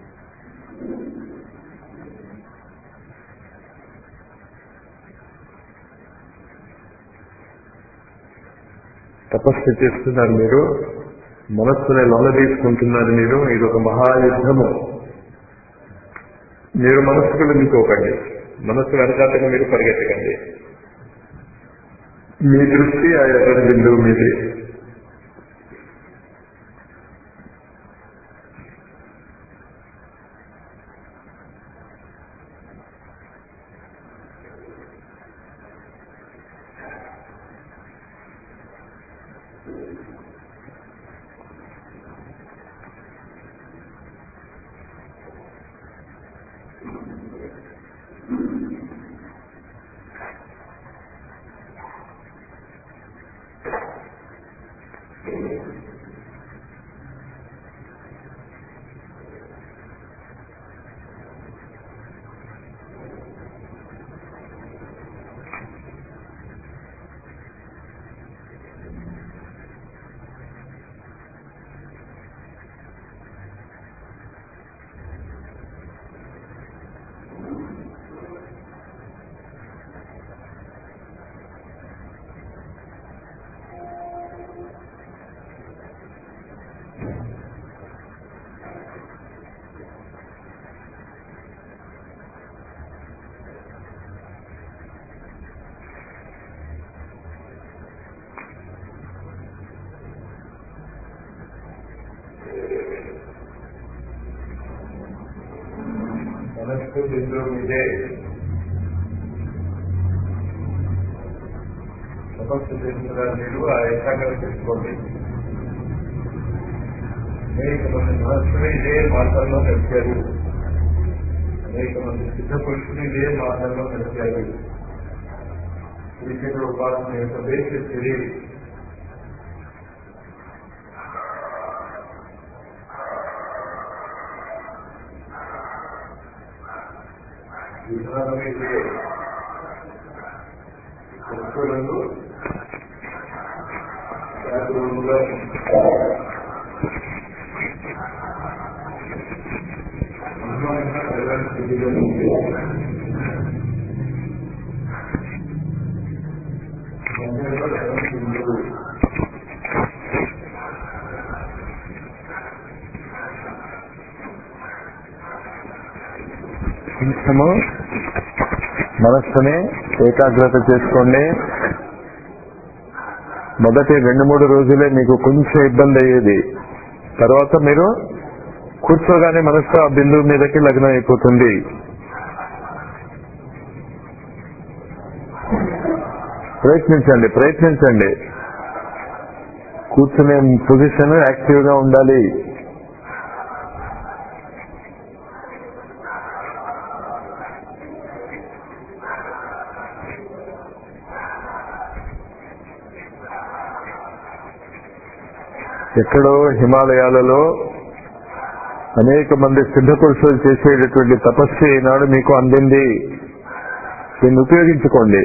తపస్సు చేస్తున్నారు మీరు మనస్సుని లొంగ తీసుకుంటున్నారు మీరు ఇది ఒక మహాయుద్ధము మీరు మనస్సుకు లొంగిపోకండి మనస్సు వెనకాతగా మీరు పరిగెత్తకండి మీ దృష్టి ఆ ఎర్రని బిందువు మీది మనస్సు బిందువు మీదే తపస్సు చేస్తున్నారు మీరు ఆ ఏకాగ్రత తెచ్చుకోండి అనేక మంది మనస్సుని ఇదే మార్గంలో నడిచారు అనేక మంది సిద్ధ పురుషులు ఇదే మార్గంలో నడిచారు శ్రీచక్ర ఉపాసన యొక్క బేసిస్ ఇది విధానమే ఇదే పురుషులను జాగ్రత్తగా కొంచెము మనస్సుని ఏకాగ్రత చేసుకోండి మొదటి రెండు మూడు రోజులే మీకు కొంచెం ఇబ్బంది అయ్యేది తర్వాత మీరు కూర్చోగానే మనస్సు ఆ బిందువు మీదకి లగ్నం అయిపోతుంది ప్రయత్నించండి ప్రయత్నించండి కూర్చునే పొజిషన్ యాక్టివ్ గా ఉండాలి ఎక్కడో హిమాలయాలలో అనేక మంది సిద్ధ పురుషులు చేసేటటువంటి తపస్సు ఈనాడు మీకు అందింది దీన్ని ఉపయోగించుకోండి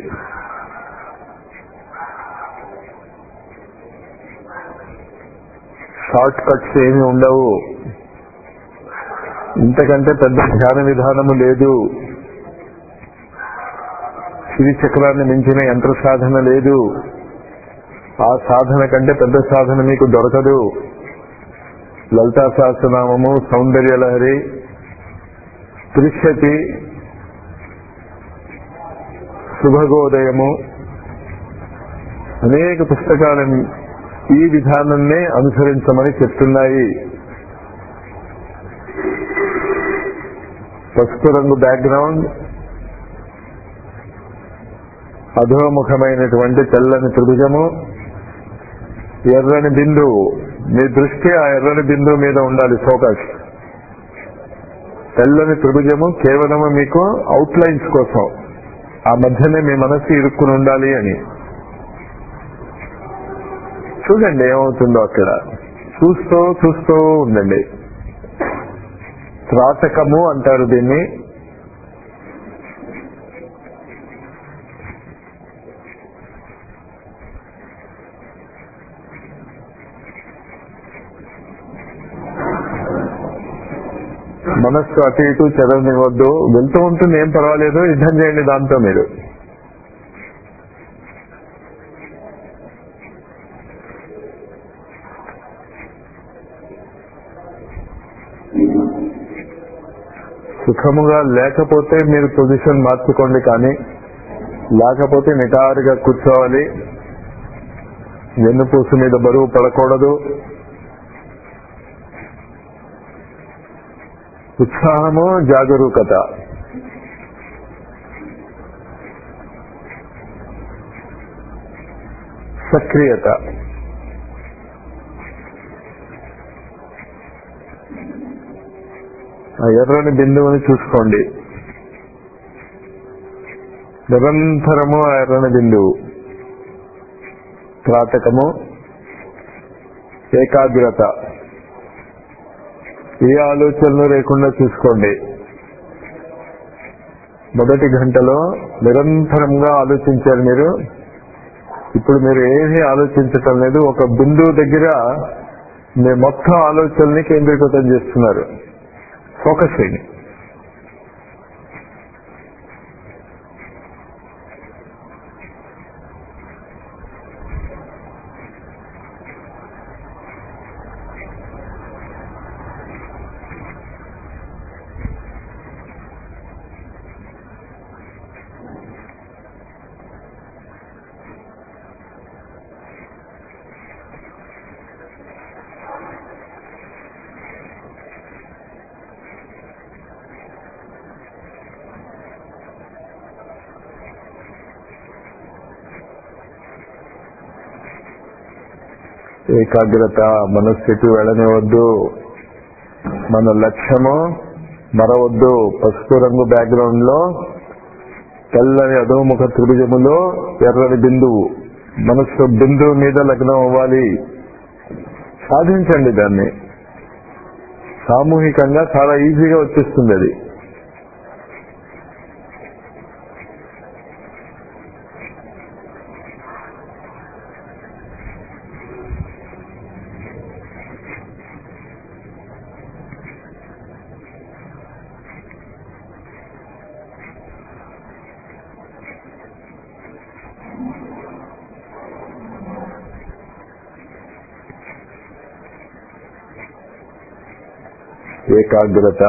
షార్ట్ కట్స్ ఏమి ఉండవు ఇంతకంటే పెద్ద ధ్యాన విధానము లేదు శ్రీ చక్రాన్ని మించిన యంత్ర సాధన లేదు ఆ సాధన కంటే పెద్ద సాధన మీకు దొరకదు లలితా సహస్రనామము సౌందర్య లహరి త్రిశతి శుభగోదయము అనేక పుస్తకాలను ఈ విధానాన్నే అనుసరించమని చెప్తున్నాయి పసుపు రంగు బ్యాక్గ్రౌండ్ అధోముఖమైనటువంటి తెల్లని త్రిభుజము ఎర్రని బిందువు మీ దృష్టి ఆ ఎర్రని బిందువు మీద ఉండాలి ఫోకస్ తెల్లని త్రిభుజము కేవలము మీకు అవుట్లైన్స్ కోసం ఆ మధ్యనే మీ మనస్సు ఇరుక్కుని ఉండాలి అని చూడండి ఏమవుతుందో అక్కడ చూస్తూ చూస్తూ ఉండండి త్రాటకము అంటారు దీన్ని మనస్సు అటు ఇటు చెదరనివ్వద్దు వెళ్తూ ఉంటుంది ఏం పర్వాలేదు యుద్ధం చేయండి దాంతో మీరు సుఖముగా లేకపోతే మీరు పొజిషన్ మార్చుకోండి కానీ లేకపోతే నిటారుగా కూర్చోవాలి వెన్నుపూసు మీద బరువు పడకూడదు ఉత్సాహము జాగరూకత సక్రియత ఆ ఎర్రని బిందువుని చూసుకోండి నిరంతరము ఆ ఎర్రని బిందువు త్రాటకము ఏకాగ్రత ఏ ఆలోచనలు లేకుండా చూసుకోండి మొదటి గంటలో నిరంతరంగా ఆలోచించారు మీరు ఇప్పుడు మీరు ఏమీ ఆలోచించటం లేదు ఒక బిందువు దగ్గర మీ మొత్తం ఆలోచనని కేంద్రీకృతం చేస్తున్నారు ఫోకస్ చేయండి ఏకాగ్రత మనస్సు ఎటు వెళ్ళనివద్దు మన లక్ష్యము మరవద్దు పసుపు రంగు బ్యాక్గ్రౌండ్ లో తెల్లని అధోముఖ త్రిభుజములో ఎర్రని బిందువు మనస్సు బిందువు మీద లగ్నం అవ్వాలి సాధించండి దాన్ని సామూహికంగా చాలా ఈజీగా వచ్చేస్తుంది అది ఏకాగ్రత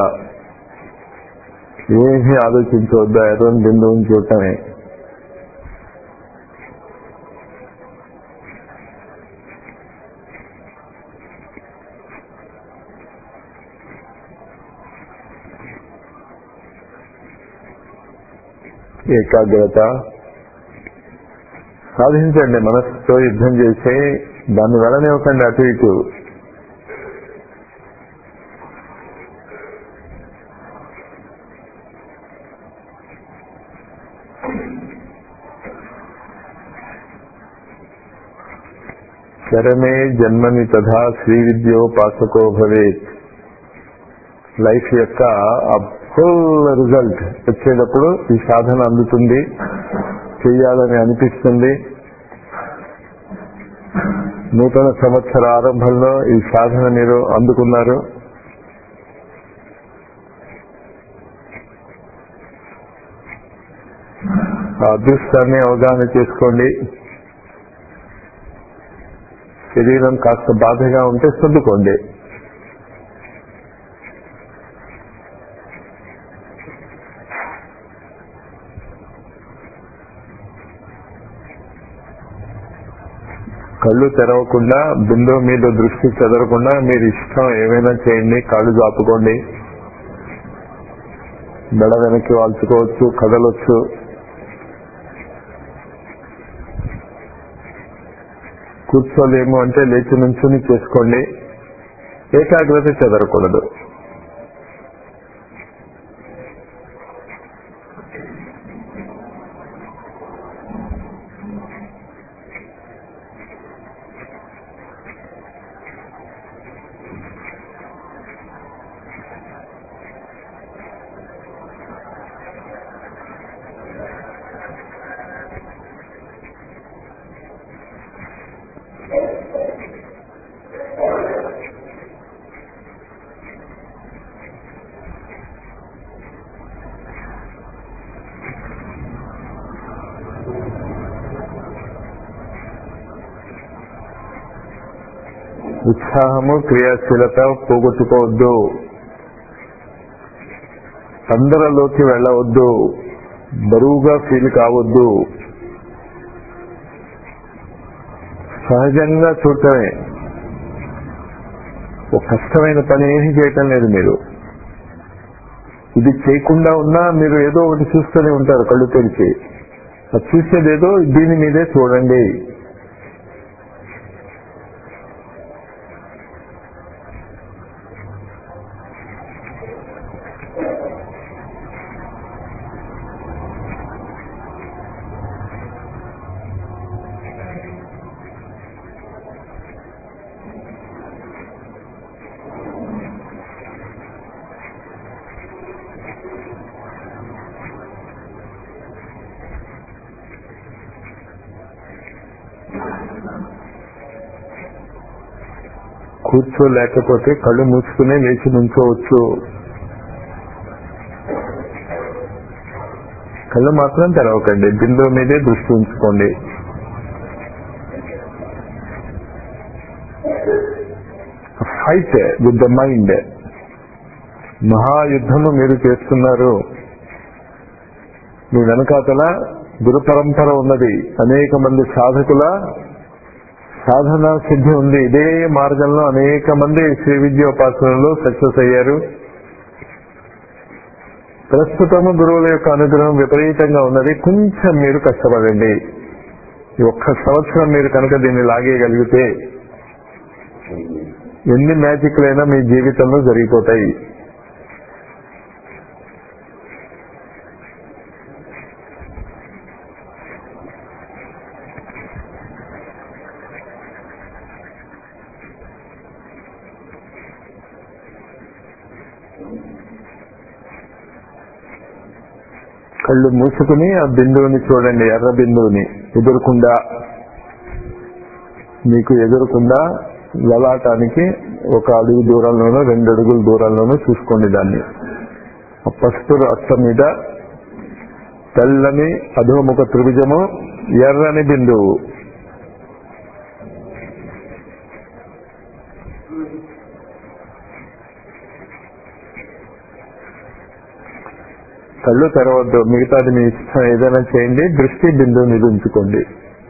ఏమీ ఆలోచించవద్దా ఎర్రని బిందువుని చూడటమే ఏకాగ్రత సాధించండి మనసుతో యుద్ధం చేసి దాన్ని వెళ్ళనివ్వకండి అటు ఇటు శరమే జన్మని తథా శ్రీ విద్యోపాసకో భవేత్ లైఫ్ యొక్క ఆ ఫుల్ రిజల్ట్ వచ్చేటప్పుడు ఈ సాధన అందుతుంది చెయ్యాలని అనిపిస్తుంది నూతన సంవత్సర ఆరంభంలో ఈ సాధన మీరు అందుకున్నారు ఆ అదృష్టాన్ని అవగాహన చేసుకోండి శరీరం కాస్త బాధగా ఉంటే సర్దుకోండి కళ్ళు తెరవకుండా బిందువు మీద దృష్టి చెదరకుండా మీరు ఇష్టం ఏమైనా చేయండి కాళ్ళు చాపుకోండి మెడ వెనక్కి వాల్చుకోవచ్చు కదలొచ్చు కూర్చోలేము అంటే లేచి నుంచుని చేసుకోండి ఏకాగ్రత చెదరకూడదు ఉత్సాహము క్రియాశీలత పోగొట్టుకోవద్దు తొందరలోకి వెళ్ళవద్దు బరువుగా ఫీల్ కావద్దు సహజంగా చూడటమే ఒక కష్టమైన పని ఏమీ చేయటం లేదు మీరు ఇది చేయకుండా ఉన్నా మీరు ఏదో ఒకటి చూస్తూనే ఉంటారు కళ్ళు తెరిచి అది చూసేదేదో దీని మీదే చూడండి కూర్చోలేకపోతే కళ్ళు మూసుకునే లేచి నుంచోవచ్చు కళ్ళు మాత్రం తెరవకండి బిందువు మీదే దృష్టి ఉంచుకోండి ఫైట్ విత్ ద మైండ్ మహాయుద్ధము మీరు చేస్తున్నారు మీ వెనకాతల గురు పరంపర ఉన్నది అనేక మంది సాధకుల సాధన సిద్ధి ఉంది ఇదే మార్గంలో అనేక మంది శ్రీ విద్యోపాసనలో సక్సెస్ అయ్యారు ప్రస్తుతము గురువుల యొక్క అనుగ్రహం విపరీతంగా ఉన్నది కొంచెం మీరు కష్టపడండి ఈ ఒక్క సంవత్సరం మీరు కనుక దీన్ని లాగేయగలిగితే ఎన్ని మ్యాజిక్లైనా మీ జీవితంలో జరిగిపోతాయి కళ్ళు మూసుకుని ఆ బిందువుని చూడండి ఎర్ర బిందువుని ఎదురుకుండా మీకు ఎదురుకుండా లలాటానికి ఒక అడుగు దూరంలోనూ రెండు అడుగుల దూరంలోనూ చూసుకోండి దాన్ని ఆ పసుపు రక్త మీద తెల్లని అధోముఖ త్రిభుజము ఎర్రని బిందువు కళ్ళు తెరవద్దు మిగతాది మీ ఇష్టం ఏదైనా చేయండి దృష్టి బిందువు మీద ఉంచుకోండి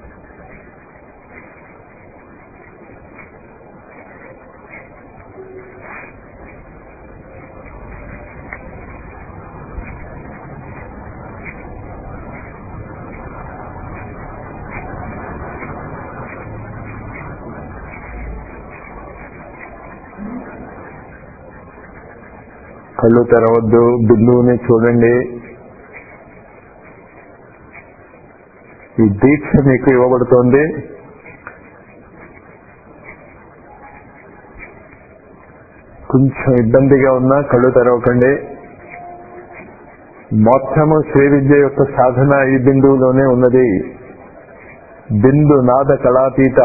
కళ్ళు తెరవద్దు బిందువుని చూడండి ఈ దీక్ష మీకు ఇవ్వబడుతోంది కొంచెం ఇబ్బందిగా ఉన్నా కళ్ళు తెరవకండి మొత్తము శ్రీ విద్య యొక్క సాధన ఈ బిందువులోనే ఉన్నది బిందు నాద కళాతీత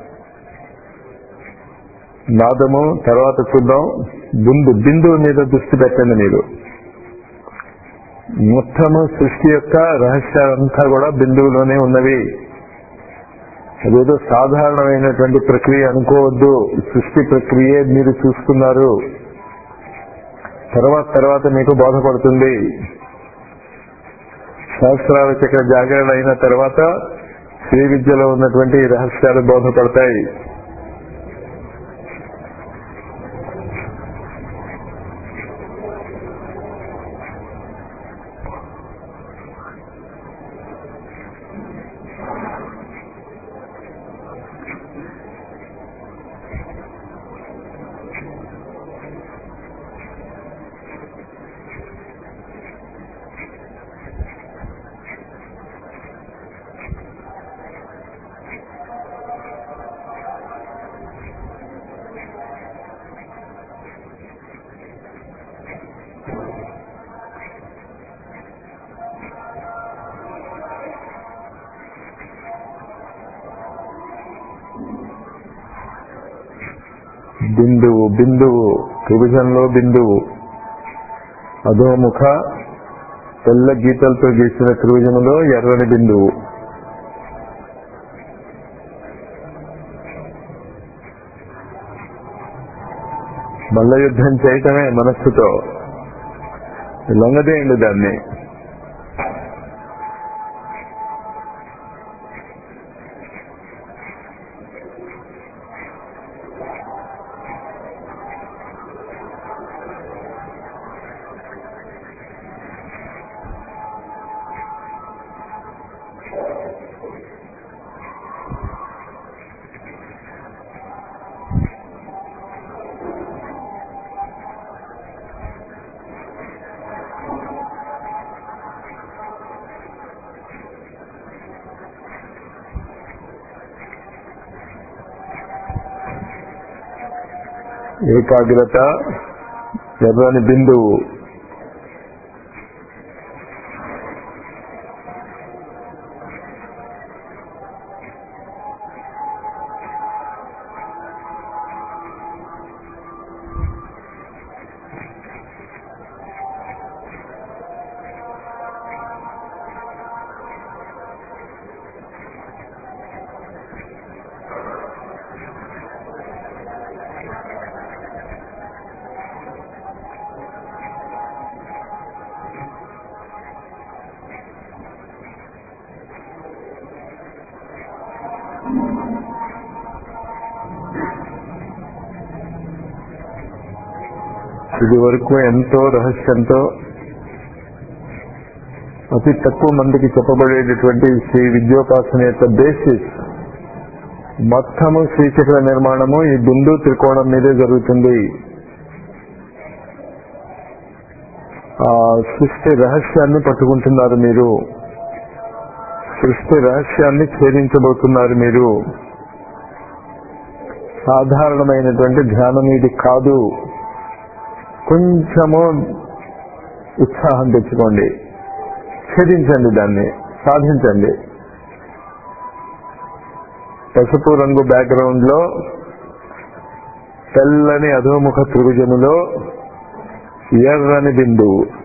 నాదము తర్వాత చూద్దాం బిందు బిందువు మీద దృష్టి పెట్టండి మీరు మొత్తము సృష్టి యొక్క రహస్యాలంతా కూడా బిందువులోనే ఉన్నవి అదేదో సాధారణమైనటువంటి ప్రక్రియ అనుకోవద్దు సృష్టి ప్రక్రియే మీరు చూస్తున్నారు తర్వాత తర్వాత మీకు బోధపడుతుంది శాస్త్రాల చక్ర జాగరణ అయిన తర్వాత శ్రీ విద్యలో ఉన్నటువంటి రహస్యాలు బోధపడతాయి బిందువు బిందువు త్రిభుజంలో బిందువు అధోముఖ తెల్ల గీతలతో గీసిన త్రిభుజంలో ఎర్రని బిందువు మల్ల యుద్ధం చేయటమే మనస్సుతో లొంగదేయండి దాన్ని ఏకాగ్రత ఎర్రని బిందువు ఇది వరకు ఎంతో రహస్యంతో అతి తక్కువ మందికి చెప్పబడేటటువంటి శ్రీ విద్యోపాసన యొక్క బేసిస్ మొత్తము శ్రీచక్ర నిర్మాణము ఈ బిందు త్రికోణం మీదే జరుగుతుంది ఆ సృష్టి రహస్యాన్ని పట్టుకుంటున్నారు మీరు సృష్టి రహస్యాన్ని ఛేదించబోతున్నారు మీరు సాధారణమైనటువంటి ధ్యానం ఇది కాదు కొంచెము ఉత్సాహం తెచ్చుకోండి ఛేదించండి దాన్ని సాధించండి పసుపు రంగు బ్యాక్గ్రౌండ్ లో తెల్లని అధోముఖ త్రిభుజములో ఎర్రని బిందువు